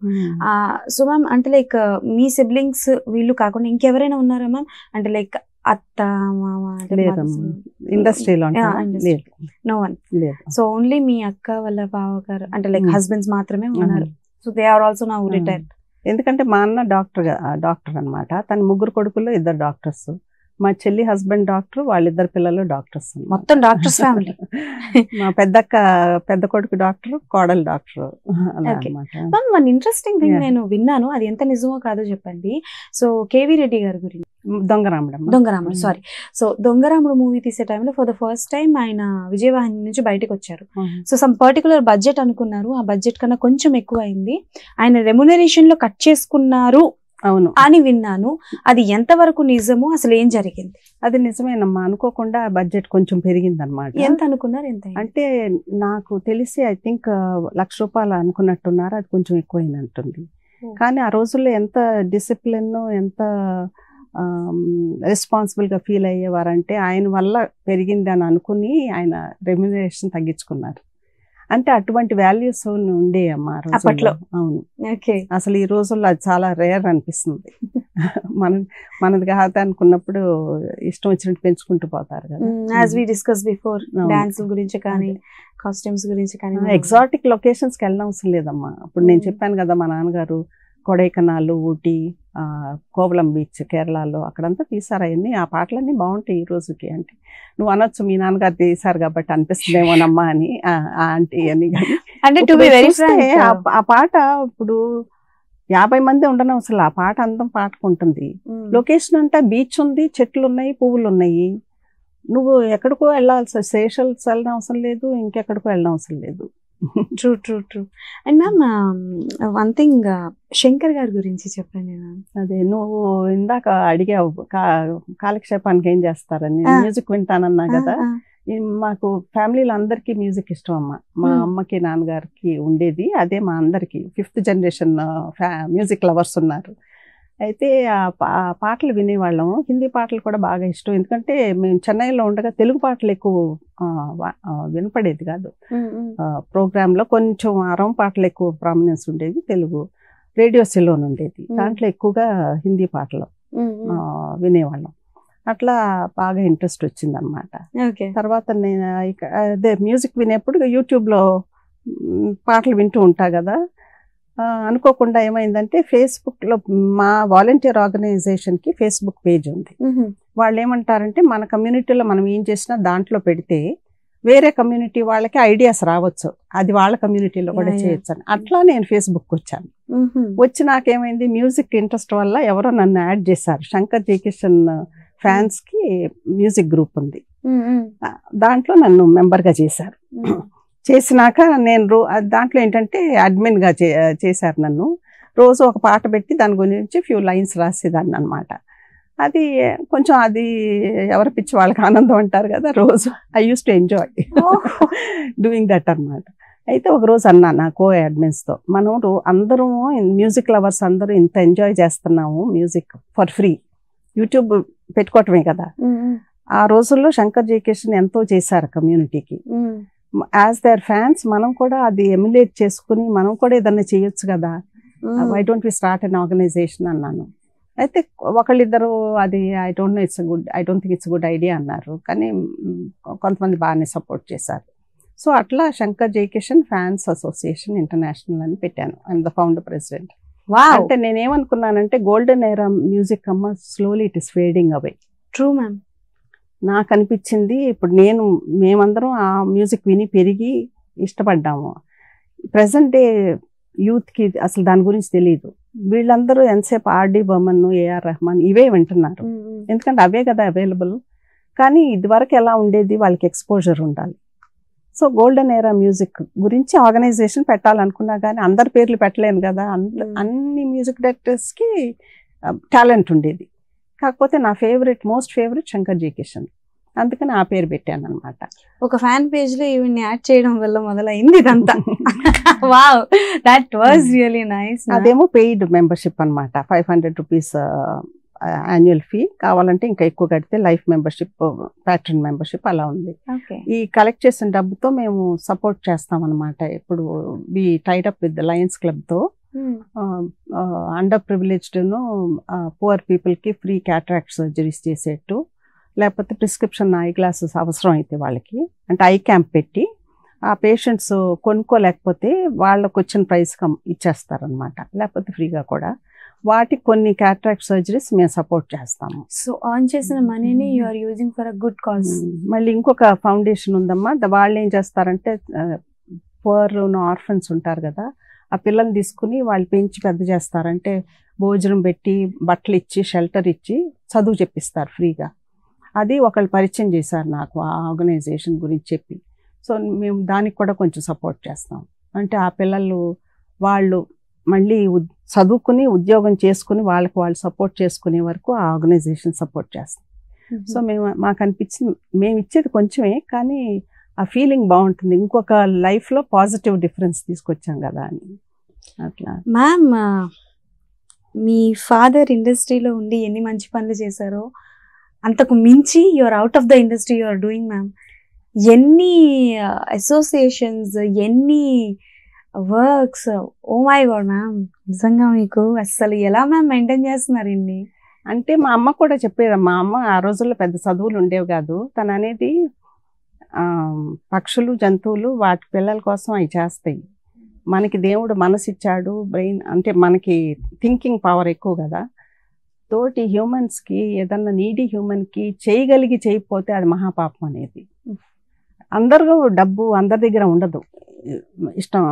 సో మ్యామ్ అంటే లైక్ మీ సిబ్లింగ్స్ వీళ్ళు కాకుండా ఇంకెవరైనా ఉన్నారా మ్యామ్ అంటే లైక్ అత్త మామ లేదమ్మా ఇండస్ట్రీలో Yeah, industry. లేదు నో వన్ లేదు సో ఓన్లీ మీ అక్క వాళ్ళ బావ గారు అంటే లైక్ Hmm. హస్బెండ్స్ మాత్రమే ఉన్నారు సో దే ఆర్ ఆల్సో నా రిటైర్ ఎందుకంటే మా అన్న డాక్టర్ డాక్టర్ అన్నమాట తన ముగ్గురు కొడుకుల్లో ఇద్దరు డాక్టర్స్ మా చెల్లి హస్బెండ్ డాక్టర్ వాళ్ళిద్దరు పిల్లలు డాక్టర్స్ మొత్తం డాక్టర్స్ ఫ్యామిలీ మా పెద్దక్క పెద్ద కొడుకు డాక్టర్ కోడలు డాక్టర్ అలా Okay. అన్నమాట ma'am one interesting thing Yeah. నేను విన్నాను అది ఎంత నిజమో కాదో చెప్పండి సో కేవీ రెడ్డి గారి గురించి దొంగరాముడమ్మ Dongaramudu Mm. Sorry so Dongaramudu movie తీసే టైంలో ఫర్ ద ఫస్ట్ టైం ఆయన విజయవాహిని నుంచి బయటకు వచ్చారు సో సమ్ పర్టికులర్ బడ్జెట్ అనుకున్నారు ఆ బడ్జెట్ కన్నా కొంచెం ఎక్కువ అయింది ఆయన రెమ్యునరేషన్ లో కట్ చేసుకున్నారు అవును అని విన్నాను అది ఎంతవరకు నిజము అసలు ఏం జరిగింది అది నిజమేనమ్మా అనుకోకుండా బడ్జెట్ కొంచెం పెరిగింది అనమాట ఎంత అనుకున్నారు ఎంత అయింది? అంటే నాకు తెలిసి ఐ థింక్ లక్ష రూపాయలు అనుకున్నట్టున్నారు అది కొంచెం ఎక్కువైనట్టుంది Oh. కానీ ఆ రోజుల్లో ఎంత డిసిప్లిన్ ఎంత రెస్పాన్సిబుల్ గా ఫీల్ అయ్యేవారంటే ఆయన వల్ల పెరిగింది అని అనుకుని ఆయన రెమ్యునరేషన్ తగ్గించుకున్నారు అంటే అటువంటి వాల్యూస్ ఉండే అమ్మా ఆ రోజుల్లో. అప్పట్లో. అవును ఓకే అసలు ఈ రోజుల్లో అది చాలా రేర్ అనిపిస్తుంది మన మనది కాదు అనుకున్నప్పుడు ఇష్టం వచ్చినట్టు పెంచుకుంటూ పోతారు కదా యాజ్ వి డిస్కస్ బిఫోర్ అవును. డాన్స్ గురించి కానీ కాస్ట్యూమ్స్ గురించి కానీ ఎగ్జాటిక్ లొకేషన్స్ కి వెళ్ళడం అవసరం లేదమ్మా ఇప్పుడు నేను Mm. చెప్పాను కదా మా నాన్నగారు కొడైకెనాల్ ఊటీ ఆ, కోవలం బీచ్ కేరళలో అక్కడంతా తీసారు అవన్నీ ఆ పాటలన్నీ బాగుంటాయి ఈ రోజుకి అంటే నువ్వు అనొచ్చు మీ నాన్నగారు తీశారు కాబట్టి అనిపిస్తుందేమోనమ్మా అని ఆ ఆ ఆంటీ అని కానీ అంటే టు బి ఇప్పుడు వెరీ చూస్తే ఆ- ఆ పాట ఇప్పుడు యాభై మంది ఉండడం అసలు ఆ పాట అందం పాటకుంటుంది లొకేషన్ అంటే బీచ్ ఉంది చెట్లు ఉన్నాయి పువ్వులు ఉన్నాయి నువ్వు ఎక్కడికో వెళ్ళాల్సి సేషల్స్ వెళ్ళడం అవసరం లేదు ఇంకెక్కడికో వెళ్ళడం అవసరం లేదు true true true and ma'am one thing Shankar garu గురించి చెప్పండి మ్యామ్ అదే నువ్వు ఇందాక అడిగావు కా- కాలక్షేపానికి ఏం చేస్తారని ఆ. మ్యూజిక్ వింటానన్నా కదా ఈ మాకు ఫ్యామిలీలో అందరికీ మ్యూజిక్ ఇష్టం అమ్మ మా Hmm. అమ్మకి నాన్నగారికి ఉండేది అదే మా అందరికి ఫిఫ్త్ జనరేషన్ మ్యూజిక్ లవర్స్ ఉన్నారు అయితే ఆ పా- ఆ పాటలు వినేవాళ్ళం హిందీ పాటలు కూడా బాగా ఇష్టం ఎందుకంటే మేము చెన్నైలో ఉండగా తెలుగు పాటలు ఎక్కువ ఆ, వా- ఆ, వినపడేది కాదు ప్రోగ్రాంలో కొంచెం అరం పాటలు ఎక్కువ ప్రామినెన్స్ ఉండేది తెలుగు రేడియో సెలోన్ ఉండేది Hmm. దాంట్లో ఎక్కువగా హిందీ పాటలు ఆ, వినేవాళ్ళం అట్లా బాగా ఇంట్రెస్ట్ వచ్చిందనమాట ఓకే తర్వాత నేను ఇక అదే మ్యూజిక్ వినేప్పుడు యూట్యూబ్లో మ్, పాటలు వింటూ ఉంటా కదా ఆ, అనుకోకుండా ఏమైందంటే ఫేస్బుక్లో మా వాలంటీర్ ఆర్గనైజేషన్కి ఫేస్బుక్ పేజ్ ఉంది వాళ్ళు ఏమంటారంటే మన కమ్యూనిటీలో మనం ఏం చేసినా దాంట్లో పెడితే వేరే కమ్యూనిటీ వాళ్ళకి ఐడియాస్ రావచ్చు అది వాళ్ళ కమ్యూనిటీలో కూడా Yeah, yeah. చేయొచ్చు అని అట్లా నేను ఫేస్బుక్ వచ్చాను వచ్చి నాకేమైంది మ్యూజిక్ ఇంట్రెస్ట్ వల్ల ఎవరో నన్ను యాడ్ చేశారు శంకర్ జయకిషన్ ఫ్యాన్స్ కి మ్యూజిక్ గ్రూప్ ఉంది దాంట్లో నన్ను మెంబర్ గా చేశారు చేసినాక నేను రో అది దాంట్లో ఏంటంటే అడ్మిన్ గా చే- చేశారు నన్ను రోజు ఒక పాట పెట్టి దాని గురించి ఫ్యూ లైన్స్ రాసేదాన్ని అనమాట అది కొంచెం అది ఎవరి పిచ్చి వాళ్ళకి ఆనందం అంటారు కదా రోజు I use to enjoy doing that అన్నమాట అయితే ఒక రోజు అన్నా నా కో తో మనం రో- అందరం మ్యూజిక్ లవర్స్ అందరూ ఇంత ఎంజాయ్ చేస్తున్నాము మ్యూజిక్ ఫర్ ఫ్రీ యూట్యూబ్ పెట్టుకోవటమే కదా ఆ రోజుల్లో శంకర్ జయకిషన్ ఎంతో చేశారు కమ్యూనిటీకి యాజ్ దర్ ఫ్యాన్స్ మనం కూడా అది ఎమ్యులేట్ చేసుకుని మనం కూడా ఏదన్నా చేయొచ్చు కదా why don't we start an organisation అన్నాను అయితే ఒకళ్ళిద్దరు అది I don't know it's good I don't think it's good idea అన్నారు కానీ మ్, కొంతమంది బాగానే సపోర్ట్ చేశారు సో అట్లా Shankar Jaikishan fans association international అని పెట్టాను I'm the founder president wow అంటే నేనేమనుకున్నానంటే గోల్డెన్ ఎరా మ్యూజిక్ అమ్మ slowly it is fading away true ma'am నాకు అనిపించింది ఇప్పుడు నేను మేమందరం ఆ మ్యూజిక్ విని పెరిగి ఇష్టపడ్డాము ప్రజెంట్ డే యూత్కి అసలు దాని గురించి తెలియదు వీళ్ళందరూ ఎంతసేపు ఆర్డి బొమ్మన్ ఏఆర్ రెహమాన్ ఇవే వింటున్నారు ఎందుకంటే అవే కదా అవైలబుల్ కానీ ఇదివరకు ఎలా ఉండేది వాళ్ళకి ఎక్స్పోజర్ ఉండాలి సో గోల్డెన్ ఏరా మ్యూజిక్ గురించి ఆర్గనైజేషన్ పెట్టాలనుకున్నా కానీ అందరి పేర్లు పెట్టలేను కదా అంత- Mm. అన్ని మ్యూజిక్ డైరెక్టర్స్కి టాలెంట్ ఉండేది కాకపోతే నా favourite most favourite Shankar Jaikishan అందుకని ఆ పేరు పెట్టాను అనమాట ఒక ఫ్యాన్ పేజ్ లో ఈవిడ్ని యాడ్ చేయడం వల్ల మొదలైంది ఇదంతా wow that was really nice అదేమో పెయిడ్ మెంబర్షిప్ అన్నమాట five hundred rupees annual fee కావాలంటే ఇంకా ఎక్కువ కడితే లైఫ్ మెంబర్షిప్ ప్యాటర్న్ మెంబర్షిప్ అలా ఉంది ఓకే ఈ కలెక్ట్ చేసిన డబ్బుతో మేము సపోర్ట్ చేస్తాం అనమాట ఇప్పుడు we tied up with Lions క్లబ్తో అండర్ ప్రివిలేజ్డ్ను పువర్ పీపుల్కి ఫ్రీ క్యాటరాక్ట్ సర్జరీస్ చేసేట్టు లేకపోతే ప్రిస్క్రిప్షన్ ఐ గ్లాసెస్ అవసరం అయితే వాళ్ళకి అంటే ఐ క్యాంప్ పెట్టి ఆ పేషెంట్స్ కొనుక్కోలేకపోతే వాళ్ళకు వచ్చిన ప్రైస్ కమ్ ఇచ్చేస్తారనమాట లేకపోతే ఫ్రీగా కూడా వాటికి కొన్ని క్యాట్రాక్ట్ సర్జరీస్ మేము సపోర్ట్ చేస్తాము సో ఆన్ చేసిన మనీని you are using for a good cause మళ్ళీ ఇంకొక ఫౌండేషన్ ఉందమ్మా ద- వాళ్ళు ఏం చేస్తారంటే పువర్ ఆర్ఫన్స్ ఉంటారు కదా ఆ పిల్లల్ని తీసుకుని వాళ్ళు పెంచి పెద్ద చేస్తారంటే భోజనం పెట్టి బట్టలు ఇచ్చి షెల్టర్ ఇచ్చి చదువు చెప్పిస్తారు ఫ్రీగా అది ఒకళ్ళు పరిచయం చేశారు నాకు ఆ ఆర్గనైజేషన్ గురించి చెప్పి సో మేము దానికి కూడా కొంచెం సపోర్ట్ చేస్తాం అంటే ఆ పిల్లలు వాళ్ళు మళ్ళీ ఉద్- చదువుకుని ఉద్యోగం చేసుకుని వాళ్ళకి వాళ్ళు సపోర్ట్ చేసుకునే వరకు ఆ ఆర్గనైజేషన్ సపోర్ట్ చేస్తాం సో మేము మాకు అనిపించింది మేము ఇచ్చేది కొంచెమే కానీ ఆ ఫీలింగ్ బాగుంటుంది ఇంకొక లైఫ్లో పాజిటివ్ డిఫరెన్స్ తీసుకొచ్చాం కదా అని అట్లా మ్యామ్ మీ ఫాదర్ ఇండస్ట్రీలో ఉండి ఎన్ని మంచి పనులు చేశారో అంతకు మించి your out of the industry your doing ma'am ఎన్ని అసోసియేషన్స్ ఎన్ని works oh my God ma'am నిజంగా మీకు అసలు ఎలా మ్యామ్ మెయింటైన్ చేస్తున్నారు ఇన్ని అంటే మా అమ్మ కూడా చెప్పేది మా అమ్మ ఆ రోజుల్లో పెద్ద చదువులు ఉండేవి కాదు తను అనేది ఆ, పక్షులు జంతువులు వాటి పిల్లల కోసం అవి చేస్తాయి మనకి దేవుడు మనసు ఇచ్చాడు బ్రెయిన్ అంటే మనకి థింకింగ్ పవర్ ఎక్కువ కదా తోటి హ్యూమన్స్కి ఏదన్నా నీడీ హ్యూమన్కి చేయగలిగి చేయకపోతే అది మహాపాపం అనేది అందరూ డబ్బు అందరి దగ్గర ఉండదు ఇష్టం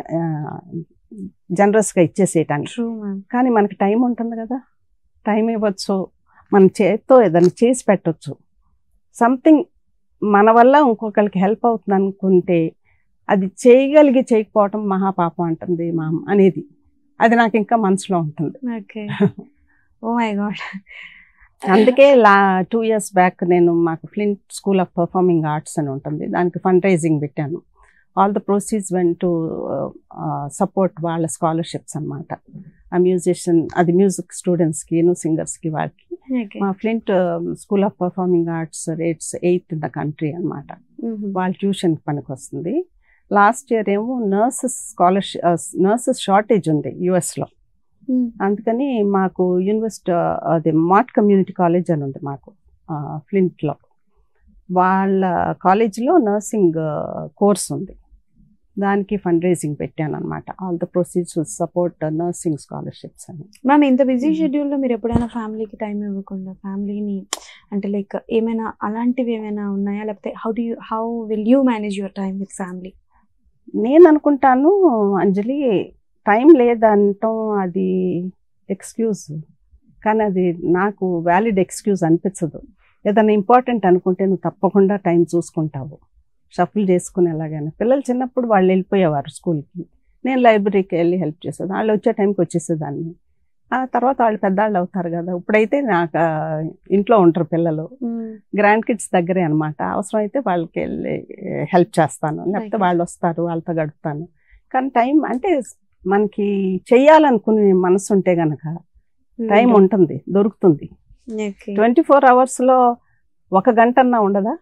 జనరస్గా ఇచ్చేసేయటానికి ట్రూ మ్యామ్ కానీ మనకి టైం ఉంటుంది కదా టైం ఇవ్వచ్చు మన చేత్తో ఏదైనా చేసి పెట్టొచ్చు సంథింగ్ మన వల్ల ఇంకొకరికి హెల్ప్ అవుతుంది అనుకుంటే అది చేయగలిగి చేయకపోవటం మహాపాపం అంటుంది మా అమ్మ అనేది అది నాకు ఇంకా మనసులో ఉంటుంది ఓకే ఓ మై గాడ్ అందుకే లా టూ ఇయర్స్ బ్యాక్ నేను మాకు Flint school of performing arts అని ఉంటుంది దానికి ఫండ్ రైజింగ్ పెట్టాను all the proceeds went to support వాళ్ళ స్కాలర్షిప్స్ అన్నమాట ఆ మ్యూజిషియన్ అది మ్యూజిక్ స్టూడెంట్స్కి సింగర్స్కి వాళ్ళకి ఓకే మా Flint school of performing arts rates eighth in the country అన్నమాట వాళ్ళ ట్యూషన్ పనికి వస్తుంది లాస్ట్ ఇయర్ ఏమో నర్సెస్ స్కాలర్షిప్ నర్సెస్ షార్టేజ్ ఉంది యుఎస్లో అందుకని మాకు యూనివర్సిటీ అది మాట్ కమ్యూనిటీ కాలేజ్ అని ఉంది మాకు ఆ, ఫ్లింట్లో వాళ్ళ కాలేజీలో నర్సింగ్ కోర్స్ ఉంది దానికి ఫండ్ రైజింగ్ పెట్టాను అనమాట all the proceeds support nursing scholarships అని మ్యామ్ ఇంత బిజీ Mhm. షెడ్యూల్లో మీరు ఎప్పుడైనా ఫ్యామిలీకి టైం ఇవ్వకుండా ఫ్యామిలీని అంటే లైక్ ఏమైనా అలాంటివి ఏమైనా ఉన్నాయా లేకపోతే how do you how will you manage your time with family నేను అనుకుంటాను అంజలి టైం లేదంటాం అది ఎక్స్క్యూజ్ కానీ అది నాకు వ్యాలిడ్ ఎక్స్క్యూజ్ అనిపించదు ఏదైనా ఇంపార్టెంట్ అనుకుంటే నువ్వు తప్పకుండా టైం చూసుకుంటావు షఫుల్ చేసుకుని ఎలాగైనా పిల్లలు చిన్నప్పుడు వాళ్ళు వెళ్ళిపోయేవారు స్కూల్కి నేను లైబ్రరీకి వెళ్ళి హెల్ప్ చేసేది వాళ్ళు వచ్చే టైంకి వచ్చేసేదాన్ని ఆ తర్వాత వాళ్ళు పెద్దవాళ్ళు అవుతారు కదా ఇప్పుడైతే నాకు ఆ, ఇంట్లో ఉంటారు పిల్లలు గ్రాండ్ కిడ్స్ దగ్గరే అనమాట అవసరం అయితే వాళ్ళకి వెళ్ళి హెల్ప్ చేస్తాను లేకపోతే Okay. వాళ్ళు వస్తారు వాళ్ళతో గడుపుతాను కానీ టైం అంటే మనకి చెయ్యాలనుకునే మనసు ఉంటే గనక టైం ఉంటుంది దొరుకుతుంది ట్వంటీ ఫోర్ అవర్స్లో ఒక గంట అన్నా ఉండదా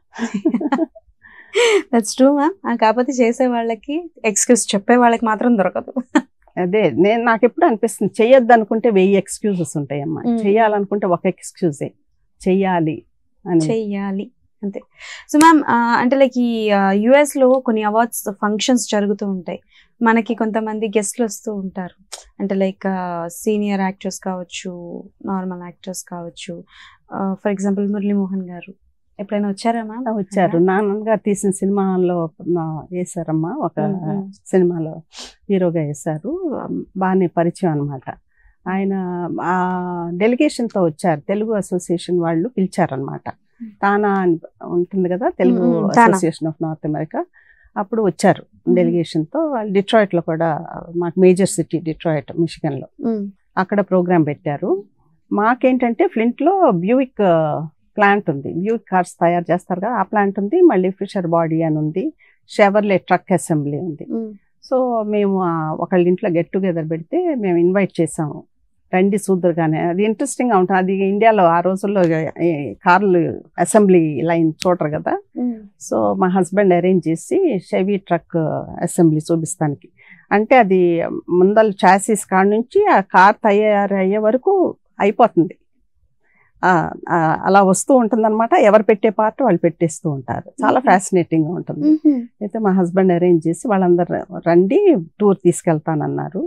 దట్స్ ట్రూ మ్యామ్ కాకపోతే చేసే వాళ్ళకి ఎక్స్క్యూజ్ చెప్పే వాళ్ళకి మాత్రం దొరకదు అదే నేను నాకు ఎప్పుడు అనిపిస్తుంది చెయ్యొద్దు అనుకుంటే వెయ్యి ఎక్స్క్యూజెస్ ఉంటాయమ్మా Mm. చెయ్యాలనుకుంటే ఒక ఎక్స్క్యూజే చెయ్యాలి అని చెయ్యాలి అంతే సో మ్యామ్ అంటే లైక్ ఈ యుఎస్ లో కొన్ని అవార్డ్స్ ఫంక్షన్స్ జరుగుతూ ఉంటాయి మనకి కొంతమంది గెస్ట్లు వస్తూ ఉంటారు అంటే లైక్ సీనియర్ యాక్టర్స్ కావచ్చు నార్మల్ యాక్టర్స్ కావచ్చు ఫర్ ఎగ్జాంపుల్ మురళీమోహన్ గారు ఎప్పుడైనా వచ్చారా మ్యామ్ వచ్చారు నాన్నగారు తీసిన సినిమాలో నా వేశారమ్మా ఒక Mm, mm. సినిమాలో హీరోగా వేశారు బాగానే పరిచయం అనమాట ఆయన ఆ డెలిగేషన్తో వచ్చారు తెలుగు అసోసియేషన్ వాళ్ళు పిలిచారనమాట Mm. తానా అని ఉంటుంది కదా Telugu Mm, mm, TANA. Association of North America అప్పుడు వచ్చారు Mhm. డెలిగేషన్తో వాళ్ళు డిట్రాయిట్లో కూడా మాకు మేజర్ సిటీ డిట్రాయిట్ మిషిగన్లో అక్కడ ప్రోగ్రామ్ పెట్టారు మాకేంటంటే ఫ్లింట్లో బ్యూయిక్ ప్లాంట్ ఉంది బ్యూయిక్ కార్స్ తయారు చేస్తారు కదా ఆ ప్లాంట్ ఉంది మళ్ళీ ఫిషర్ బాడీ అని ఉంది షెవర్లే ట్రక్ అసెంబ్లీ ఉంది సో మేము ఆ ఒకళ్ళ ఇంట్లో గెట్ టుగెదర్ పెడితే మేము ఇన్వైట్ చేసాము రండి చూద్దరుగానే అది ఇంట్రెస్టింగ్గా ఉంటుంది అది ఇండియాలో ఆ రోజుల్లో ఈ కార్లు అసెంబ్లీ లైన్ చూడరు కదా సో మా హస్బెండ్ అరేంజ్ చేసి షెవీ ట్రక్ అసెంబ్లీ చూపిస్తానికి అంటే అది ముందల చాసీస్ కాడ నుంచి ఆ కార్ తయారయ్యే వరకు అయిపోతుంది ఆ, ఆ, అలా వస్తూ ఉంటుందన్నమాట ఎవరు పెట్టే పార్ట్ వాళ్ళు పెట్టేస్తూ ఉంటారు చాలా Mhm. fascinating గా ఉంటుంది అయితే మా హస్బెండ్ అరేంజ్ చేసి వాళ్ళందరూ రండి టూర్ తీసుకెళ్తానన్నారు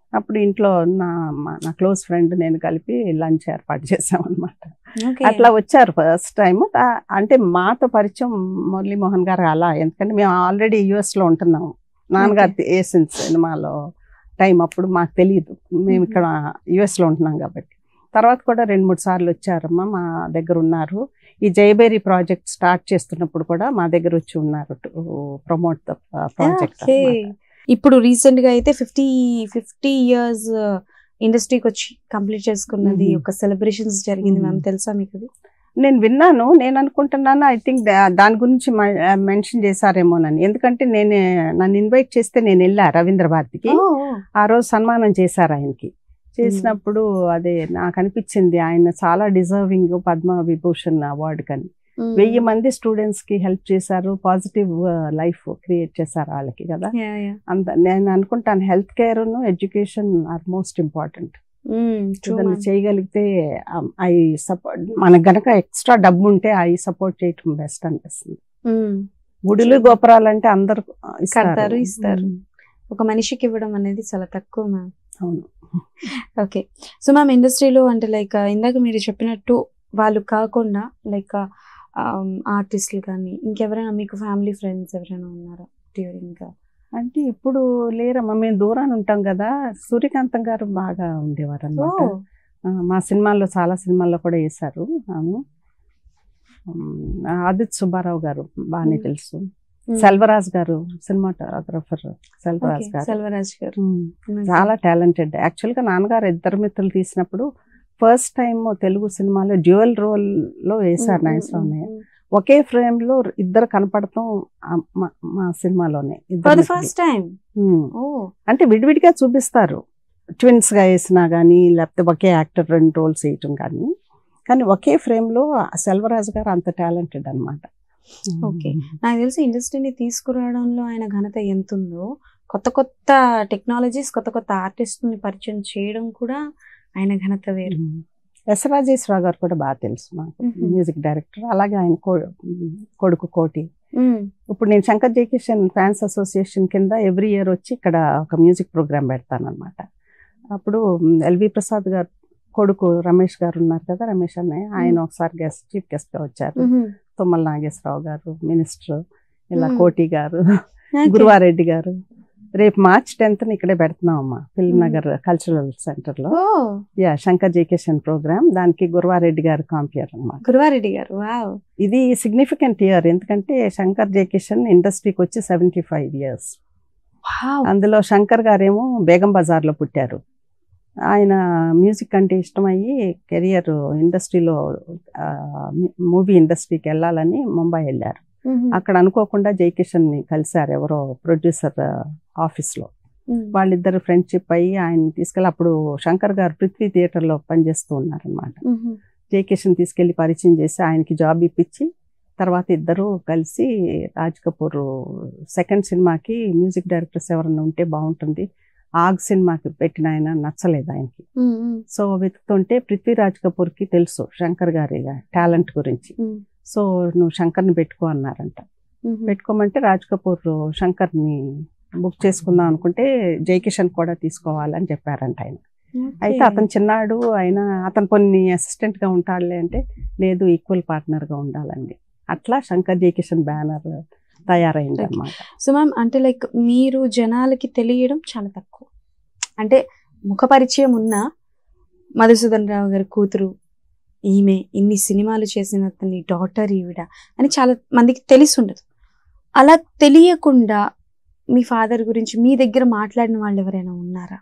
అప్పుడు ఇంట్లో నా మా- నా క్లోజ్ ఫ్రెండ్ నేను కలిపి లంచ్ ఏర్పాటు చేసాం అనమాట Okay. అట్లా వచ్చారు ఫస్ట్ టైం అంటే మాతో పరిచయం మురళీమోహన్ గారు అలా ఎందుకంటే మేము ఆల్రెడీ యుఎస్ లో ఉంటున్నాము నాన్నగారు వేసిన సినిమాలో టైం అప్పుడు మాకు తెలియదు మేము ఇక్కడ యుఎస్ లో ఉంటున్నాం కాబట్టి తర్వాత కూడా రెండు మూడు సార్లు వచ్చారమ్మా మా దగ్గర ఉన్నారు ఈ జయబేరి ప్రాజెక్ట్ స్టార్ట్ చేస్తున్నప్పుడు కూడా మా దగ్గర వచ్చి ఉన్నారు ప్రమోట్ ద ప్రాజెక్ట్ Okay. ఇప్పుడు రీసెంట్ గా అయితే ఫిఫ్టీ ఫిఫ్టీ ఇయర్స్ ఇండస్ట్రీకి వచ్చి కంప్లీట్ చేసుకున్నది Mhm. ఒక సెలబ్రేషన్స్ జరిగింది Mhm. మ్యామ్ తెలుసా మీకు అది నేను విన్నాను నేను అనుకుంటున్నాను ఐ థింక్ దాని గురించి మెన్షన్ చేశారేమోనని ఎందుకంటే నేను నన్ను ఇన్వైట్ చేస్తే నేను వెళ్ళా రవీంద్ర భారతికి ఆ రోజు సన్మానం చేశారు ఆయనకి చేసినప్పుడు అదే నాకు అనిపించింది ఆయన చాలా డిజర్వింగ్ పద్మ విభూషణ్ అవార్డు కని వెయ్యి మంది స్టూడెంట్స్ కి హెల్ప్ చేశారు పాజిటివ్ లైఫ్ క్రియేట్ చేశారు వాళ్ళకి కదా అంత నేను అనుకుంటాను health care education are most important ఏదైనా చేయగలిగితే ఐ సపోర్ట్ మనకు గనక ఎక్స్ట్రా డబ్బు ఉంటే ఐ సపోర్ట్ చేయటం బెస్ట్ అనిపిస్తుంది గుడులు గోపురాలు అంటే అందరు ఇస్తారు. కడతారు, ఇస్తారు. ఉమ్, ఒక మనిషికి ఇవ్వడం అనేది చాలా తక్కువ మ్యామ్ అవును ఓకే సో మ్యామ్ ఇండస్ట్రీలో అంటే లైక్ ఇందాక మీరు చెప్పినట్టు వాళ్ళు కాకుండా లైక్ ఆర్టిస్టులు కానీ ఇంకెవరైనా మీకు ఫ్యామిలీ ఫ్రెండ్స్ ఎవరైనా ఉన్నారా డ్యూరింగ్ అంటే ఇప్పుడు లేరమ్మా మేము దూరాన్ని ఉంటాం కదా సూర్యకాంతం గారు బాగా ఉండేవారు అనమాట మా సినిమాల్లో చాలా సినిమాల్లో కూడా వేశారు ఆమె ఉమ్, ఆదిత్ సుబ్బారావు గారు బాగానే Hmm. తెలుసు సెల్వరాజ్ గారు సినిమాటోగ్రఫర్ సెల్వరాజ్ గారు సెల్వరాజ్ గారు ఉమ్, చాలా టాలెంటెడ్ యాక్చువల్ గా నాన్నగారు ఇద్దరు మిత్రులు తీసినప్పుడు ఫస్ట్ టైం తెలుగు సినిమాలో డ్యూయల్ రోల్ లో వేశారు నాగేశ్వరరావు ఒకే ఫ్రేమ్ లో ఇద్దరు కనపడతాం ఆ మా- మా సినిమాలోనే ఇద్దరు ఫర్ ద మిత్రులు. ఫస్ట్ టైం ఉమ్. ఓ అంటే విడివిడిగా చూపిస్తారు ట్విన్స్ గా వేసినా కానీ లేకపోతే ఒకే యాక్టర్ రెండు రోల్స్ వేయటం కానీ కానీ ఒకే ఫ్రేమ్ లో సెల్వరాజు గారు అంత టాలెంటెడ్ అనమాట Okay. నాకు తెలిసి ఇండస్ట్రీని తీసుకురావడంలో ఆయన ఘనత ఎంత ఉందో కొత్త కొత్త టెక్నాలజీస్ కొత్త కొత్త ఆర్టిస్ట్ని పరిచయం చేయడం కూడా ఆయన ఘనత వేరు ఎస్ రాజేశ్వరరావు గారు కూడా బాగా తెలుసు నాకు Mhm. మ్యూజిక్ డైరెక్టర్ అలాగే ఆయన కో- కొడుకు కోటి మ్మ్. ఇప్పుడు నేను శంకర్ జయకిషన్ ఫ్యాన్స్ అసోసియేషన్ కింద ఎవ్రీ ఇయర్ వచ్చి ఇక్కడ ఒక మ్యూజిక్ ప్రోగ్రామ్ పెడతాను అనమాట అప్పుడు ఎల్వి ప్రసాద్ గారు కొడుకు రమేష్ గారు ఉన్నారు కదా రమేష్ అన్నయ్య ఆయన ఒకసారి గెస్ట్ చీఫ్ గెస్ట్ గా వచ్చారు మ్మ్. తుమ్మల నాగేశ్వరరావు గారు మినిస్టర్ ఇలా Hmm. కోటి గారు Okay. గురువారెడ్డి గారు రేపు మార్చ్ టెన్త్ ఇక్కడే పెడుతున్నాం అమ్మా film Hmm. Nagar cultural centre లో ఓ యా శంకర్ జేకేషన్ ప్రోగ్రామ్ దానికి గురువారెడ్డి గారు కాంపియర్ అన్నమాట గురువారెడ్డి గారు వావ్ ఇది సిగ్నిఫికెంట్ ఇయర్ ఎందుకంటే శంకర్ జేకేషన్ ఇండస్ట్రీకి వచ్చి సెవెంటీ ఫైవ్ ఇయర్స్ వావ్ అందులో శంకర్ గారేమో బేగం బజార్లో పుట్టారు ఆయన మ్యూజిక్ అంటే ఇష్టమయ్యి కెరియర్ ఇండస్ట్రీలో మూవీ ఇండస్ట్రీకి వెళ్ళాలని ముంబై వెళ్ళారు మ్మ్. అక్కడ అనుకోకుండా జయకిషన్ ని కలిశారు ఎవరో ప్రొడ్యూసర్ ఆఫీస్ లో మ్మ్. వాళ్ళిద్దరు ఫ్రెండ్షిప్ అయ్యి ఆయన తీసుకెళ్ళి అప్పుడు శంకర్ గారు పృథ్వీ థియేటర్ లో పనిచేస్తూ ఉన్నారనమాట మ్మ్. జయకిషన్ తీసుకెళ్లి పరిచయం చేసి ఆయనకి జాబ్ ఇప్పించి తర్వాత ఇద్దరు కలిసి రాజ్ కపూర్ సెకండ్ సినిమాకి మ్యూజిక్ డైరెక్టర్స్ ఎవరన్నా ఉంటే బాగుంటుంది ఆగ్ సినిమాకి పెట్టిన ఆయన నచ్చలేదు ఆయనకి మ్మ్. సో వెతుకుతుంటే పృథ్వీరాజ్ కపూర్ కి తెలుసు శంకర్ గారి టాలెంట్ గురించి మ్మ్. సో నువ్వు శంకర్ని పెట్టుకో అన్నారంట మ్మ్. పెట్టుకోమంటే రాజ్ కపూర్ శంకర్ని బుక్ చేసుకుందాం అనుకుంటే జయకిషన్ కూడా తీసుకోవాలని చెప్పారంట ఆయన అయితే Okay. అతను చిన్నాడు ఆయన అతను కొన్ని అసిస్టెంట్ గా ఉంటాడులే అంటే లేదు ఈక్వల్ పార్ట్నర్ గా ఉండాలండి అట్లా శంకర్ జయకిషన్ బ్యానర్ తయారైంది అనమాట సో మ్యామ్ అంటే లైక్ మీరు జనాలకి తెలియడం చాలా తక్కువ అంటే ముఖ పరిచయం ఉన్న మధుసూదన్ రావు గారి కూతురు ఈమె ఇన్ని సినిమాలు చేసిన అతని డాటర్ ఈవిడ అని చాలా మందికి తెలిసి ఉండదు అలా తెలియకుండా మీ ఫాదర్ గురించి మీ దగ్గర మాట్లాడిన వాళ్ళు ఎవరైనా ఉన్నారా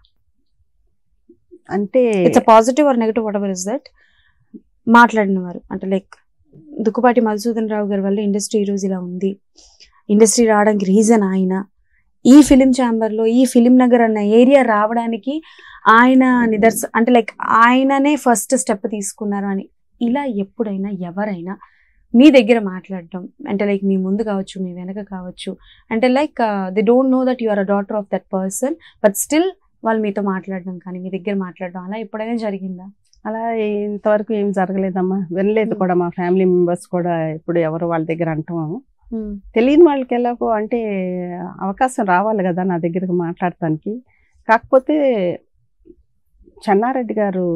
అంటే it's a positive or negative whatever is that మాట్లాడిన వారు అంటే లైక్ దుక్కుపాటి మధుసూదన్ రావు గారి వల్ల ఇండస్ట్రీ ఈ రోజు ఇలా ఉంది ఇండస్ట్రీ రావడానికి రీజన్ ఆయన ఈ ఫిలిం ఛాంబర్లో ఈ ఫిలిం నగర్ అన్న ఏరియా రావడానికి ఆయన నిదర్శ అంటే లైక్ ఆయననే ఫస్ట్ స్టెప్ తీసుకున్నారు అని ఇలా ఎప్పుడైనా ఎవరైనా మీ దగ్గర మాట్లాడడం అంటే లైక్ మీ ముందు కావచ్చు మీ వెనక కావచ్చు అంటే like the don't know that you are a daughter of that person but still వాళ్ళు మీతో మాట్లాడడం కానీ మీ దగ్గర మాట్లాడడం అలా ఎప్పుడైనా జరిగిందా అలా ఇంతవరకు ఏం జరగలేదమ్మా వినలేదు Hmm. కూడా మా ఫ్యామిలీ మెంబర్స్ కూడా ఇప్పుడు ఎవరు వాళ్ళ దగ్గర అంటాము తెలియని వాళ్ళకి ఎలాగో అంటే అవకాశం రావాలి కదా నా దగ్గరకు మాట్లాడటానికి కాకపోతే చెన్నారెడ్డి గారు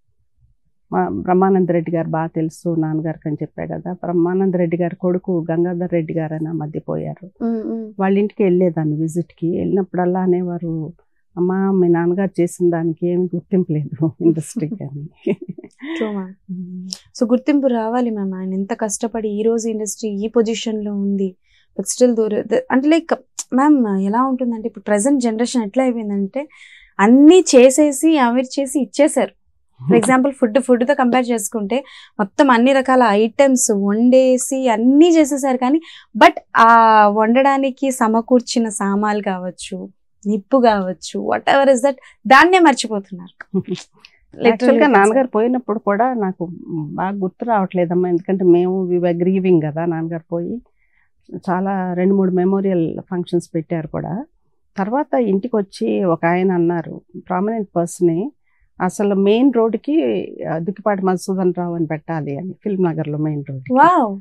మా బ్రహ్మానంద రెడ్డి గారు బాగా తెలుసు నాన్నగారికి అని చెప్పా కదా బ్రహ్మానంద రెడ్డి గారి కొడుకు గంగాధర్ రెడ్డి గారు అని ఆ మధ్య పోయారు వాళ్ళ ఇంటికి వెళ్ళేదాన్ని విజిట్కి వెళ్ళినప్పుడల్లా అనేవారు అమ్మా మీ నాన్నగారు చేసిన దానికి ఏమి గుర్తింపు లేదు ఇండస్ట్రీకి అని ట్రూ మ్యామ్ సో గుర్తింపు రావాలి మ్యామ్ ఆయన ఎంత కష్టపడి ఈ రోజు ఇండస్ట్రీ ఈ పొజిషన్ లో ఉంది బట్ స్టిల్ దూర ద- అంటే లైక్ మ్యామ్ ఎలా ఉంటుందంటే ఇప్పుడు ప్రజెంట్ జనరేషన్ ఎట్లా అయిపోయిందంటే అన్నీ చేసేసి అమీర్ చేసి ఇచ్చేసారు ఫర్ ఎగ్జాంపుల్ ఫుడ్ ఫుడ్ తో కంపేర్ చేసుకుంటే మొత్తం అన్ని రకాల ఐటమ్స్ వండేసి అన్నీ చేసేసారు కానీ బట్ ఆ వండడానికి సమకూర్చిన సామాన్లు కావచ్చు నిప్పు కావచ్చు వాట్ ఎవర్ ఇస్ దట్ దాన్నే మర్చిపోతున్నారు యాక్చువల్గా నాన్నగారు పోయినప్పుడు కూడా నాకు బాగా గుర్తు రావట్లేదమ్మా ఎందుకంటే మేము వివర్ గ్రీవింగ్ కదా నాన్నగారు పోయి చాలా రెండు మూడు మెమోరియల్ ఫంక్షన్స్ పెట్టారు కూడా తర్వాత ఇంటికి వచ్చి ఒక ఆయన అన్నారు ప్రామినెంట్ పర్సనే అసలు మెయిన్ రోడ్కి దుక్కిపాటి మధుసూదన్ రావు అని పెట్టాలి అని ఫిల్మ్ నగర్లో మెయిన్ రోడ్ వావ్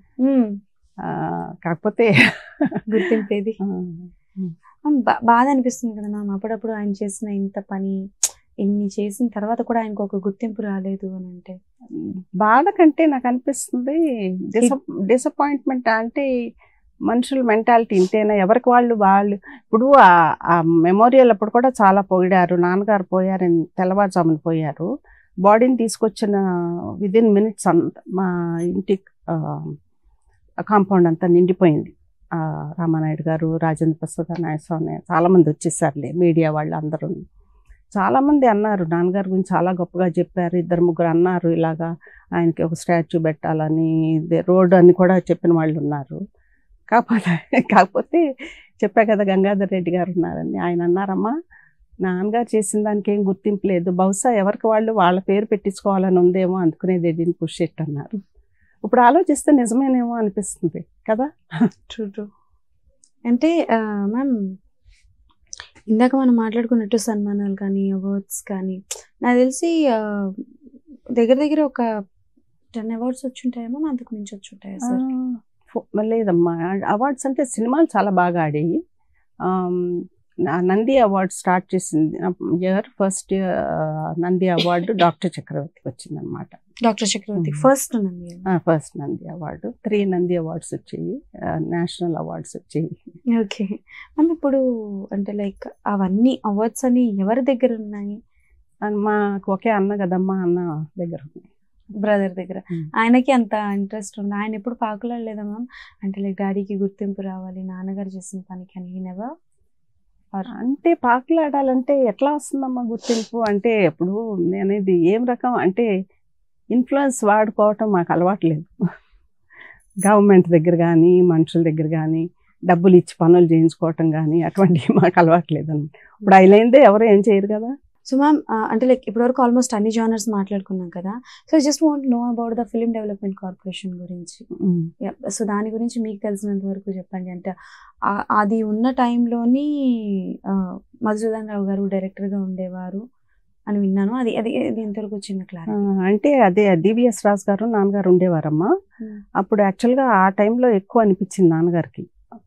కాకపోతే గుర్తింపేది ఆ, బా- బాధ అనిపిస్తుంది కదా మ్యామ్ అప్పుడప్పుడు ఆయన చేసిన ఇంత పని ఇన్ని చేసిన తర్వాత కూడా ఆయనకు ఒక గుర్తింపు రాలేదు అని అంటే బాధ కంటే నాకు అనిపిస్తుంది డిసప్పాయింట్మెంట్ అంటే మనుషుల మెంటాలిటీ ఇంతేనా ఎవరికి వాళ్ళు వాళ్ళు ఇప్పుడు ఆ- ఆ మెమోరియల్ అప్పుడు కూడా చాలా పొగిడారు నాన్నగారు పోయారు తెల్లవారుజామున పోయారు బాడీని తీసుకొచ్చిన విదిన్ మినిట్స్ అంత మా ఇంటి కాంపౌండ్ అంతా నిండిపోయింది ఆ, రామానాయుడు గారు రాజేంద్ర ప్రసాద్ నాయస్వామి చాలా మంది వచ్చేసారులే మీడియా వాళ్ళు అందరూ చాలా మంది అన్నారు నాన్నగారి గురించి చాలా గొప్పగా చెప్పారు ఇద్దరు ముగ్గురు అన్నారు ఇలాగా ఆయనకి ఒక స్టాచ్యూ పెట్టాలని ఇదే రోడ్ అని కూడా చెప్పిన వాళ్ళు ఉన్నారు కాకపోతే కాకపోతే చెప్పా కదా గంగాధర్ రెడ్డి గారు ఉన్నారని ఆయన అన్నారమ్మా నాన్నగారు చేసిన దానికి ఏం గుర్తింపు లేదు బహుశా ఎవరికి వాళ్ళు వాళ్ళ పేరు పెట్టించుకోవాలని ఉందేమో అందుకునేది ఎడిని పుష్ ఇట్ అన్నారు ఇప్పుడు ఆలోచిస్తే నిజమేనేమో అనిపిస్తుంది కదా ట్రూ ట్రూ అంటే మ్యామ్ ఇందాక మనం మాట్లాడుకున్నట్టు సన్మానాలు కానీ అవార్డ్స్ కానీ నాకు తెలిసి ఆ, దగ్గర దగ్గర ఒక టెన్ అవార్డ్స్ వచ్చి ఉంటాయేమో అంతకు మించి వచ్చి ఉంటాయా సార్ ఆ, ఫో- లేదమ్మా అవార్డ్స్ అంటే సినిమాలు చాలా బాగా ఆడాయి ఆమ్, నా- నంది అవార్డ్ స్టార్ట్ చేసింది year first Nandi award doctor చక్రవర్తికి వచ్చిందనమాట doctor Chakravarthi Mhm. First Nandi first Nandi award three Nandi awards వచ్చాయి నేషనల్ అవార్డ్స్ వచ్చాయి ఓకే మ్యామ్ ఇప్పుడు అంటే లైక్ అవన్నీ అవార్డ్స్ అని ఎవరి దగ్గర ఉన్నాయి అండ్ మాకు ఒకే అన్న కదమ్మా అన్న దగ్గర ఉంది బ్రదర్ దగ్గర Hmm. ఆయనకి అంత ఇంట్రెస్ట్ ఉంది ఆయన ఎప్పుడు పాకులాడలేదా మ్యామ్ అంటే లైక్ డాడీకి గుర్తింపు రావాలి నాన్నగారు చేసిన పనికి అని ఈ నెవర్ అంటే పాకులాడాలంటే ఎట్లా వస్తుందమ్మా గుర్తింపు అంటే ఇప్పుడు నేనేది ఏం రకం అంటే ఇన్ఫ్లుయెన్స్ వాడుకోవటం మాకు అలవాట్లేదు గవర్నమెంట్ దగ్గర కానీ మనుషుల దగ్గర కానీ డబ్బులు ఇచ్చి పనులు చేయించుకోవటం కానీ అటువంటివి మాకు అలవాట్లేదు అనమాట ఇప్పుడు అయిలైందే ఎవరు ఏం చేయరు కదా సో మ్యామ్ అంటే లైక్ ఇప్పటివరకు ఆల్మోస్ట్ అన్ని జానర్స్ మాట్లాడుకున్నాం కదా so just want know about the film development corporation గురించి సో దాని గురించి మీకు తెలిసినంత వరకు చెప్పండి అంటే ఆ- అది ఉన్న టైంలోని మధుసూదన్ రావు గారు డైరెక్టర్గా ఉండేవారు అని విన్నాను అది అది అది ఎంతవరకు చిన్న ఆ, క్లారిటీ అంటే అదే డివిఎస్ రాజు గారు నాన్నగారు ఉండేవారమ్మా అప్పుడు యాక్చువల్గా ఆ టైంలో ఎక్కువ అనిపించింది నాన్నగారికి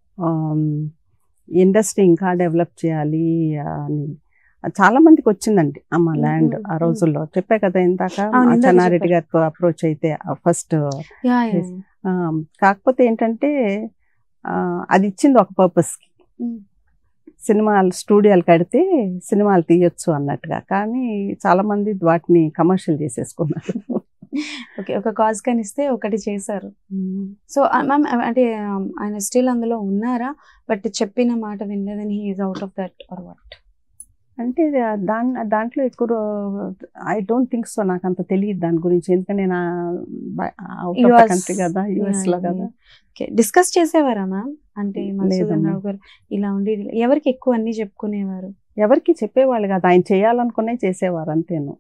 ఇండస్ట్రీ ఇంకా డెవలప్ చేయాలి అని చాలా మందికి వచ్చిందండి అమ్మ మ్మ్, ల్యాండ్ మ్మ్, ఆ రోజుల్లో చెప్పే కదా ఇందాక అవును, మా ఇందాక చెన్నారెడ్డి చెప్పారు. గారితో అప్రోచ్ అయితే ఫస్ట్ యా యా Yes. కాకపోతే ఏంటంటే ఆ, అది ఇచ్చింది ఒక పర్పస్కి మ్మ్. సినిమాలు స్టూడియోలు కడితే సినిమాలు తీయొచ్చు అన్నట్టుగా కానీ చాలా మంది వాటిని కమర్షియల్ చేసేసుకున్నారు ఓకే ఒక కాజ్ కనిస్తే ఒకటి చేశారు సో మ్యామ్ అంటే um, ఆయన స్టిల్ అందులో ఉన్నారా బట్ చెప్పిన మాట వినలేదని he's out of that or what అంటే దాని దాంట్లో ఎక్కువ ఐ డోంట్ థింక్ సో నాకు అంత తెలియదు దాని గురించి ఎందుకంటే నేను అవుట్ ఆఫ్ US. కంట్రీ కదా యుఎస్ లో కదా ఓకే డిస్కస్ చేసేవారా మ్యామ్ అంటే మధుసూదన్ లేదమ్మా. రావు గారు ఇలా ఉండి ఇది- ఎవరికి ఎక్కువ అన్ని చెప్పుకునేవారు ఎవరికి చెప్పేవాళ్ళు కదా ఆయన చేయాలనుకునే చేసేవారు అంతేను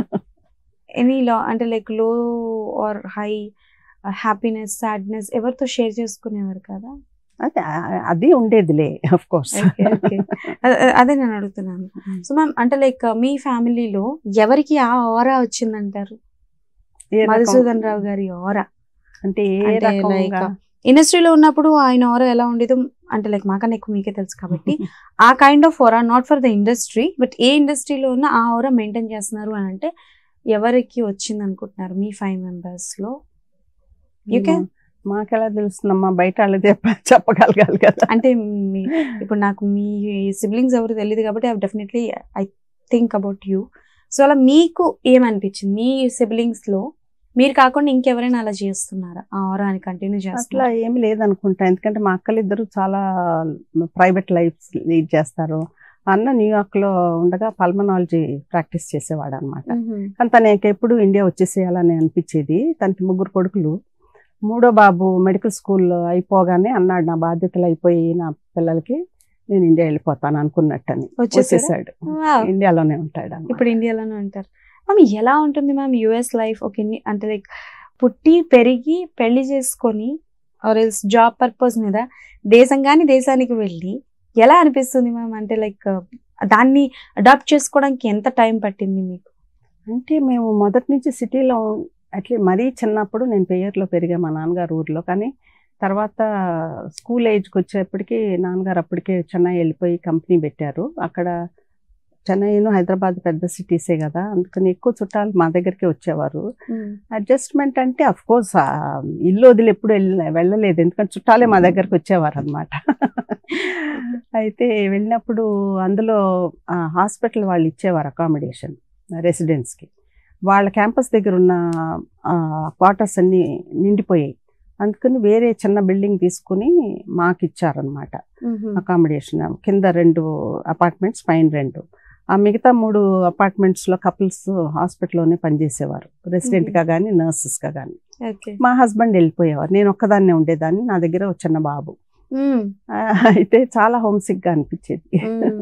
ఎనీ లా అంటే like low or high happiness sadness ఎవరితో షేర్ చేసుకునేవారు కదా అదే అది ఉండేదిలే ఆఫ్ కోర్స్ ఓకే ఓకే అదే నేను అడుగుతున్నాను సో మ్యామ్ అంటే లైక్ మీ ఫ్యామిలీలో ఎవరికి ఆ ఆరా వచ్చిందంటారు మధుసూదన్ రావు గారి ఆరా అంటే ఏ అంటే రకంగా like ఇండస్ట్రీలో ఉన్నప్పుడు ఆయన ఓర ఎలా ఉండేదో అంటే లైక్ మాకన్నా ఎక్కువ మీకే తెలుసు కాబట్టి ఆ kind of aura not for the industry but ఏ ఇండస్ట్రీలో ఉన్న ఆ ఓరా మెయింటైన్ చేస్తున్నారు అని అంటే ఎవరికి వచ్చింది అనుకుంటున్నారు మీ ఫైవ్ మెంబర్స్ లో You can- మాకెలా తెలుస్తుందమ్మా బయట వాళ్ళది చెప్ప- చెప్పగలగాలి కదా అంటే మీ ఇప్పుడు నాకు మీ సిబ్లింగ్స్ ఎవరు తెలియదు కాబట్టి I definitely I think about you so అలా మీకు ఏమనిపించింది మీ సిబ్లింగ్స్ లో మీరు కాకుండా ఇంకెవరైనా అలా చేస్తున్నారా ఆ ఆరాని కంటిన్యూ అట్లా చేస్తున్నారు ఏమి లేదనుకుంటా ఎందుకంటే మా అక్కలిద్దరు చాలా ప్రైవేట్ లైఫ్ లీడ్ చేస్తారు అన్న న్యూయార్క్ లో ఉండగా పల్మనాలజీ ప్రాక్టీస్ చేసేవాడు అనమాట కానీ తనకి ఎప్పుడు ఇండియా వచ్చేసేయాలని అనిపించేది తనకి ముగ్గురు కొడుకులు మూడో బాబు మెడికల్ స్కూల్ అయిపోగానే అన్నాడు నా బాధ్యతలు అయిపోయి నా పిల్లలకి నేను ఇండియా వెళ్ళిపోతాను అనుకున్నట్టని వచ్చేసారా? వచ్చేసాడు Wow. ఇండియాలోనే ఉంటాడు అన్నమాట. ఇప్పుడు ఇండియాలోనే ఉంటారు మ్యామ్ ఎలా ఉంటుంది మ్యామ్ యుఎస్ లైఫ్ ఒక ఇన్ని అంటే లైక్ పుట్టి పెరిగి పెళ్లి చేసుకొని ఆర్ ఎల్స్ జాబ్ పర్పస్ మీద దేశం కానీ దేశానికి వెళ్ళి ఎలా అనిపిస్తుంది మ్యామ్ అంటే లైక్ దాన్ని అడాప్ట్ చేసుకోవడానికి ఎంత టైం పట్టింది మీకు అంటే మేము మొదటి నుంచి సిటీలో అట్లే మరీ చిన్నప్పుడు నేను పేయర్లో పెరిగా మా నాన్నగారు ఊర్లో కానీ తర్వాత స్కూల్ ఏజ్కి వచ్చేప్పటికి నాన్నగారు అప్పటికే చెన్నై వెళ్ళిపోయి కంపెనీ పెట్టారు అక్కడ చెన్నైను హైదరాబాద్ పెద్ద సిటీసే కదా అందుకని ఎక్కువ చుట్టాలు మా దగ్గరికి వచ్చేవారు అడ్జస్ట్మెంట్ అంటే అఫ్ కోర్స్ ఇల్లు వదిలి ఎప్పుడు వెళ్ళ వెళ్ళలేదు ఎందుకంటే చుట్టాలే మా దగ్గరకు వచ్చేవారు అనమాట అయితే వెళ్ళినప్పుడు అందులో హాస్పిటల్ వాళ్ళు ఇచ్చేవారు అకామిడేషన్ రెసిడెంట్స్కి వాళ్ళ క్యాంపస్ దగ్గర ఉన్న క్వార్టర్స్ అన్నీ నిండిపోయాయి అందుకని వేరే చిన్న బిల్డింగ్ తీసుకుని మాకు ఇచ్చారనమాట అకామిడేషన్ కింద రెండు అపార్ట్మెంట్స్ పైన రెండు ఆ మిగతా మూడు అపార్ట్మెంట్స్లో కపుల్స్ హాస్పిటల్లోనే పనిచేసేవారు రెసిడెంట్గా కానీ నర్సెస్గా కానీ ఓకే మా హస్బెండ్ వెళ్ళిపోయేవారు నేను ఒక్కదాన్నే ఉండేదాన్ని నా దగ్గర ఒక చిన్న బాబు ఆ, అయితే చాలా హోమ్ సిక్గా అనిపించేది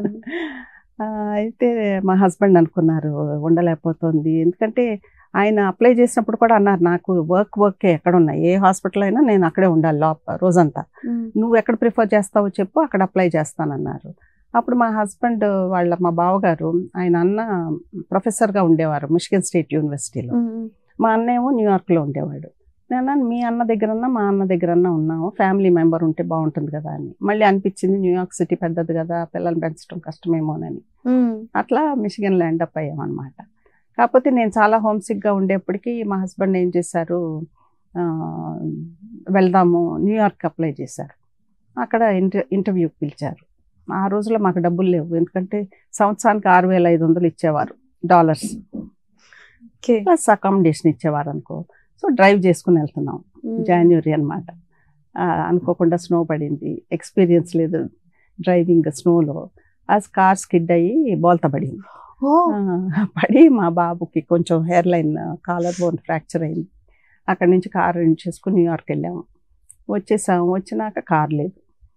ఆ, అయితే మా హస్బెండ్ అనుకున్నారు ఉండలేకపోతుంది ఎందుకంటే ఆయన అప్లై చేసినప్పుడు కూడా అన్నారు నాకు వర్క్ వర్క్ ఎక్కడ ఉన్నాయి ఏ హాస్పిటల్ అయినా నేను అక్కడే ఉండాలి లోప రోజంతా నువ్వు ఎక్కడ ప్రిఫర్ చేస్తావో చెప్పు అక్కడ అప్లై చేస్తానన్నారు అప్పుడు మా హస్బెండ్ వాళ్ళ మా బావగారు ఆయన అన్న ప్రొఫెసర్గా ఉండేవారు మిషిగన్ స్టేట్ యూనివర్సిటీలో మా అన్న ఏమో న్యూయార్క్లో ఉండేవాడు నేను అన్నాను, మీ అన్న దగ్గరన్నా మా అన్న దగ్గరన్నా ఉన్నాము ఫ్యామిలీ మెంబర్ ఉంటే బాగుంటుంది కదా అని మళ్ళీ అనిపించింది న్యూయార్క్ సిటీ పెద్దది కదా పిల్లల్ని పెంచడం కష్టమేమోనని అట్లా మిషిగన్ ల్యాండ్ అప్ అయ్యామన్నమాట కాకపోతే నేను చాలా హోమ్ సిక్గా ఉండేప్పటికీ మా హస్బెండ్ ఏం చేశారు ఆ, వెళ్దాము న్యూయార్క్ అప్లై చేశారు అక్కడ ఇంటర్ ఇంటర్వ్యూకి పిలిచారు ఆ రోజుల్లో మాకు డబ్బులు లేవు ఎందుకంటే సంవత్సరానికి ఆరు వేల ఐదు వందలు ఇచ్చేవారు డాలర్స్ ఓకే ప్లస్ అకామిడేషన్ ఇచ్చేవారు అనుకో సో డ్రైవ్ చేసుకుని వెళ్తున్నాం జనవరి అనమాట అనుకోకుండా స్నో పడింది ఎక్స్పీరియన్స్ లేదు డ్రైవింగ్ స్నోలో ఆ కార్ స్కిడ్ అయ్యి బోల్తా పడింది ఓ ఆ, పడి మా బాబుకి కొంచెం hairline collar bone fracture అయింది అక్కడి నుంచి కార్ రెంట్ చేసుకుని న్యూయార్క్ వెళ్ళాము వచ్చేసాము వచ్చినాక కార్ లేదు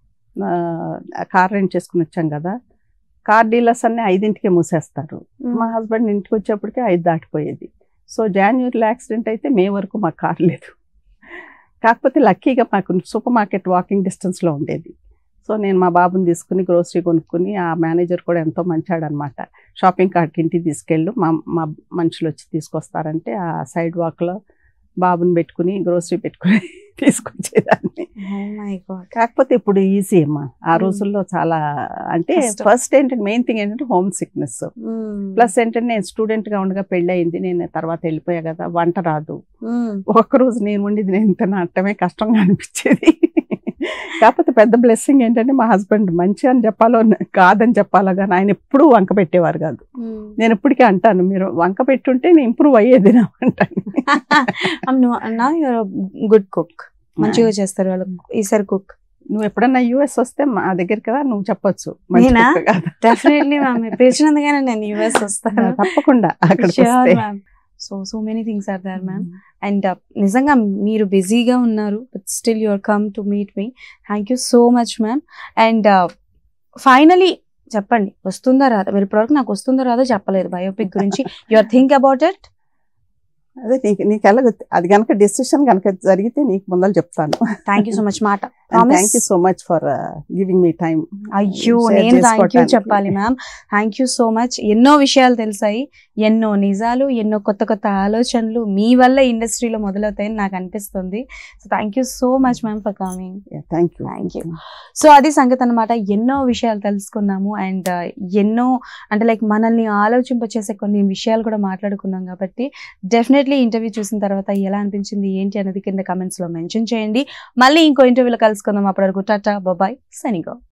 ఆ, కార్ రెంట్ చేసుకుని వచ్చాం కదా కార్ డీలర్స్ అన్నీ ఐదింటికే మూసేస్తారు మా హస్బెండ్ ఇంటికి వచ్చేప్పటికే ఐదు దాటిపోయేది సో జాన్యువరిలో యాక్సిడెంట్ అయితే మే వరకు మాకు కార్ లేదు కాకపోతే లక్కీగా మాకు సూపర్ మార్కెట్ వాకింగ్ డిస్టెన్స్లో ఉండేది సో నేను మా బాబుని తీసుకుని గ్రోసరీ కొనుక్కుని ఆ మేనేజర్ కూడా ఎంతో మంచాడనమాట షాపింగ్ కార్ట్కి ఇంటికి తీసుకెళ్ళు మా మా మనుషులు వచ్చి తీసుకొస్తారంటే ఆ సైడ్ వాక్లో బాబుని పెట్టుకుని గ్రోసరీ పెట్టుకుని తీసుకొచ్చేదాన్ని మై గాడ్ కాకపోతే ఇప్పుడు ఈజీ అమ్మా ఆ Hmm. రోజుల్లో చాలా అంటే కష్టం. ఫస్ట్ ఏంటంటే మెయిన్ థింగ్ ఏంటంటే హోమ్ సిక్నెస్ ప్లస్ ఏంటంటే నేను స్టూడెంట్ గా ఉండగా పెళ్ళి అయింది నేను తర్వాత వెళ్ళిపోయా కదా వంట రాదు ఒక్కరోజు నేను ఉండి నేను ఇంత నాటమే కష్టంగా అనిపించేది కాకపోతే పెద్ద బ్లెస్సింగ్ ఏంటంటే మా హస్బెండ్ మంచి అని చెప్పాలో కాదని చెప్పాలో కానీ ఆయన ఎప్పుడూ వంక పెట్టేవారు కాదు నేను ఇప్పటికీ అంటాను మీరు వంక పెట్టుంటే నేను ఇంప్రూవ్ అయ్యేది నా అంటాను నా యూఆర్ గుడ్ కుక్ మంచిగా చేస్తారు వాళ్ళు ఈసారి కుక్ నువ్వు ఎప్పుడన్నా యూఎస్ వస్తే మా దగ్గరికి రా నువ్వు చెప్పొచ్చు మంచి నేనా? cook కాదు. డెఫినెట్లీ మ్యామ్ పిలిచినందుకనే నేను యుఎస్ వస్తాను తప్పకుండా అక్కడికి Sure, వస్తే ma'am. So so many things are there ma'am and నిజంగా మీరు బిజీగా ఉన్నారు but still your come to meet me thank you so much ma'am and finally చెప్పండి వస్తుందా రాదా మీరు ఇప్పటివరకు నాకు వస్తుందో రాదో చెప్పలేదు బయోపిక్ గురించి యువర్ థింక్ అబౌట్ ఇట్ అదే నీకు నీకు ఎలా అది కనుక డెసిషన్ కనుక జరిగితే నీకు ముందర చెప్తాను థ్యాంక్ యూ సో మచ్ మాట Promise? Thank you so much for giving me time అయ్యో share నేను థ్యాంక్ యూ చేసుకోవటానికి. చెప్పాలి ma'am thank you so much ఎన్నో విషయాలు తెలిసాయి ఎన్నో నిజాలు ఎన్నో కొత్త కొత్త ఆలోచనలు మీ వల్ల ఇండస్ట్రీలో మొదలవుతాయని నాకు అనిపిస్తుంది so thank you so much ma'am for coming thank you Thank you. So అది సంగతి అనమాట ఎన్నో విషయాలు తెలుసుకున్నాము అండ్ ఎన్నో అంటే లైక్ మనల్ని ఆలోచింపచేసే కొన్ని విషయాలు కూడా మాట్లాడుకున్నాం కాబట్టి డెఫినెట్లీ ఇంటర్వ్యూ చూసిన తర్వాత ఎలా అనిపించింది ఏంటి అనేది కింద comments లో మెన్షన్ చేయండి మళ్ళీ ఇంకో ఇంటర్వ్యూలో కలుసుకుందాం అప్పటి వరకు టాటా బాబాయ్ సనిగో